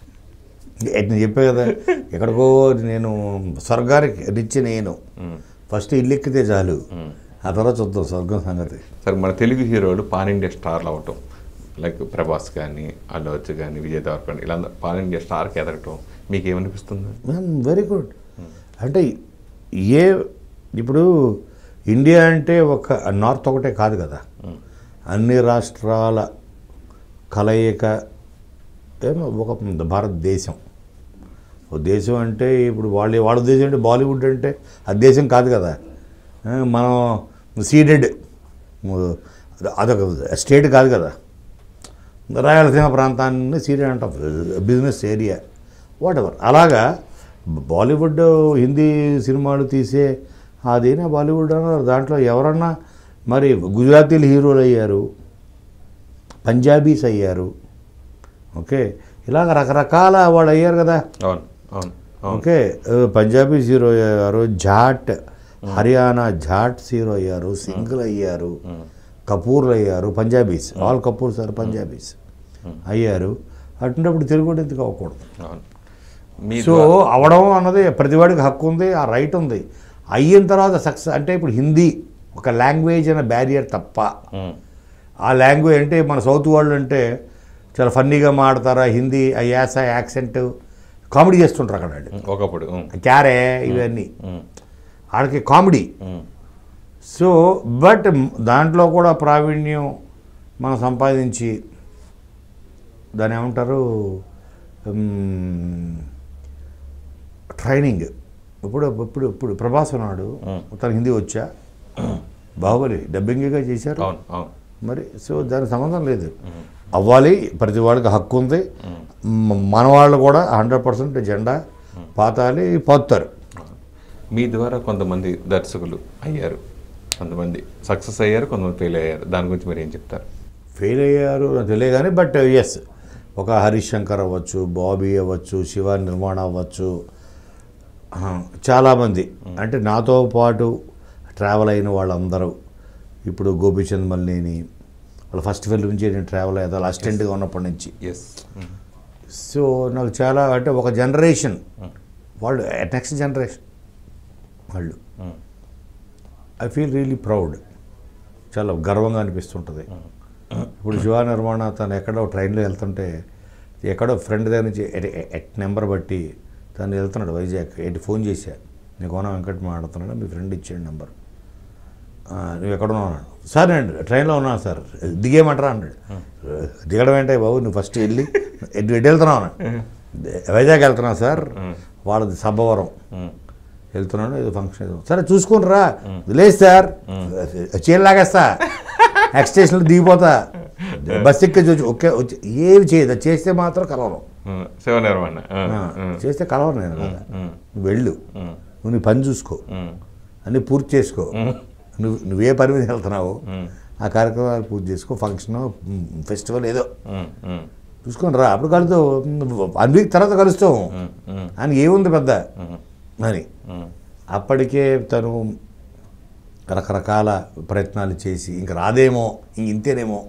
ఏ- నేను చెప్పే కదా ఎక్కడికో నేను స్వర్గానికి రిచ్ నేను ఉమ్, ఫస్ట్ ఇల్లు ఎక్కితే చాలు ఉమ్. ఆ తర్వాత చూద్దాం స్వర్గం సంగతి సరే మన తెలుగు హీరోలు పాన్ ఇండియా స్టార్లు అవటం లైక్ ప్రభాస్ కానీ అల్లు అర్జున్ కానీ విజయ్ దేవరకొండ ఇలా పాన్ ఇండియా స్టార్కి ఎదగటం మీకు ఏమనిపిస్తుంది వెరీ గుడ్ అంటే ఏ ఇప్పుడు ఇండియా అంటే ఒక నార్త్ ఒకటే కాదు కదా అన్ని రాష్ట్రాల కలయిక ఏమో ఒక భారతదేశం ఓ దేశం అంటే ఇప్పుడు వాళ్ళ వాళ్ళ దేశం అంటే బాలీవుడ్ అంటే ఆ దేశం కాదు కదా ఆ, మనం సీడెడ్ అదొక స్టేట్ కాదు కదా రాయలసీమ ప్రాంతాన్ని సీరియల్ అంటాం బిజినెస్ ఏరియా వాట్ ఎవర్ అలాగా బాలీవుడ్ హిందీ సినిమాలు తీసే అదేనా బాలీవుడ్ అన్నారు దాంట్లో ఎవరన్నా మరి గుజరాతీలు హీరోలు అయ్యారు పంజాబీస్ అయ్యారు ఓకే ఇలాగ రకరకాల వాళ్ళు అయ్యారు కదా అవును అవును అవును ఓకే ఆ, పంజాబీస్ హీరో అయ్యారు జాట్ హర్యానా జాట్ హీరో అయ్యారు సింగిల్ అయ్యారు కపూర్లు అయ్యారు పంజాబీస్ ఆల్ కపూర్ సార్ పంజాబీస్ అయ్యారు అటువంటిప్పుడు తెలుగు కూడా ఎందుకు అవ్వకూడదు అవును మీ సో అవడం అన్నది ప్రతివాడికి హక్కు ఉంది ఆ రైట్ ఉంది అయిన తర్వాత సక్సెస్ అంటే ఇప్పుడు హిందీ ఒక లాంగ్వేజ్ అనే బ్యారియర్ తప్ప ఉమ్, ఆ లాంగ్వేజ్ అంటే మన సౌత్ వాళ్ళు అంటే చాలా ఫన్నీగా మాడతారా హిందీ ఆ యాస యాక్సెంట్ కామెడీ చేస్తుంటారు అక్కడ వాళ్ళు. ఒకప్పుడు ఉమ్, క్యారే ఇవన్నీ ఉమ్, వాళ్ళకి కామెడీ ఉమ్, సో బట్ దాంట్లో కూడా ప్రావీణ్యం మనం సంపాదించి దాని ఏమంటారు మ్, ట్రైనింగ్ ఇప్పుడు ఇప్పుడు ఇప్పుడు ప్రభాస్ ఉన్నాడు తన హిందీ వచ్చా బాహుబలి డబ్బింగ్గా చేశారు అవును అవును మరి సో దానికి సంబంధం లేదు అవ్వాలి ప్రతి వాళ్ళకి హక్కు ఉంది మ- మన వాళ్ళు కూడా హండ్రెడ్ పర్సెంట్ జెండా పాతాలి పోతారు మీ ద్వారా కొంతమంది దర్శకులు అయ్యారు కొంతమంది సక్సెస్ అయ్యారు కొంతమంది ఫెయిల్ అయ్యారు దాని గురించి మీరు ఏం చెప్తారు ఫెయిల్ అయ్యారు నాకు తెలియదు కానీ బట్ ఎస్ ఒక హరీష్ శంకర్ అవ్వచ్చు బాబీ అవ్వచ్చు శివ నిర్మాణ అవ్వచ్చు ఆ, చాలామంది అంటే నాతో పాటు ట్రావెల్ అయిన వాళ్ళందరూ ఇప్పుడు గోపీచంద్ మల్లిని వాళ్ళ ఫస్ట్ ఫిల్మ్ నుంచి నేను ట్రావెల్ అయ్యేది అసిస్టెంట్గా ఉన్నప్పటి నుంచి ఎస్ సో నాకు చాలా అంటే ఒక జనరేషన్ వాళ్ళు నెక్స్ట్ జనరేషన్ వాళ్ళు ఐ ఫీల్ రియలీ ప్రౌడ్ చాలా గర్వంగా అనిపిస్తుంటుంది ఇప్పుడు శివ నిర్మాణ తను ఎక్కడో ట్రైన్లో వెళ్తుంటే ఎక్కడో ఫ్రెండ్ దగ్గర నుంచి ఎట్- ఎట్ నెంబర్ బట్టి తను వెళ్తున్నాడు వైజాగ్ ఎటు ఫోన్ చేశా నేను కోన వెంకట్ మాట్లాడుతున్నాడు మీ ఫ్రెండ్ ఇచ్చాడు నెంబర్ నువ్వు ఎక్కడ ఉన్నావు అన్నాడు సార్ నేను ట్రైన్లో ఉన్నాను సార్ దిగేయమంటారా అన్నాడు దిగడం ఏంటే బాబు నువ్వు ఫస్ట్ వెళ్ళి ఎటు ఎటు వెళ్తున్నావు అన్నాడు వైజాగ్ వెళ్తున్నావు సార్ వాళ్ళది సబ్బవరం వెళ్తున్నాను ఏదో ఫంక్షన్ ఏదో సరే చూసుకుని రా లేదు సార్ చీర లాగేస్తా నెక్స్ట్ స్టేషన్లో దిగిపోతా బస్ ఎక్కి చూసి ఓకే వచ్చి ఏమి చేయదు అది చేస్తే మాత్రం కలవరం శివ నిర్మాణ ఆ, ఆ, ఆ, చేస్తే కలవరు నేను కదా ఉమ్, నువ్వు వెళ్ళు ఉమ్, నువ్వు నీ పని చూసుకో ఉమ్, అన్నీ పూర్తి చేసుకో నువ్వు నువ్వే పని మీద వెళ్తున్నావు ఆ కార్యక్రమాలు పూర్తి చేసుకో ఫంక్షన్ ఫెస్టివల్ ఏదో ఉమ్, ఉమ్, చూసుకొని రా అప్పుడు కలుతావు వన్ వీక్ తర్వాత కలుస్తాం ఉమ్, ఉమ్, అని ఏముంది పెద్ద ఉమ్, అని ఉమ్, అప్పటికే తను రకరకాల ప్రయత్నాలు చేసి ఇంక రాదేమో ఇంక ఇంతేనేమో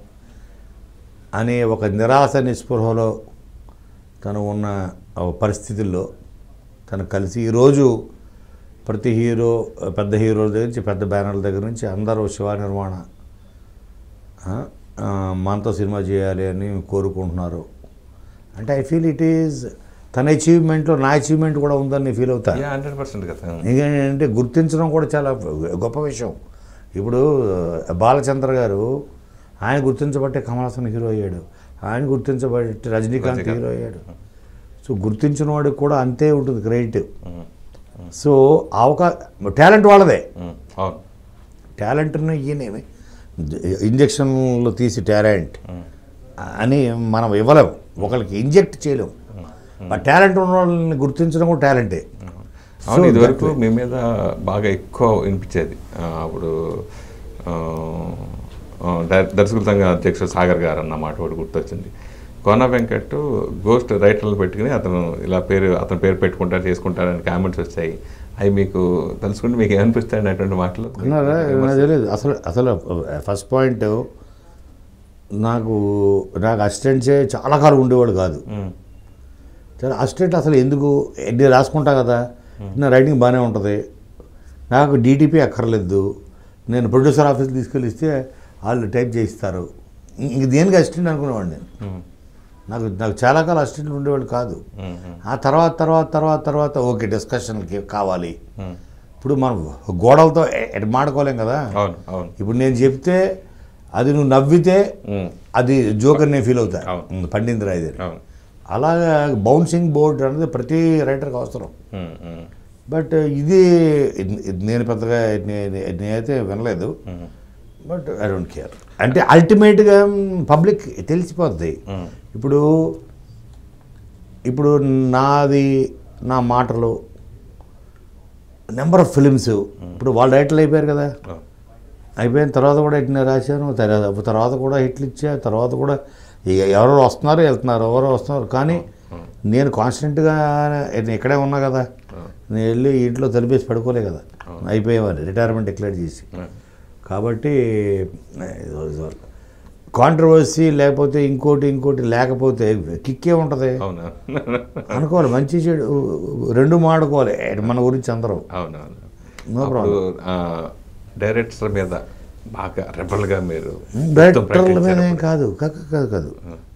అనే ఒక నిరాశ నిస్పృహలో తను ఉన్న ఆ పరిస్థితుల్లో తను కలిసి ఈరోజు ప్రతి హీరో పెద్ద హీరోల దగ్గర నుంచి పెద్ద బ్యానర్ల దగ్గర నుంచి అందరూ శివ నిర్మాణ ఆ, ఆ, మనతో సినిమా చేయాలి అని కోరుకుంటున్నారు అంటే ఐ ఫీల్ ఇట్ ఈజ్ తన అచీవ్మెంట్లో నా అచీవ్మెంట్ కూడా ఉందని ఫీల్ అవుతా యా హండ్రెడ్ పర్సెంట్ కదా ఎందుకంటే గుర్తించడం కూడా చాలా గొప్ప విషయం ఇప్పుడు బాలచంద్ర గారు ఆయన గుర్తించబట్టే కమల్ హాసన్ హీరో అయ్యాడు ఆయన గుర్తించబట్టి రజనీకాంత్ రజనీకాంత్. హీరో అయ్యాడు సో గుర్తించిన వాడికి కూడా అంతే ఉంటుంది క్రెడిట్ ఉమ్, సో అవకా టాలెంట్ వాళ్ళదే ఉమ్, అవును టాలెంట్ను ఈయనేమి ఇంజక్షన్లు తీసి టాలెంట్ అని మనం ఇవ్వలేము ఒకరికి ఇంజెక్ట్ చేయలేము ఆ టాలెంట్ ఉన్న వాళ్ళని గుర్తించడం కూడా టాలెంటే అవును So, ఇదివరకు that way. మీ మీద బాగా ఎక్కువ వినిపించేది ఆ, అప్పుడు ఆ, ఆ, దర్- దర్శకుల సంఘ అధ్యక్షుడు సాగర్ గారు అన్న మాట ఒకటి గుర్తొచ్చింది కోన వెంకట్ గోస్ట్ రైటర్లు పెట్టుకుని అతను ఇలా పేరు అతను పేరు పెట్టుకుంటారు చేసుకుంటారని కామెంట్స్ వచ్చాయి అవి మీకు తెలుసుకుంటే మీకు ఏమనిపిస్తాయి అటువంటి మాటలు అన్నారా నాకు తెలియదు అసలు అసలు ఫస్ట్ పాయింట్ నాకు నాకు అసిస్టెంట్సే చాలా కాలం ఉండేవాడు కాదు ఉమ్, సరే అసిస్టెంట్ అసలు ఎందుకు నేను రాసుకుంటా కదా నా రైటింగ్ బాగానే ఉంటుంది నాకు డీటీపీ అక్కర్లేదు నేను ప్రొడ్యూసర్ ఆఫీస్ తీసుకెళ్ళి ఇస్తే వాళ్ళు టైప్ చేయిస్తారు ఇంక దేనికి అసిస్టెంట్ అనుకునేవాడిని నేను ఉమ్, నాకు నాకు చాలా కాలం అసిస్టెంట్ ఉండేవాడు కాదు ఉమ్, ఉమ్, ఆ తర్వాత తర్వాత తర్వాత తర్వాత ఓకే డిస్కషన్కి కావాలి ఉమ్. ఇప్పుడు మనం గోడలతో ఎ- ఎట్ మాడుకోలేం కదా అవును అవును ఇప్పుడు నేను చెప్తే అది నువ్వు నవ్వితే ఉమ్, అది జోకర్ నేను ఫీల్ అవుతా అవును. ఉమ్, పండింది రాయిది అవును అలాగా బౌన్సింగ్ బోర్డ్ అనేది ప్రతి రైటర్కి అవసరం ఉమ్, ఉమ్, బట్ ఇది ఇది నేను పెద్దగా నే- నే- నేనైతే వినలేదు um, but I don't care అంటే అల్టిమేట్గా పబ్లిక్ తెలిసిపోద్ది ఇప్పుడు ఇప్పుడు నాది నా మాటలు నెంబర్ ఆఫ్ ఫిలిమ్స్ ఇప్పుడు వాళ్ళు డైరెక్టర్లు అయిపోయారు కదా అయిపోయిన తర్వాత కూడా హిట్ని రాశాను తర్వాత తర్వాత కూడా హిట్లు ఇచ్చా తర్వాత కూడా ఇక ఎవరో వస్తున్నారు వెళ్తున్నారు ఎవరో వస్తున్నారు కానీ నేను కాన్స్టెంట్గా నేను ఇక్కడే ఉన్నా కదా నేను వెళ్ళి ఇంట్లో తలిపేసి పడుకోలే కదా అయిపోయేవాడిని రిటైర్మెంట్ డిక్లేర్ చేసి కాబట్టి కాంట్రవర్సీ లేకపోతే ఇంకోటి ఇంకోటి లేకపోతే కిక్కే ఉంటుంది అవునా అనుకోవాలి మంచి చెడు రెండు మాడుకోవాలి మన గురించి అందరూ అవునవును No అప్పుడు ఆ, డైరెక్టర్ మీద బాగా రెబల్గా మీరు డైరెక్టర్ల మీద ఏం కాదు కాదు కాదు కాదు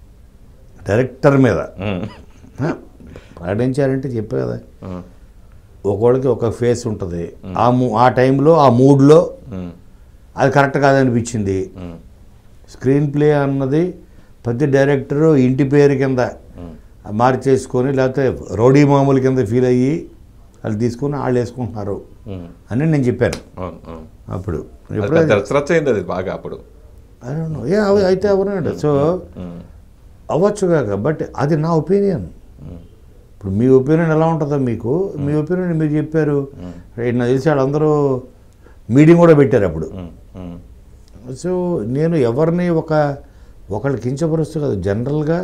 డైరెక్టర్ మీద ఉమ్, ఆ, ప్రకటించారంటే చెప్పే కదా ఉమ్, ఒకళ్ళకి ఒక ఫేస్ ఉంటుంది ఆ మూ ఆ టైంలో ఆ మూడ్లో ఉమ్, అది కరెక్ట్ కాదనిపించింది ఉమ్, స్క్రీన్ ప్లే అన్నది ప్రతి డైరెక్టరు ఇంటి పేరు కింద మార్చేసుకొని లేకపోతే రౌడీ మామూలు కింద ఫీల్ అయ్యి వాళ్ళు తీసుకొని వాళ్ళు వేసుకుంటున్నారు ఉమ్. అని నేను చెప్పాను అవును అవును అప్పుడు అది ఎప్పుడు పెద్ద రచ్చ అయింది అది బాగా అప్పుడు I don't know. ఏ అవి అయితే అవనండి సో ఉమ్, అవ్వచ్చు కాక బట్ అది నా ఒపీనియన్ ఉమ్, ఇప్పుడు మీ ఒపీనియన్ ఎలా ఉంటుందో మీకు మీ ఒపీనియన్ మీరు చెప్పారు రైట్ నాకు తెలిసి వాళ్ళందరూ మీటింగ్ కూడా పెట్టారు అప్పుడు ఉమ్, ఉమ్, సో నేను ఎవరిని ఒక ఒకళ్ళు కించపరుస్తూ కాదు జనరల్గా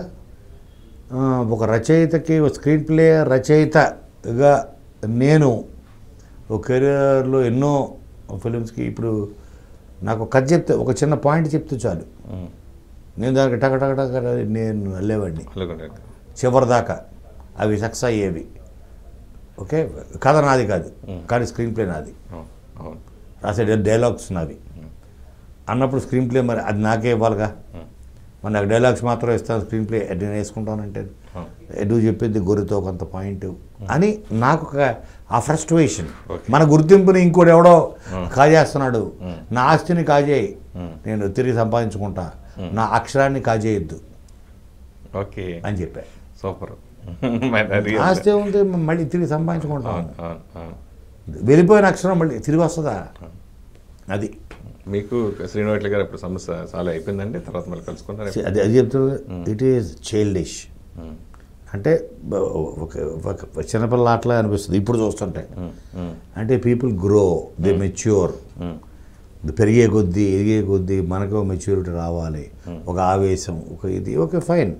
ఆ, ఒక రచయితకి ఒక స్క్రీన్ ప్లే రచయితగా నేను ఒక కెరియర్లో ఎన్నో ఫిలిమ్స్కి ఇప్పుడు నాకు ఒక కథ చెప్తే ఒక చిన్న పాయింట్ చెప్తే చాలు ఉమ్. నేను దానికి టక టక టక నేను వెళ్ళేవాడిని అలాగే చివరిదాకా అవి సక్సెస్ అయ్యేవి ఓకే కథ నాది కాదు కానీ స్క్రీన్ ప్లే నాది అవును అవును రాసే డైలాగ్స్ నావి అన్నప్పుడు స్క్రీన్ ప్లే మరి అది నాకే ఇవ్వాలిగా మరి నాకు డైలాగ్స్ మాత్రం ఇస్తాను స్క్రీన్ ప్లే నేను వేసుకుంటానంటే అవును. ఎడు చెప్పింది గొర్రెతో కొంత పాయింట్ అని నాకు ఒక ఆ ఫ్రస్ట్రేషన్ Okay. మన గుర్తింపుని ఇంకోటి ఎవడో కాజేస్తున్నాడు నా ఆస్తిని కాజేయి నేను తిరిగి సంపాదించుకుంటా నా అక్షరాన్ని కాజేయద్దు ఓకే అని చెప్పా సూపర్ మరి అది ఆస్తి ఉంది మళ్ళీ తిరిగి సంపాదించుకుంటాం అవును అవును అవును వెళ్ళిపోయిన అక్షరం మళ్ళీ తిరిగి వస్తుందా అది మీకు శ్రీనివాట్ల గారు ఇప్పుడు సమస్య చాలా అయిపోయిందండి తర్వాత మళ్ళీ కలుసుకుంటారు అది అది చెప్తున్నా ఇట్ ఈస్ చైల్డిష్ అంటే బ- ఒక ఒక చిన్నపిల్ల ఆటలా అనిపిస్తుంది ఇప్పుడు చూస్తుంటే అంటే పీపుల్ గ్రో దే మెచ్యూర్ పెరిగే కొద్దీ ఎదిగే కొద్దీ మనకు మెచ్యూరిటీ రావాలి ఒక ఆవేశం ఒక ఇది ఓకే ఫైన్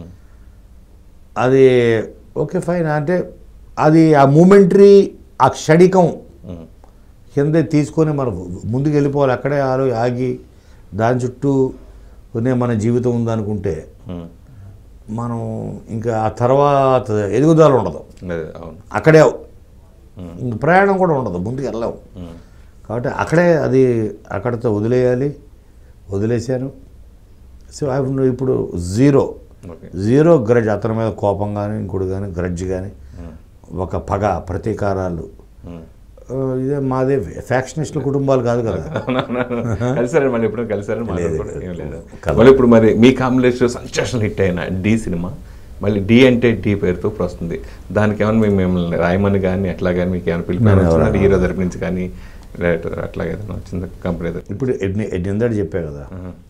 అది ఓకే ఫైన్ అంటే అది ఆ మూమెంటరీ ఆ క్షణికం కింద తీసుకొని మనం ముందుకు వెళ్ళిపోవాలి అక్కడే ఆలో ఆగి దాని చుట్టూ కొనే మన జీవితం ఉందనుకుంటే మనం ఇంకా ఆ తర్వాత ఎదుగుదల ఉండదు అవును అక్కడే ఇంక ప్రయాణం కూడా ఉండదు ముందుకు వెళ్ళాం కాబట్టి అక్కడే అది అక్కడితో వదిలేయాలి వదిలేశాను సో ఐ ఇప్పుడు జీరో ఓకే జీరో గ్రడ్జ్ అతని మీద కోపం కానీ ఇంకోటి కానీ గ్రడ్జ్ కానీ ఒక పగ ప్రతీకారాలు ఆ, ఇదే మాదే ఫ్యాక్షనిస్టుల కుటుంబాలు కాదు కదా కలిసారని మళ్ళీ ఎప్పుడు కలిసారని మాట్లాడుకోవడం ఏం లేదు కదా. మళ్ళీ ఇప్పుడు మరి మీ కాంబినేషన్ సెన్సేషన్ హిట్ అయిన డి సినిమా మళ్ళీ డి అంటే డి పేరుతో ఇప్పుడు వస్తుంది దానికి ఏమైనా మేము మిమ్మల్ని రాయమని కానీ అట్లా కానీ మీకు ఏమైనా నేను ఎవరు- పిలిపి హీరో తరపు నుంచి కానీ డైరెక్టర్ అట్లా ఏదైనా వచ్చింది కంపెనీ తరపు ఇప్పుడు ఎన్ని ఎన్నిందడు చెప్పా కదా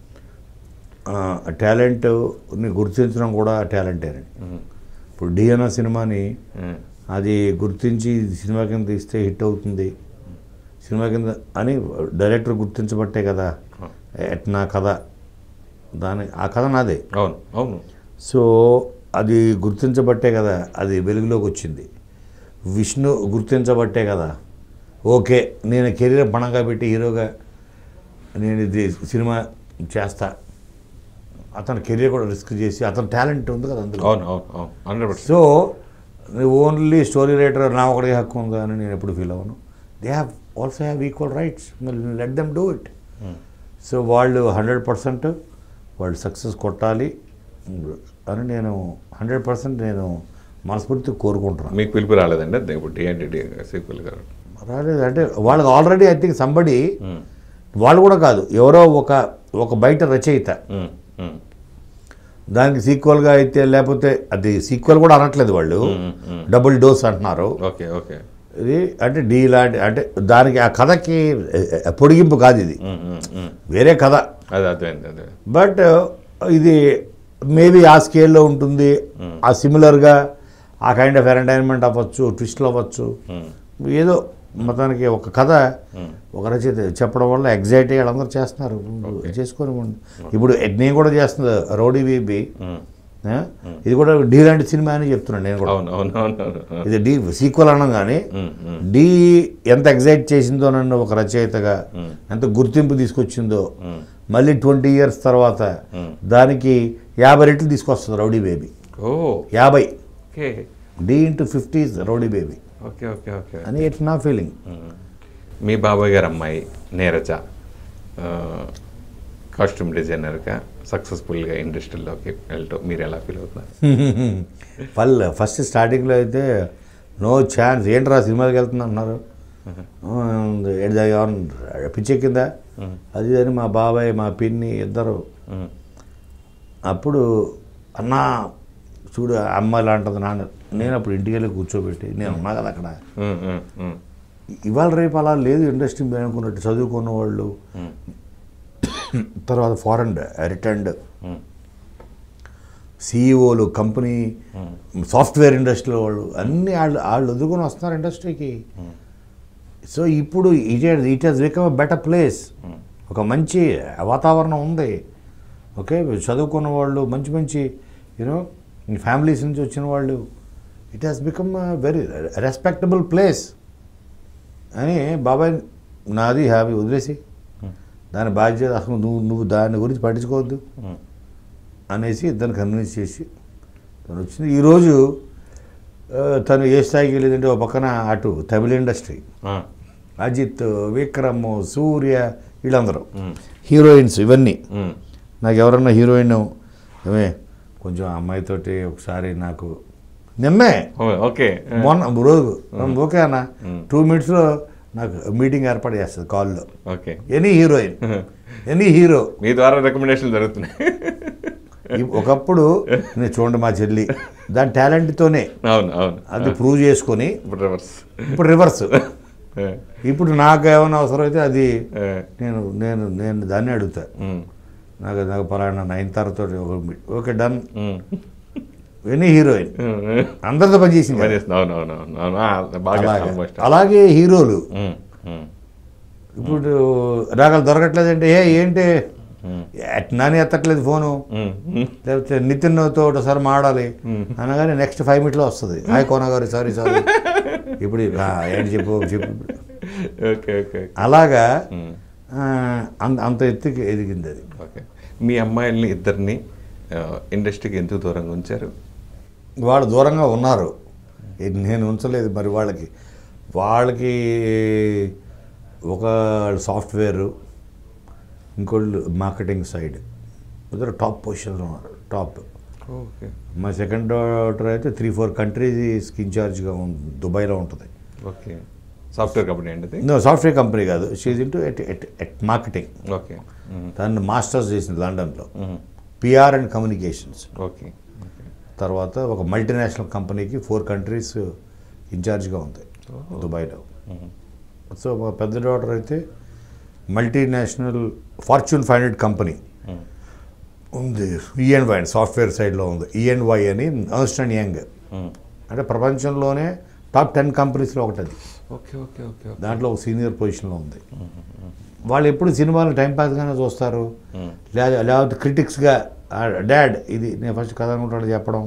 టాలెంట్ని గుర్తించడం కూడా టాలెంటేనండి ఇప్పుడు డిఎన్ఆ సినిమాని అది గుర్తించి ఇది సినిమా కింద తీస్తే హిట్ అవుతుంది సినిమా కింద అని డైరెక్టర్ గుర్తించబట్టే కదా ఎట్ నా కథ దాని ఆ కథ నాదే అవును అవును సో అది గుర్తించబట్టే కదా అది వెలుగులోకి వచ్చింది విష్ణు గుర్తించబట్టే కదా ఓకే నేను కెరీర్ పణంగా పెట్టి హీరోగా నేను ఇది సినిమా చేస్తా అతని కెరీర్ కూడా రిస్క్ చేసి అతని టాలెంట్ ఉంది కదా అందులో అవును అవును అవును hundred percent so only story writer నా ఒకటి హక్కు ఉందా అని నేను ఎప్పుడు ఫీల్ అవ్వను they have also have equal rights let them do it so వాళ్ళు హండ్రెడ్ పర్సెంట్ వాళ్ళు సక్సెస్ కొట్టాలి అని నేను హండ్రెడ్ పర్సెంట్ నేను మనస్ఫూర్తి కోరుకుంటున్నాను మీకు పిలుపు రాలేదండి అదే ఇప్పుడు డి అంటే డి సీక్వెల్ గారు రాలేదు అంటే వాళ్ళకి ఆల్రెడీ ఐ థింక్ సంబడి వాళ్ళు కూడా కాదు ఎవరో ఒక ఒక బయట రచయిత ఉమ్, ఉమ్, దానికి సీక్వల్గా అయితే లేకపోతే అది సీక్వెల్ కూడా అనట్లేదు వాళ్ళు ఉమ్, ఉమ్. డబుల్ డోస్ అంటున్నారు ఓకే ఓకే ఇది అంటే డీ లాంటి అంటే దానికి ఆ కథకి ఎ, పొడిగింపు కాదు ఇది ఉమ్, ఉమ్, ఉమ్. వేరే కథ అదే అర్థమైంది అదే బట్ ఇది మేబీ ఆ స్కేల్లో ఉంటుంది ఆ సిమిలర్గా ఆ కైండ్ ఆఫ్ ఎంటర్టైన్మెంట్ అవ్వచ్చు ట్విస్ట్లు అవ్వచ్చు ఉమ్, ఏదో మొత్తానికి ఒక కథ ఒక రచయిత చెప్పడం వల్ల ఎగ్జైట్ అయ్యి వాళ్ళందరూ చేస్తున్నారు చేసుకొని ఉండు. ఇప్పుడు నేను కూడా చేస్తుంది రౌడీ బేబీ ఉమ్. ఆ? ఇది కూడా డీ లాంటి సినిమా అని చెప్తున్నాను నేను కూడా అవును అవును అవును అవును అవును. ఇది డీ సీక్వల్ అనం కానీ ఉమ్, ఉమ్, డీ ఎంత ఎగ్జైట్ చేసిందో నన్ను ఒక రచయితగా ఎంత గుర్తింపు తీసుకొచ్చిందో ఉమ్. మళ్ళీ ట్వంటీ ఇయర్స్ తర్వాత దానికి యాభై రెట్లు తీసుకొస్తుంది రౌడీ బేబీ ఓ యాభై okay D into fifty rowdy baby okay okay okay అని ఇట్స్ నా ఫీలింగ్ మీ బాబాయ్ గారు అమ్మాయి నీరజ కాస్ట్యూమ్ డిజైనర్గా సక్సెస్ఫుల్గా ఇండస్ట్రీలోకి వెళ్తూ మీరు ఎలా ఫీల్ అవుతున్నారు పల్ ఫస్ట్ స్టార్టింగ్లో అయితే నో ఛాన్స్ ఏంట్రా సినిమాకి వెళ్తున్నా అన్నారు పిచ్చెక్కిందా అది ఇది అని మా బాబాయ్ మా పిన్ని ఇద్దరు ఉమ్, అప్పుడు అన్నా చూడు ఆ అమ్మాయి లాంటిది నాన్న నేను అప్పుడు ఇంటికి వెళ్ళి కూర్చోబెట్టి నేను ఉన్నా కదా అక్కడ ఉమ్, ఉమ్, ఉమ్, ఇవాళ రేపు అలా లేదు ఇండస్ట్రీ మీద అనుకున్నట్టు చదువుకున్న వాళ్ళు తర్వాత ఫారెన్ రిటర్న్డ్ ఉమ్, సీఈఓలు కంపెనీ సాఫ్ట్వేర్ ఇండస్ట్రీలో వాళ్ళు అన్ని వాళ్ళు వాళ్ళు వదులుకొని వస్తున్నారు ఇండస్ట్రీకి సో ఇప్పుడు it it has become a better place ఒక మంచి వాతావరణం ఉంది ఓకే చదువుకున్న వాళ్ళు మంచి మంచి యూనో ఫ్యామిలీస్ నుంచి వచ్చిన వాళ్ళు it has become very respectable place అని బాబాయ్ నాది హ్యాపీ వదిలేసి దాని బాధ్యత అసలు నువ్వు నువ్వు దాని గురించి పట్టించుకోవద్దు ఉమ్, అనేసి ఇద్దరిని కన్విన్స్ చేసి తను వచ్చింది ఈరోజు ఆ, తను ఏ స్థాయికి వెళ్ళిందంటే ఒక పక్కన అటు తమిళ ఇండస్ట్రీ ఆ, అజిత్ విక్రమ్ సూర్య వీళ్ళందరూ ఉమ్, హీరోయిన్స్ ఇవన్నీ ఉమ్, నాకు ఎవరన్నా హీరోయిన్ ఏమే కొంచెం ఆ అమ్మాయితోటి ఒకసారి నాకు నిన్నే ఓ, ఓకే మొన్న రోజు ఓకే అన్న టూ మినిట్స్లో నాకు మీటింగ్ ఏర్పాటు చేస్తుంది కాల్లో okay any heroine any hero మీ ద్వారా రికమెండేషన్లు జరుగుతున్నాయి ఈ- ఒకప్పుడు నేను చూడండి మా చెల్లి దాని టాలెంట్తోనే అవును అవును అది ప్రూవ్ చేసుకొని ఇప్పుడు రివర్స్ ఇప్పుడు రివర్స్ ఇప్పుడు నాకు ఏమైనా అవసరం అయితే అది నేను నేను నేను దాన్ని అడుగుతా నాకు నాకు పలానా నైన్ తరతో ఓకే డన్ ఎనీ హీరోయిన్ అందరితో పనిచేసింది కదా. అవును అవును అవును అవును ఆ, బాగా అలాగే ఆల్మోస్ట్ అలాగే హీరోలు ఇప్పుడు రాగలు దొరకట్లేదంటే ఏ ఏంటి ఎట్- నాని ఎత్తట్లేదు ఫోను లేకపోతే నితిన్తో ఒకసారి మాడాలి అనగానే నెక్స్ట్ ఫైవ్ మినిట్లో వస్తుంది హాయ్ కోన గారు సారీ సారీ ఇప్పుడు ఆ, ఏంటి చెప్పు చెప్పు ఓకే ఓకే అలాగా ఆ, అంత అంత ఎత్తుకి ఎదిగింది అది ఓకే మీ అమ్మాయిల్ని ఇద్దరిని ఇండస్ట్రీకి ఎందుకు దూరంగా ఉంచారు వాళ్ళు దూరంగా ఉన్నారు ఇది నేను ఉంచలేదు మరి వాళ్ళకి వాళ్ళకి ఒక సాఫ్ట్వేరు ఇంకోళ్ళు మార్కెటింగ్ సైడ్ ఇద్దరు టాప్ పొజిషన్లో ఉన్నారు టాప్ ఓకే మా సెకండ్ డాటర్ అయితే త్రీ ఫోర్ కంట్రీస్కి ఇన్ఛార్జ్గా ఉంది దుబాయ్లో ఉంటుంది ఓకే సాఫ్ట్వేర్ కంపెనీ అండి అది నో సాఫ్ట్వేర్ కంపెనీ కాదు she's into at at at marketing okay తను మాస్టర్స్ చేసింది లండన్లో PR and communications okay okay తర్వాత ఒక మల్టీనేషనల్ కంపెనీకి ఫోర్ కంట్రీస్ ఇన్ఛార్జ్గా ఉంది దుబాయ్లో సో మా పెద్ద డాటర్ అయితే multinational fortune five hundred company ఉంది ఈఎన్వై అండ్ సాఫ్ట్వేర్ సైడ్లో ఉంది ఈఎన్వై అని అర్స్ట్ అండ్ యంగ్ అంటే ప్రపంచంలోనే టాప్ టెన్ కంపెనీస్లో ఒకటి అది ఓకే ఓకే ఓకే దాంట్లో ఒక సీనియర్ పొజిషన్లో ఉంది వాళ్ళు ఎప్పుడు సినిమాలు టైంపాస్గానే చూస్తారు లేదా లేకపోతే క్రిటిక్స్గా డాడ్ ఇది నేను ఫస్ట్ కథ అనుకుంటాడు చెప్పడం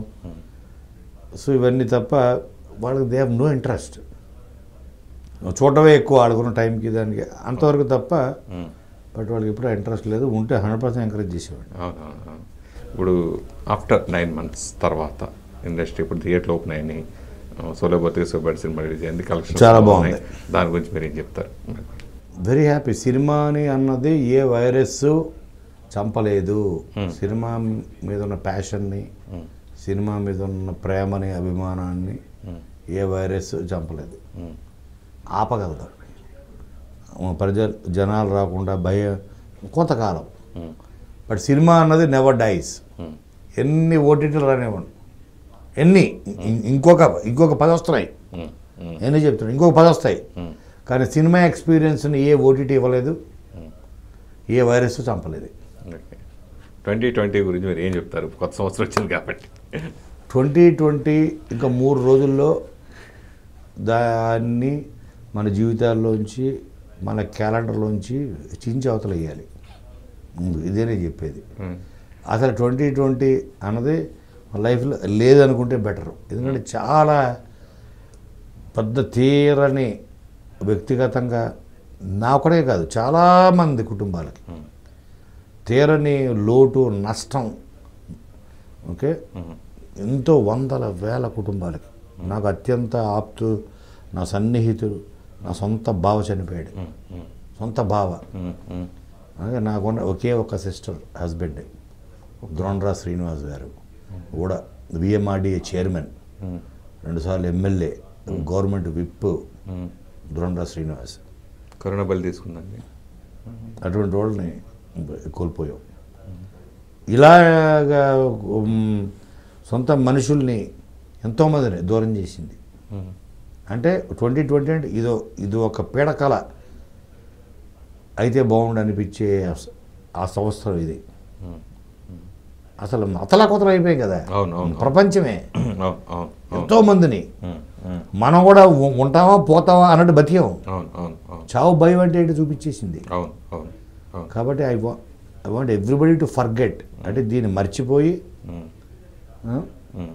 సో ఇవన్నీ తప్ప వాళ్ళకి దే హ్యావ్ నో ఇంట్రెస్ట్ చూడటమే ఎక్కువ ఆడుకున్న టైంకి దానికి అంతవరకు తప్ప బట్ వాళ్ళకి ఎప్పుడు ఇంట్రెస్ట్ లేదు ఉంటే హండ్రెడ్ పర్సెంట్ ఎంకరేజ్ చేసేవాడు అవునవును అవును. ఇప్పుడు ఆఫ్టర్ నైన్ మంత్స్ తర్వాత ఇండస్ట్రీ ఇప్పుడు థియేటర్ ఓపెన్ అయినాయి సోలోబర్తి సూపర్ సినిమా రిలీజ్ అయింది కలెక్షన్ చాలా బాగుంది. దాని గురించి మీరు ఏం చెప్తారు వెరీ హ్యాపీ సినిమాని అన్నది ఏ వైరస్ చంపలేదు సినిమా మీద ఉన్న ప్యాషన్ని సినిమా మీద ఉన్న ప్రేమని అభిమానాన్ని ఏ వైరస్ చంపలేదు ఆపగలదు ప్రజ జనాలు రాకుండా భయ కొంతకాలం బట్ సినిమా అన్నది నెవర్ డైస్ ఎన్ని ఓటీటీలు రానివ్వండి ఎన్ని ఇం- ఇంకొక ఇంకొక పది వస్తున్నాయి నేనే చెప్తున్నాను ఇంకొక పది వస్తాయి కానీ సినిమా ఎక్స్పీరియన్స్ని ఏ ఓటీటీ ఇవ్వలేదు ఏ వైరస్ చంపలేదు ఓకే ట్వంటీ ట్వంటీ గురించి మీరు ఏం చెప్తారు కొత్త సంవత్సరం వచ్చింది కాబట్టి ట్వంటీ ట్వంటీ ఇంకా మూడు రోజుల్లో దాన్ని మన జీవితాల్లోంచి మన క్యాలెండర్లోంచి చించి అవతల వేయాలి ఇదే నేను చెప్పేది ఉమ్, అసలు ట్వంటీ ట్వంటీ అన్నది లైఫ్లో లేదనుకుంటే బెటర్ ఎందుకంటే చాలా పెద్ద తీరని వ్యక్తిగతంగా నాకుడే కాదు చాలామంది కుటుంబాలకి తీరని లోటు నష్టం ఓకే ఎంతో వందల వేల కుటుంబాలకి నాకు అత్యంత ఆప్తు నా సన్నిహితుడు నా సొంత బావ చనిపోయాడు సొంత బావ ఉమ్, ఉమ్, అలాగే నాకున్న ఒకే ఒక సిస్టర్ హస్బెండ్ ద్రోణరా శ్రీనివాస్ గారు కూడా విఎంఆర్డిఏ చైర్మన్ ఉమ్, రెండుసార్లు ఎమ్మెల్యే గవర్నమెంట్ విప్ ఉమ్. ద్రోణరా శ్రీనివాస్ కరోనా బలి తీసుకుందండి అటువంటి వాళ్ళని కోల్పోయాం ఇలాగా ఉమ్, సొంత మనుషుల్ని ఎంతోమందిని దూరం చేసింది ఉమ్, అంటే ట్వంటీ ట్వంటీ అంటే ఇదో ఇది ఒక పీడకల అయితే బాగుండు అనిపించే ఆ సంవత్సరం ఇది ఉమ్. అసలు అతలాకుతలం అయిపోయాయి కదా అవును అవును ప్రపంచమే అవును అవును అవును ఎంతో మందిని ఉమ్, ఉమ్, మనం కూడా ఉ- ఉంటామా పోతామా అన్నట్టు బతికాం అవును అవును అవును చావు భయం అంటే ఏంటి చూపించేసింది అవును అవును అవును కాబట్టి ఐ వా I want everybody to forget అంటే దీన్ని మర్చిపోయి ఉమ్, ఆ, ఉమ్,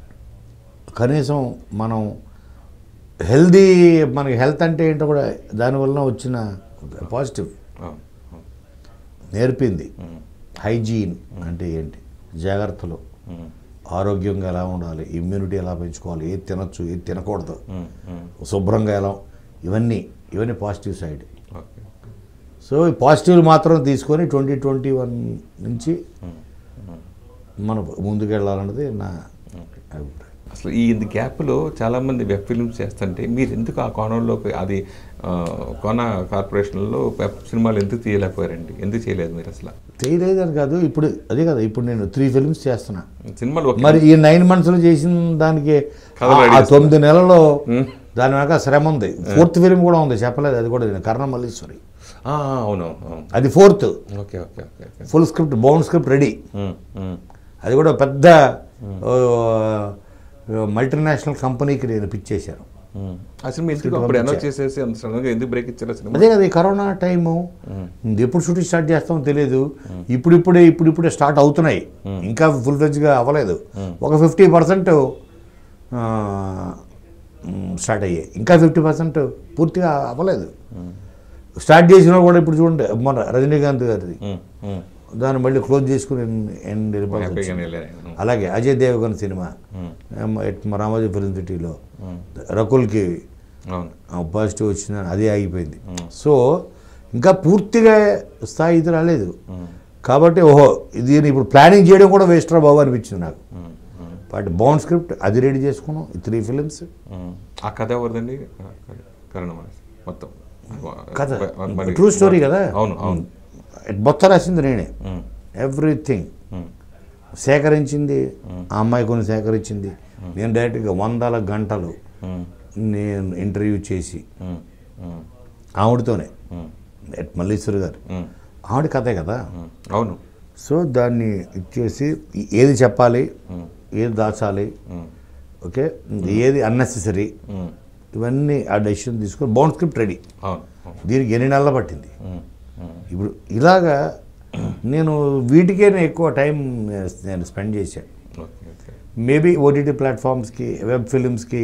కనీసం మనం హెల్దీ మనకి హెల్త్ అంటే ఏంటో కూడా దానివల్ల వచ్చిన పాజిటివ్ అవును అవును నేర్పింది ఉమ్, హైజీన్ అంటే ఏంటి జాగ్రత్తలు ఉమ్, ఆరోగ్యంగా ఎలా ఉండాలి ఇమ్యూనిటీ ఎలా పెంచుకోవాలి ఏది తినొచ్చు ఏది తినకూడదు ఉమ్, ఉమ్. శుభ్రంగా ఎలా ఇవన్నీ ఇవన్నీ పాజిటివ్ సైడ్ ఓకే సో ఈ పాజిటివ్ మాత్రం తీసుకొని ట్వంటీ ట్వంటీ వన్ నుంచి మనం ముందుకెళ్ళాలన్నది నా అభిప్రాయం అసలు ఈ గ్యాప్లో చాలామంది వెబ్ ఫిల్మ్స్ చేస్తుంటే మీరు ఎందుకు ఆ కోణంలోకి అది ఆ, కోన కార్పొరేషన్లో వెబ్ సినిమాలు ఎందుకు తీయలేకపోయారండి ఎందుకు చేయలేదు మీరు అసలు చేయలేదని కాదు ఇప్పుడు అదే కదా ఇప్పుడు నేను త్రీ ఫిల్మ్స్ చేస్తున్నా సినిమాలు ఒక మరి ఈ నైన్ మంత్స్లో చేసిన దానికి కథ ఆ- ready ఆ తొమ్మిది నెలల్లో మ్మ్. దాని వెనక శ్రమ ఉంది ఫోర్త్ ఫిల్మ్ కూడా ఉంది చెప్పలేదు అది కూడా నేను కర్ణ మల్లీశ్వరి ఆ, అవును అవును అది fourth okay okay okay okay full script bound script ready um, um, అది కూడా పెద్ద మల్టీనేషనల్ కంపెనీకి నేను పిచ్ చేశాను ఉమ్. ఆ సినిమా ఎందుకు అప్పుడు అనౌన్స్ చేసేసి అంత సడన్గా ఎందుకు బ్రేక్ ఇచ్చారు ఆ సినిమా అదే కదా ఈ కరోనా టైము ఎప్పుడు షూటింగ్ స్టార్ట్ చేస్తామో తెలియదు ఇప్పుడిప్పుడే ఇప్పుడిప్పుడే స్టార్ట్ అవుతున్నాయి ఇంకా ఫుల్ ఫ్లెజ్గా అవ్వలేదు ఒక ఫిఫ్టీ పర్సెంట్ స్టార్ట్ అయ్యాయి ఇంకా ఫిఫ్టీ పర్సెంట్ పూర్తిగా అవ్వలేదు స్టార్ట్ చేసినా కూడా ఇప్పుడు చూడండి మన రజనీకాంత్ గారిది ఉమ్, ఉమ్. దాన్ని మళ్ళీ క్లోజ్ చేసుకుని ఎండ్ వెళ్ళిపోవాల్సి హ్యాపీగానే వచ్చింది. వెళ్ళారు. అలాగే అజయ్ దేవగన్ సినిమా ఉమ్, ఏం, ఎట్ మా రామోజీ ఫిల్మ్ సిటీలో ఉమ్. రకుల్కి అవును పాజిటివ్ వచ్చింది అదే ఆగిపోయింది సో ఇంకా పూర్తిగా స్థాయి ఇది రాలేదు కాబట్టి ఓహో ఇది ఇప్పుడు ప్లానింగ్ చేయడం కూడా వేస్ట్ రా బాబు అనిపించింది నాకు um, um, but bound script అది రెడీ చేసుకున్నాం ఈ త్రీ ఫిలిమ్స్ ఉమ్. ఆ కథ ఎవరిదండి కరోనా మొత్తం కథ మరి- ట్రూ స్టోరీ కదా అవును అవును మొత్తం రాసింది నేనే ఉమ్, ఎవ్రీథింగ్ ఉమ్, సేకరించింది ఆ అమ్మాయి కొన్ని సేకరించింది నేను డైరెక్ట్గా వందల గంటలు ఉమ్, నేను ఇంటర్వ్యూ చేసి ఉమ్, ఉమ్, ఆవిడతోనే ఉమ్, ఎట్ మల్లీశ్వర్ గారు ఉమ్, ఆవిడ కథే కదా ఉమ్. అవును సో దాన్ని ఇచ్చేసి ఏది చెప్పాలి ఏది దాచాలి ఉమ్, ఓకే ఏది అన్నెసెసరీ ఉమ్, ఇవన్నీ ఆ డెసిషన్ తీసుకొని బౌండ్ స్క్రిప్ట్ రెడీ అవును అవును దీనికి ఎన్ని నెలలు పట్టింది ఉమ్, ఉమ్, ఇప్పుడు ఇలాగా నేను వీటికే నేను ఎక్కువ టైం నేను స్పెండ్ చేశాను ఓకే ఓకే మేబీ ఓటీటీ ప్లాట్ఫామ్స్కి వెబ్ ఫిలిమ్స్కి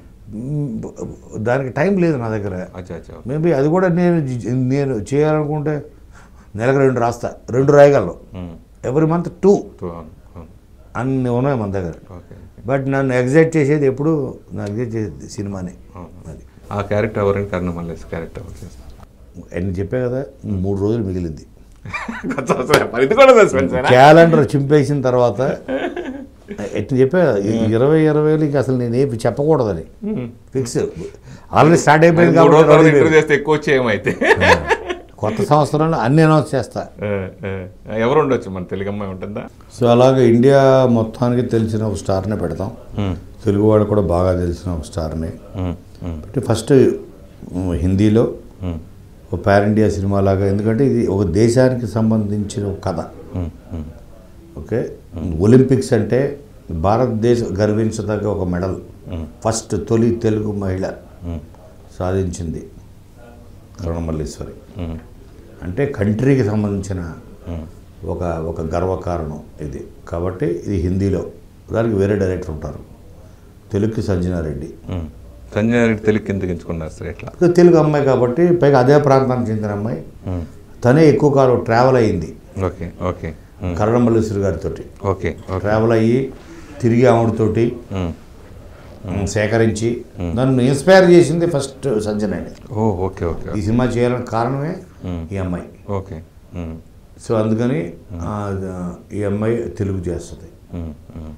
దానికి టైం లేదు నా దగ్గర అచ్చా అచ్చా మేబీ అది కూడా నేను జి- నేను చేయాలనుకుంటే నెలకు రెండు రాస్తా రెండు రాయగలను ఉమ్, ఎవ్రీ మంత్ టూ తో అవును అవును అన్ని ఉన్నాయి మన దగ్గర ఓకే ఓకే బట్ నన్ను ఎగ్జైట్ చేసేది ఎప్పుడు నన్ను ఎగ్జైట్ చేసేది సినిమానే అవును అది ఆ క్యారెక్టర్ ఎవరండి కర్ణ మల్లేష్ క్యారెక్టర్ ఎవరు చేస్తారు నేను చెప్పా కదా మూడు రోజులు మిగిలింది కొత్త సంవత్సరం. మరి ఇది కూడా సస్పెన్స్ క్యాలెండర్ చింపేసిన తర్వాత ఎట్లా చెప్పా కదా, ఈ ఇరవై ఇరవైలో ఇంక అసలు నేను ఏమి చెప్పకూడదని ఫిక్స్ ఆల్రెడీ స్టార్ట్ అయిపోయింది మూడు రోజులు కాబట్టి ఇంటర్వ్యూ చేస్తే ఎక్కువ వచ్చేయమైతే కొత్త సంవత్సరంలో అన్ని అనౌన్స్ చేస్తా ఎవరు ఉండొచ్చు మన తెలుగు అమ్మాయి ఉంటుందా సో అలాగే ఇండియా మొత్తానికి తెలిసిన ఒక స్టార్ని పెడతాం తెలుగు వాళ్ళు కూడా బాగా తెలిసిన ఒక స్టార్ని అంటే ఫస్ట్ ఉమ్, హిందీలో ఉమ్, ఒక పాన్ ఇండియా సినిమా లాగా ఎందుకంటే ఇది ఒక దేశానికి సంబంధించిన ఒక కథ ఉమ్, ఉమ్, ఓకే ఒలింపిక్స్ అంటే భారతదేశం గర్వించదగ్గ ఒక మెడల్ ఉమ్, ఫస్ట్ తొలి తెలుగు మహిళ ఉమ్, సాధించింది రుణమల్లేశ్వరి ఉమ్, అంటే కంట్రీకి సంబంధించిన ఉమ్. ఒక ఒక గర్వకారణం ఇది కాబట్టి ఇది హిందీలో దానికి వేరే డైరెక్టర్ ఉంటారు తెలుగుకి సంజనారెడ్డి ఉమ్. సంజయ్ రెడ్డి తెలుగు కిందకి ఎంచుకున్నారు సార్ ఎట్లా ఇక తెలుగు అమ్మాయి కాబట్టి పైగా అదే ప్రాంతానికి చెందిన అమ్మాయి ఉమ్, తనే ఎక్కువ కాలం ట్రావెల్ అయ్యింది ఓకే ఓకే ఉమ్, కరణమల్లేశ్వరి గారితో ఓకే ఓకే ట్రావెల్ అయ్యి తిరిగి ఆవిడతోటి ఉమ్. సేకరించి నన్ను ఇన్స్పైర్ చేసింది ఫస్ట్ సంజనాని ఓ ఓకే ఓకే ఈ సినిమా చేయాలని కారణమే ఉమ్, ఈ అమ్మాయి ఓకే ఉమ్, సో అందుకని ఆ, ఈ అమ్మాయి తెలుగు చేస్తుంది ఉమ్, ఉమ్,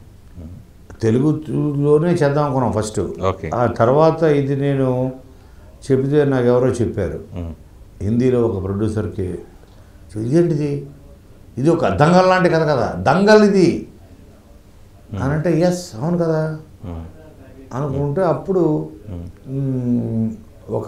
తెలుగులోనే చేద్దాం అనుకున్నాం ఫస్ట్ ఓకే ఆ తర్వాత ఇది నేను చెబితే నాకు ఎవరో చెప్పారు ఉమ్, హిందీలో ఒక ప్రొడ్యూసర్కి ఇదేంటిది ఇది ఒక దంగల్ లాంటి కథ కదా దంగల్ ఇది అని అంటే ఎస్ అవును కదా ఉమ్, అనుకుంటే అప్పుడు మ్, ఒక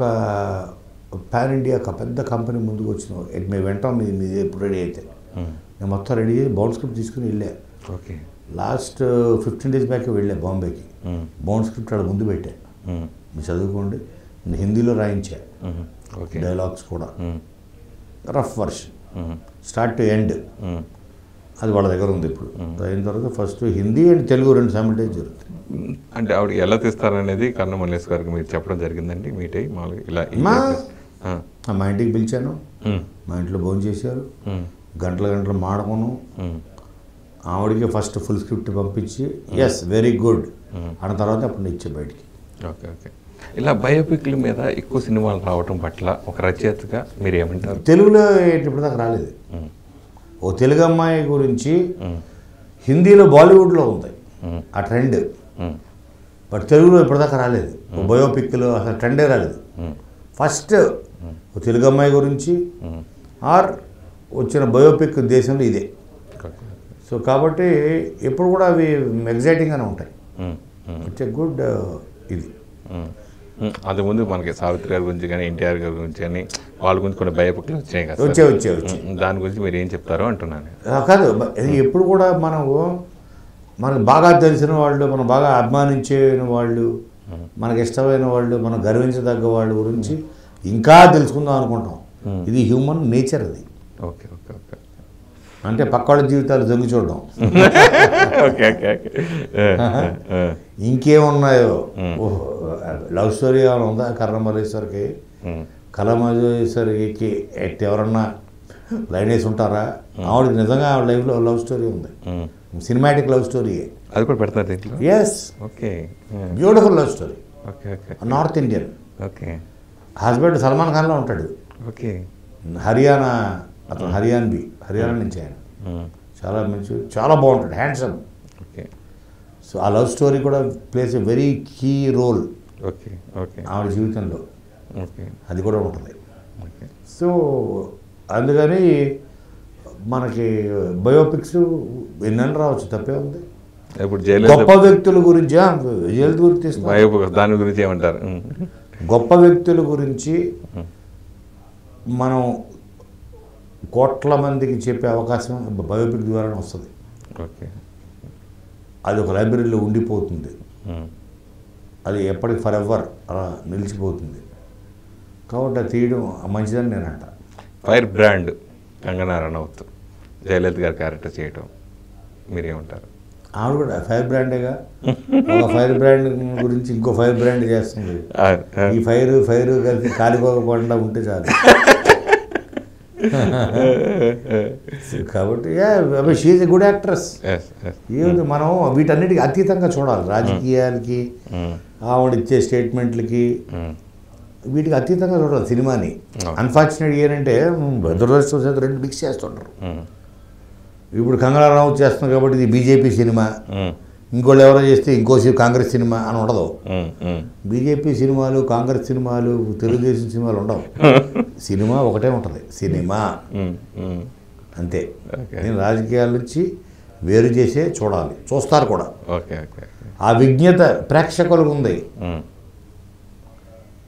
పాన్ ఇండియా ఒక పెద్ద కంపెనీ ముందుకు వచ్చిన మేము వెంటాం మీది మీది ఎప్పుడు రెడీ అయితే ఉమ్, నేను మొత్తం రెడీ అయ్యి బౌండ్ స్క్రిప్ట్ తీసుకుని వెళ్ళా okay last fifteen days back వెళ్ళా బాంబేకి ఉమ్, బౌండ్ స్క్రిప్ట్ ఆడ ముందు పెట్టా ఉమ్, మీరు చదువుకోండి నేను హిందీలో రాయించా ఉమ్, ఓకే డైలాగ్స్ కూడా um, rough version um, start to end um. అది వాళ్ళ దగ్గర ఉంది ఇప్పుడు అది అయిన తర్వాత ఫస్ట్ హిందీ అండ్ తెలుగు రెండు సైమిల్టేజ్ జరుగుతుంది అంటే ఆవిడ ఎలా తీస్తారనేది కన్న మల్లేష్ గారికి మీరు చెప్పడం జరిగిందండి మీట్ అయ్యి మామూలుగా ఇలా ఈ మా- ఆ, ఆ, మా ఇంటికి పిలిచాను ఉమ్, మా ఇంట్లో భోజనం చేశారు ఉమ్, గంటల గంటలు మాడకును ఉమ్, ఆవిడకి ఫస్ట్ ఫుల్ స్క్రిప్ట్ పంపించి ఎస్ వెరీ గుడ్ అన్న తర్వాత అప్పుడు ఇచ్చే బయటికి ఓకే ఓకే ఇలా బయోపిక్ల మీద ఎక్కువ సినిమాలు రావటం పట్ల ఒక రచయితగా మీరు ఏమంటారు తెలుగులో ఇప్పుడు దాకా రాలేదు ఉమ్, ఓ తెలుగు అమ్మాయి గురించి ఉమ్, హిందీలో బాలీవుడ్లో ఉంది ఉమ్, ఆ ట్రెండ్ ఉమ్, బట్ తెలుగులో ఇప్పటిదాకా రాలేదు ఓ బయోపిక్లో అసలు ట్రెండే రాలేదు ఉమ్, ఫస్ట్ ఓ తెలుగు అమ్మాయి గురించి ఉమ్, ఆర్ వచ్చిన బయోపిక్ దేశంలో ఇదే ఓకే, ఓకే. సో కాబట్టి ఎప్పుడు కూడా అవి ఎగ్జైటింగ్గానే ఉంటాయి ఉమ్, ఉమ్, ఇట్స్ ఎ గుడ్ ఇది ఉమ్, ఉమ్. అంతకుముందు మనకి సావిత్రి గారి గురించి కానీ ఎన్టీఆర్ గారి గురించి కానీ వాళ్ళ గురించి కొన్ని బయోపిక్లు వచ్చినాయి కదా సార్? వచ్చే వచ్చే వచ్చే ఉమ్, దాని గురించి మీరు ఏం చెప్తారో అంటున్నాను ఆ, కాదు బ- ఇది ఎప్పుడు కూడా మనము మనకు బాగా తెలిసిన వాళ్ళు మనం బాగా అభిమానించే వాళ్ళు మనకి ఇష్టమైన వాళ్ళు మనం గర్వించదగ్గ వాళ్ళ గురించి ఇంకా తెలుసుకుందాం అనుకుంటాం ఇది హ్యూమన్ నేచర్ అది ఓకే ఓకే ఓకే అంటే పక్క వాళ్ళ జీవితాలు దొంగి చూడడం ఓకే ఓకే ఓకే ఆ, ఆ, ఇంకేమున్నాయో ఓహో లవ్ స్టోరీ ఏమైనా ఉందా కర్ణమల్లేశ్వరికి ఉమ్, కళమల్లేశ్వరికి ఎట్ ఎవరన్నా లైన్ వేసి ఉంటారా ఆవిడకి నిజంగా ఆవిడ లైఫ్లో లవ్ స్టోరీ ఉంది ఉమ్. సినిమాటిక్ లవ్ స్టోరీ అది కూడా పెడతారు దీంట్లో yes okay um, beautiful love story okay okay north Indian okay husband Salman ఖాన్లో ఉంటాడు ఓకే హర్యానా అతను హర్యాన్బి హర్యానా నుంచి ఆయన ఉమ్, చాలా మంచి చాలా బాగుంటాడు హ్యాండ్సమ్ ఓకే సో ఆ లవ్ స్టోరీ కూడా plays a very key role okay okay ఆవిడ జీవితంలో ఓకే అది కూడా ఉంటుంది ఓకే సో అందుకని మనకి బయోపిక్స్ ఎన్నెన్ని రావచ్చు తప్పే ఉంది ఇప్పుడు జయలలిత గొప్ప వ్యక్తుల గురించి ఆ, జయలలిత గురించి తీస్తాం. బయో దాని గురించి ఏమంటారు ఉమ్, గొప్ప వ్యక్తుల గురించి మనం కోట్ల మందికి చెప్పే అవకాశం బయోపిక్ ద్వారానే వస్తుంది ఓకే అది ఒక లైబ్రరీలో ఉండిపోతుంది ఉమ్, అది ఎప్పటికి ఫర్ ఎవర్ అలా నిలిచిపోతుంది కాబట్టి అది తీయడం మంచిదని నేను అంట ఫైర్ బ్రాండ్ కంగనా రనౌత్ జయలలిత గారి క్యారెక్టర్ చేయటం మీరేమంటారు ఆవిడ కూడా ఫైర్ బ్రాండేగా ఒక ఫైర్ బ్రాండ్ గురించి ఇంకో ఫైర్ బ్రాండ్ చేస్తుంది ఆ, ఆ, ఈ ఫైర్ ఫైర్ కలిసి కాలిపోకుండా ఉంటే చాలు కాబట్టి she's a good actress yes, yes. ఏముంది మనం వీటన్నిటికి అతీతంగా చూడాలి రాజకీయాలకి ఉమ్, ఆవిడ ఇచ్చే స్టేట్మెంట్లకి ఉమ్, వీటికి అతీతంగా చూడాలి సినిమాని అవును. అన్ఫార్చునేట్ ఏంటంటే దురదృష్టవశాత్తు రెండు మిక్స్ చేస్తుంటారు ఉమ్, ఇప్పుడు కంగనా రనౌత్ చేస్తుంది కాబట్టి ఇది బీజేపీ సినిమా ఉమ్, ఇంకోళ్ళు ఎవరో చేస్తే ఇంకో సి- కాంగ్రెస్ సినిమా అని ఉండదు ఉమ్, ఉమ్. బీజేపీ సినిమాలు కాంగ్రెస్ సినిమాలు తెలుగుదేశం సినిమాలు ఉండవు సినిమా ఒకటే ఉంటుంది సినిమా ఉమ్, ఉమ్. అంతే Okay. నేను రాజకీయాల నుంచి వేరు చేసే చూడాలి చూస్తారు కూడా ఓకే ఓకే ఓకే. ఆ విజ్ఞత ప్రేక్షకులకు ఉంది ఉమ్,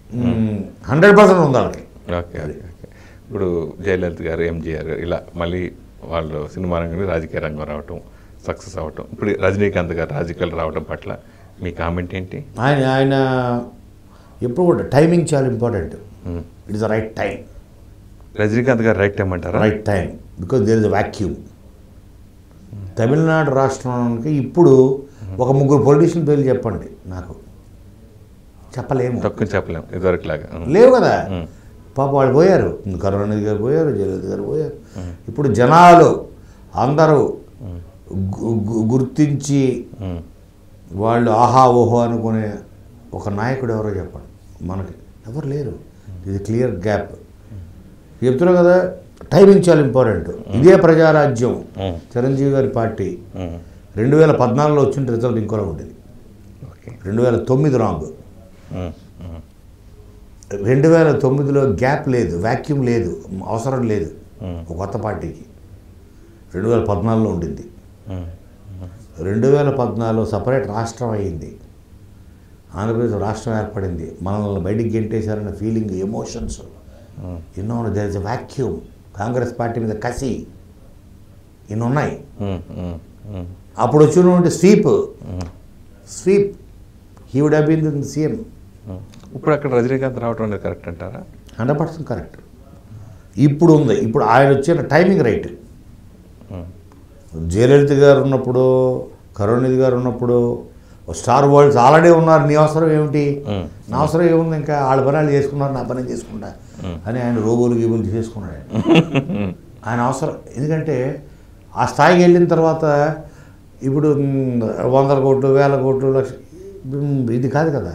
హండ్రెడ్ పర్సెంట్ ఉంది వాళ్ళకి ఓకే ఓకే ఓకే ఇప్పుడు జయలలిత గారు ఎంజీఆర్ గారు ఇలా మళ్ళీ వాళ్ళు సినిమా రంగం నుంచి రాజకీయ రంగం రావటం సక్సెస్ అవ్వటం ఇప్పుడు రజనీకాంత్ గారు రాజకీయాలు రావటం పట్ల మీ కామెంట్ ఏంటి ఆయన ఆయన ఎప్పుడు కూడా టైమింగ్ చాలా important it is the right time Rajinikanth గారు రైట్ టైం అంటారా right time because there is a vacuum Tamil Nadu రాష్ట్రానికి ఇప్పుడు ఒక ముగ్గురు పొలిటీషియన్ పేర్లు చెప్పండి నాకు చెప్పలేము తక్కువ చెప్పలేం ఇదివరకులాగా ఉమ్. లేవు కదా ఉమ్. పాప వాళ్ళు పోయారు కరుణానిధి గారు పోయారు జయలలిత గారు పోయారు ఇప్పుడు జనాలు అందరూ గు- గు- గుర్తించి ఉమ్. వాళ్ళు ఆహా ఓహో అనుకునే ఒక నాయకుడు ఎవరో చెప్పండి మనకి ఎవరు లేరు ఇది క్లియర్ గ్యాప్ చెప్తున్నా కదా టైమింగ్ చాలా ఇంపార్టెంట్ ఇదే ప్రజారాజ్యం ఉమ్. చిరంజీవి గారి పార్టీ ఉమ్. రెండు వేల పద్నాలుగులో వచ్చిన రిజల్ట్ ఇంకోలా ఉండేది ఓకే రెండు వేల తొమ్మిది రాంగ్ ఉమ్. ఉమ్. రెండు వేల తొమ్మిదిలో గ్యాప్ లేదు వ్యాక్యూమ్ లేదు అవసరం లేదు ఉమ్. ఒక కొత్త పార్టీకి రెండు వేల పద్నాలుగులో ఉండింది ఉమ్. రెండు వేల పద్నాలుగులో సపరేట్ రాష్ట్రం అయ్యింది ఆంధ్రప్రదేశ్ రాష్ట్రం ఏర్పడింది మనల్ని బయటికి గెంటేశారన్న ఫీలింగ్ ఎమోషన్స్ ఉమ్. ఎన్నో there is vacuum Congress party మీద కసి ఇన్ని ఉన్నాయి ఉమ్. ఉమ్. ఉమ్. అప్పుడు వచ్చినటువంటి sweep um. Sweep he would have been CM um. ఇప్పుడు అక్కడ రజనీకాంత్ రావటం అనేది కరెక్ట్ అంటారా హండ్రెడ్ పర్సెంట్ కరెక్ట్ ఇప్పుడు ఉంది ఇప్పుడు ఆయన వచ్చిన టైమింగ్ రైట్ ఉమ్. జయలలిత గారు ఉన్నప్పుడు కరుణానిధి గారు ఉన్నప్పుడు స్టార్ వరల్డ్స్ ఆల్రెడీ ఉన్నారు నీ అవసరం ఏమిటి ఉమ్. నా అవసరం ఏముంది ఇంకా వాళ్ళ పని వాళ్ళు చేసుకున్నారు నా పని నేను చేసుకుంటా అని ఆయన రోబోలు గీబులు చేసుకున్నాడు ఆయన. ఆయన అవసరం ఎందుకంటే ఆ స్థాయికి వెళ్ళిన తర్వాత ఇప్పుడు మ్, వందల కోట్లు వేల కోట్లు లక్ష మ్, ఇది కాదు కదా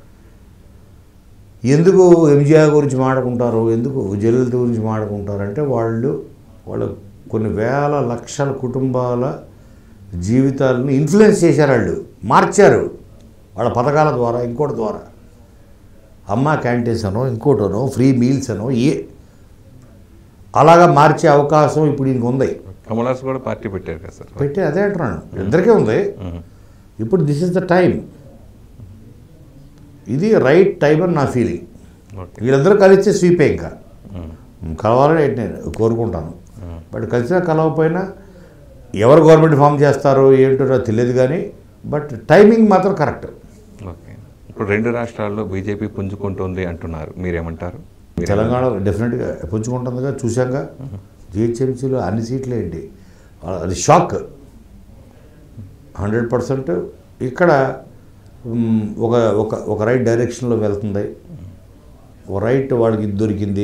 ఎందుకు ఎంజీఆర్ గురించి మాట్లాడుకుంటారు ఎందుకు జయలలిత గురించి మాట్లాడుకుంటారు అంటే వాళ్ళు వాళ్ళు కొన్ని వేల లక్షల కుటుంబాల జీవితాలను ఇన్ఫ్లుయెన్స్ చేశారు వాళ్ళు మార్చారు వాళ్ళ పథకాల ద్వారా ఇంకోటి ద్వారా అమ్మ క్యాంటీన్స్ అనో ఇంకోటనో ఫ్రీ మీల్స్ అనో ఏ అలాగా మార్చే అవకాశం ఇప్పుడు ఇంక ఉంది కమల్ హాసన్ కూడా పార్టీ పెట్టారు కదా సార్ పెట్టి అదే అంటున్నాను ఇద్దరికీ ఉంది ఉమ్. ఇప్పుడు దిస్ ఇస్ ద టైం ఇది రైట్ టైం అని నా ఫీలింగ్ ఓకే వీళ్ళందరూ కలిస్తే స్వీపే ఇంకా ఉమ్. కలవాలని నేను కోరుకుంటాను బట్ కలిసినా కలవకపోయినా ఎవరు గవర్నమెంట్ ఫామ్ చేస్తారో ఏంటో నాకు తెలియదు కానీ బట్ టైమింగ్ మాత్రం కరెక్ట్ ఓకే ఇప్పుడు రెండు రాష్ట్రాల్లో బీజేపీ పుంజుకుంటుంది అంటున్నారు మీరేమంటారు మీరేమంటారు? తెలంగాణలో డెఫినెట్గా పుంజుకుంటుందిగా చూశాక జిహెచ్ఎంసీలో అన్ని సీట్లు ఏంటి అది షాక్ హండ్రెడ్ పర్సెంట్ ఇక్కడ మ్, ఒక ఒక ఒక రైట్ డైరెక్షన్లో వెళ్తుంది ఒక రైట్ వాళ్ళకి ఇది దొరికింది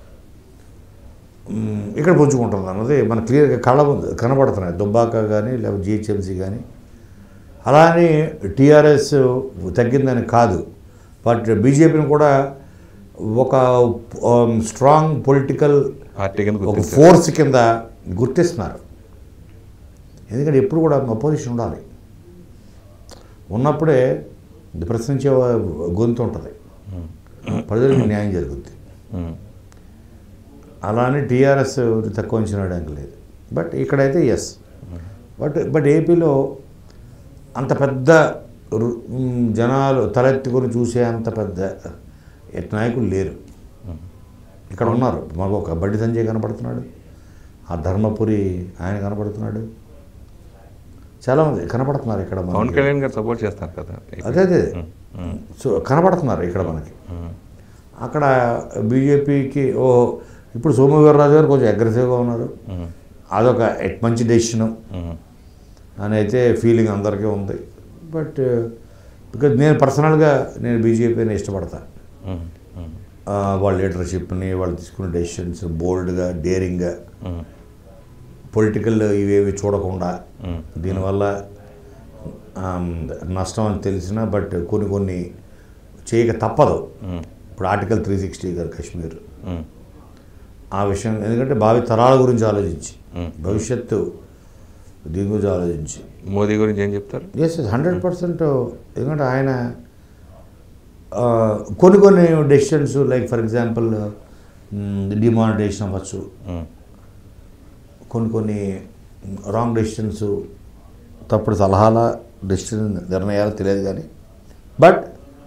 మ్, ఇక్కడ పుంజుకుంటుంది అన్నది మన క్లియర్గా కళ్ళ ముందు కనబడుతున్నాయి దుబ్బాక కానీ లేకపోతే జిహెచ్ఎంసీ కానీ అలా అని టీఆర్ఎస్ తగ్గిందని కాదు బట్ బీజేపీని కూడా ఒక స్ట్రాంగ్ పొలిటికల్ పార్టీ కింద ఒక గుర్తించారు ఫోర్స్ కింద గుర్తిస్తున్నారు ఎందుకంటే ఎప్పుడు కూడా అపోజిషన్ ఉండాలి ఉన్నప్పుడే ఇది ప్రశ్నించే గొంతు ఉంటుంది ప్రజలకు న్యాయం జరుగుద్ది ఉమ్. అలానే టీఆర్ఎస్ తక్కువ అంచనా వేయడానికి లేదు బట్ ఇక్కడైతే ఎస్ బట్ బట్ ఏపీలో అంత పెద్ద రు- మ్, జనాలు తలెత్తుకొని చూసే అంత పెద్ద ఎట్ నాయకులు లేరు ఇక్కడ ఉన్నారు మాకు ఒక బండి సంజయ్ కనపడుతున్నాడు ఆ ధర్మపురి ఆయన కనపడుతున్నాడు చాలామంది కనపడుతున్నారు ఇక్కడ పవన్ మనకి. కళ్యాణ్ గారు సపోర్ట్ చేస్తారు కదా అదే అదే ఉమ్. ఉమ్. సో కనపడుతున్నారు ఇక్కడ మనకి ఉమ్. అక్కడ బీజేపీకి ఓ ఇప్పుడు సోమవీర్రాజు గారు కొంచెం అగ్రెసివ్గా ఉన్నారు ఉమ్. అదొక ఎట్ మంచి డెసిషను ఉమ్. అని అయితే ఫీలింగ్ అందరికీ ఉంది బట్ బికాజ్ నేను పర్సనల్గా నేను బీజేపీని ఇష్టపడతా ఉమ్. ఉమ్. ఆ, వాళ్ళ లీడర్షిప్ని వాళ్ళు తీసుకున్న డెసిషన్స్ బోల్డ్గా డేరింగ్గా ఉమ్. పొలిటికల్ ఇవేవి చూడకుండా ఉమ్. దీనివల్ల ఆమ్, నష్టం అని తెలిసినా బట్ కొన్ని కొన్ని చేయక తప్పదు ఉమ్. ఇప్పుడు ఆర్టికల్ త్రీ సిక్స్టీ గారు కాశ్మీర్ ఉమ్. ఆ విషయం ఎందుకంటే భావి తరాల గురించి ఆలోచించి మ్మ్. భవిష్యత్తు దీని గురించి ఆలోచించి మోదీ గురించి ఏం చెప్తారు ఎస్ హండ్రెడ్ పర్సెంట్ ఎందుకంటే ఆయన ఆ, కొన్ని కొన్ని decisions like for example demonetisation అవ్వచ్చు ఉమ్. కొన్ని కొన్ని రాంగ్ డెసిషన్స్ తప్పుడు సలహాల డెసిషన్ నిర్ణయాలు తెలియదు కానీ బట్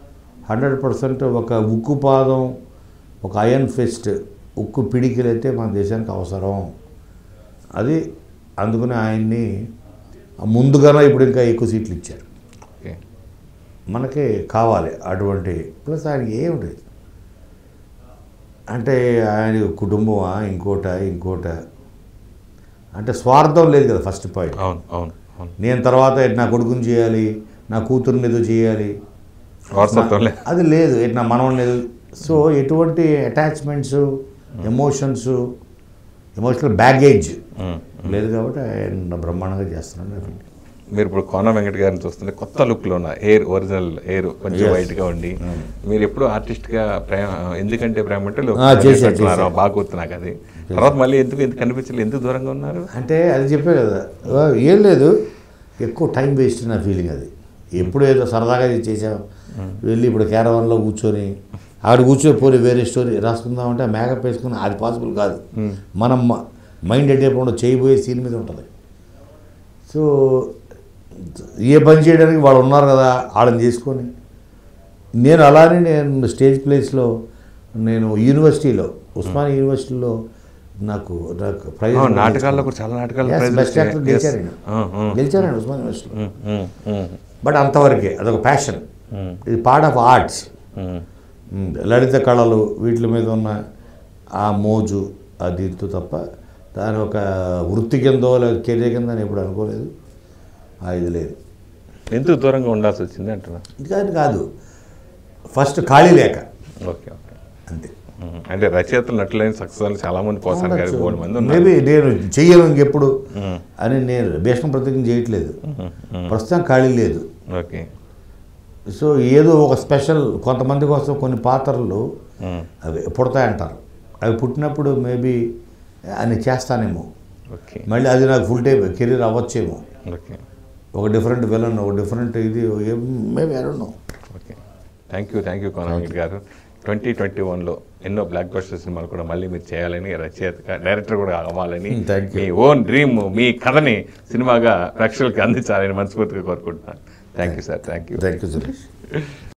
హండ్రెడ్ పర్సెంట్ ఒక ఉక్కు పాదం ఒక అయన్ ఫెస్ట్ ఉక్కు పిడికిలైతే మన దేశానికి అవసరం అది అందుకని ఆయన్ని ముందుగానే ఇప్పుడు ఇంకా ఎక్కువ సీట్లు ఇచ్చారు ఓకే మనకి కావాలి అటువంటి ప్లస్ ఆయనకి ఏమిటి అంటే ఆయన కుటుంబమా ఇంకోట ఇంకోట అంటే స్వార్థం లేదు కదా ఫస్ట్ పాయింట్ అవును అవును అవును నేను తర్వాత నా కొడుకుని చేయాలి నా కూతుర్ని ఏదో చేయాలి వారసత్వం లేదు అది లేదు ఎట్ నా మనవం లేదు సో ఎటువంటి attachments emotions emotional baggage um. లేదు కాబట్టి ఆయన బ్రహ్మాండంగా చేస్తున్నాను నేను feel. మీరు ఇప్పుడు కోన వెంకట గారిని చూస్తుంటే కొత్త లుక్లో ఉన్న హెయిర్ ఒరిజినల్ హెయిర్ కొంచెం Yes. వైట్గా ఉండి మీరు ఎప్పుడు ఆర్టిస్ట్గా ప్రేమ ఎందుకంటే ప్రేమ అంటే లోపల ఆ, చేశాను, చేస్తున్నారు. చేశాను. బాగా గుర్తు నాకు అది తర్వాత మళ్ళీ ఎందుకు ఎందుకు కనిపించలేదు ఎందుకు దూరంగా ఉన్నారు అంటే అది చెప్పే కదా ఆ, ఏం లేదు ఎక్కువ టైం వేస్ట్ నా ఫీలింగ్ అది ఎప్పుడు ఏదో సరదాగా ఇది చేసాం వెళ్ళి ఇప్పుడు క్యారవాన్లో కూర్చొని ఆడ కూర్చొని పోయి వేరే స్టోరీ రాసుకుందామంటే ఆ మేకప్ వేసుకుని అది పాసిబుల్ కాదు మనం మైండ్ ఎట్టేప్పుడు చేయబోయే సీన్ మీద ఉంటుంది సో ఏ పని చేయడానికి వాళ్ళు ఉన్నారు కదా వాళ్ళని చేసుకొని నేను అలానే నేను స్టేజ్ ప్లేస్లో నేను యూనివర్సిటీలో ఉస్మానియా యూనివర్సిటీలో నాకు నాకు ప్రైజ్ ఆ, నాటకాల్లో కూడా చాలా నాటకాలు Yes, prizes best actor వచ్చాయి. Yes. గెలిచారండి ఆ, ఆ. గెలిచారండి ఉస్మానియా యూనివర్సిటీలో ఉమ్, ఉమ్, ఉమ్, బట్ అంతవరకే అదొక ప్యాషన్ ఉమ్, ఇది పార్ట్ ఆఫ్ ఆర్ట్స్ ఉమ్. లలిత కళలు వీటి మీద ఉన్న ఆ మోజు ఆ దీంతో తప్ప దాని ఒక వృత్తి కిందో లేదా కెరీర్ కింద నేను ఎప్పుడు అనుకోలేదు ఆ ఇది లేదు ఎందుకు దూరంగా ఉండాల్సి వచ్చింది అంటున్నా ఇది కాదు కాదు ఫస్ట్ ఖాళీ లేక ఓకే ఓకే అంతే ఉమ్, అంటే రచయితలు నటులైన సక్సెస్ అని చాలా మంది పోసాను గారి మూడు మంది ఉన్నారు మేబీ నేను చెయ్యను ఇంకెప్పుడు ఉమ్, అని నేను భీష్మ ప్రతిజ్ఞ చేయట్లేదు ఉమ్, ఉమ్. ప్రస్తుతం ఖాళీ లేదు ఓకే సో ఏదో ఒక స్పెషల్ కొంతమంది కోసం కొన్ని పాత్రలు ఉమ్, అవి పుడతాయంటారు అవి పుట్టినప్పుడు మేబీ అని చేస్తానేమో ఓకే మళ్ళీ అది నాకు ఫుల్ టైం కెరీర్ అవ్వచ్చేమో ఓకే ఒక డిఫరెంట్ విలన్ ఒక డిఫరెంట్ ఇది maybe I don't know okay thank you thank you కోనవీట్ గారు ట్వంటీ ట్వంటీ వన్లో ఎన్నో బ్లాక్ బస్టర్ సినిమాలు కూడా మళ్ళీ మీరు చేయాలని రచయితగా డైరెక్టర్ కూడా అవ్వాలని Hmm, thank you. మీ ఓన్ డ్రీమ్ మీ కథని సినిమాగా ప్రేక్షకులకి అందించాలని మనస్ఫూర్తిగా కోరుకుంటున్నాను thank you sir thank you thank you Suresh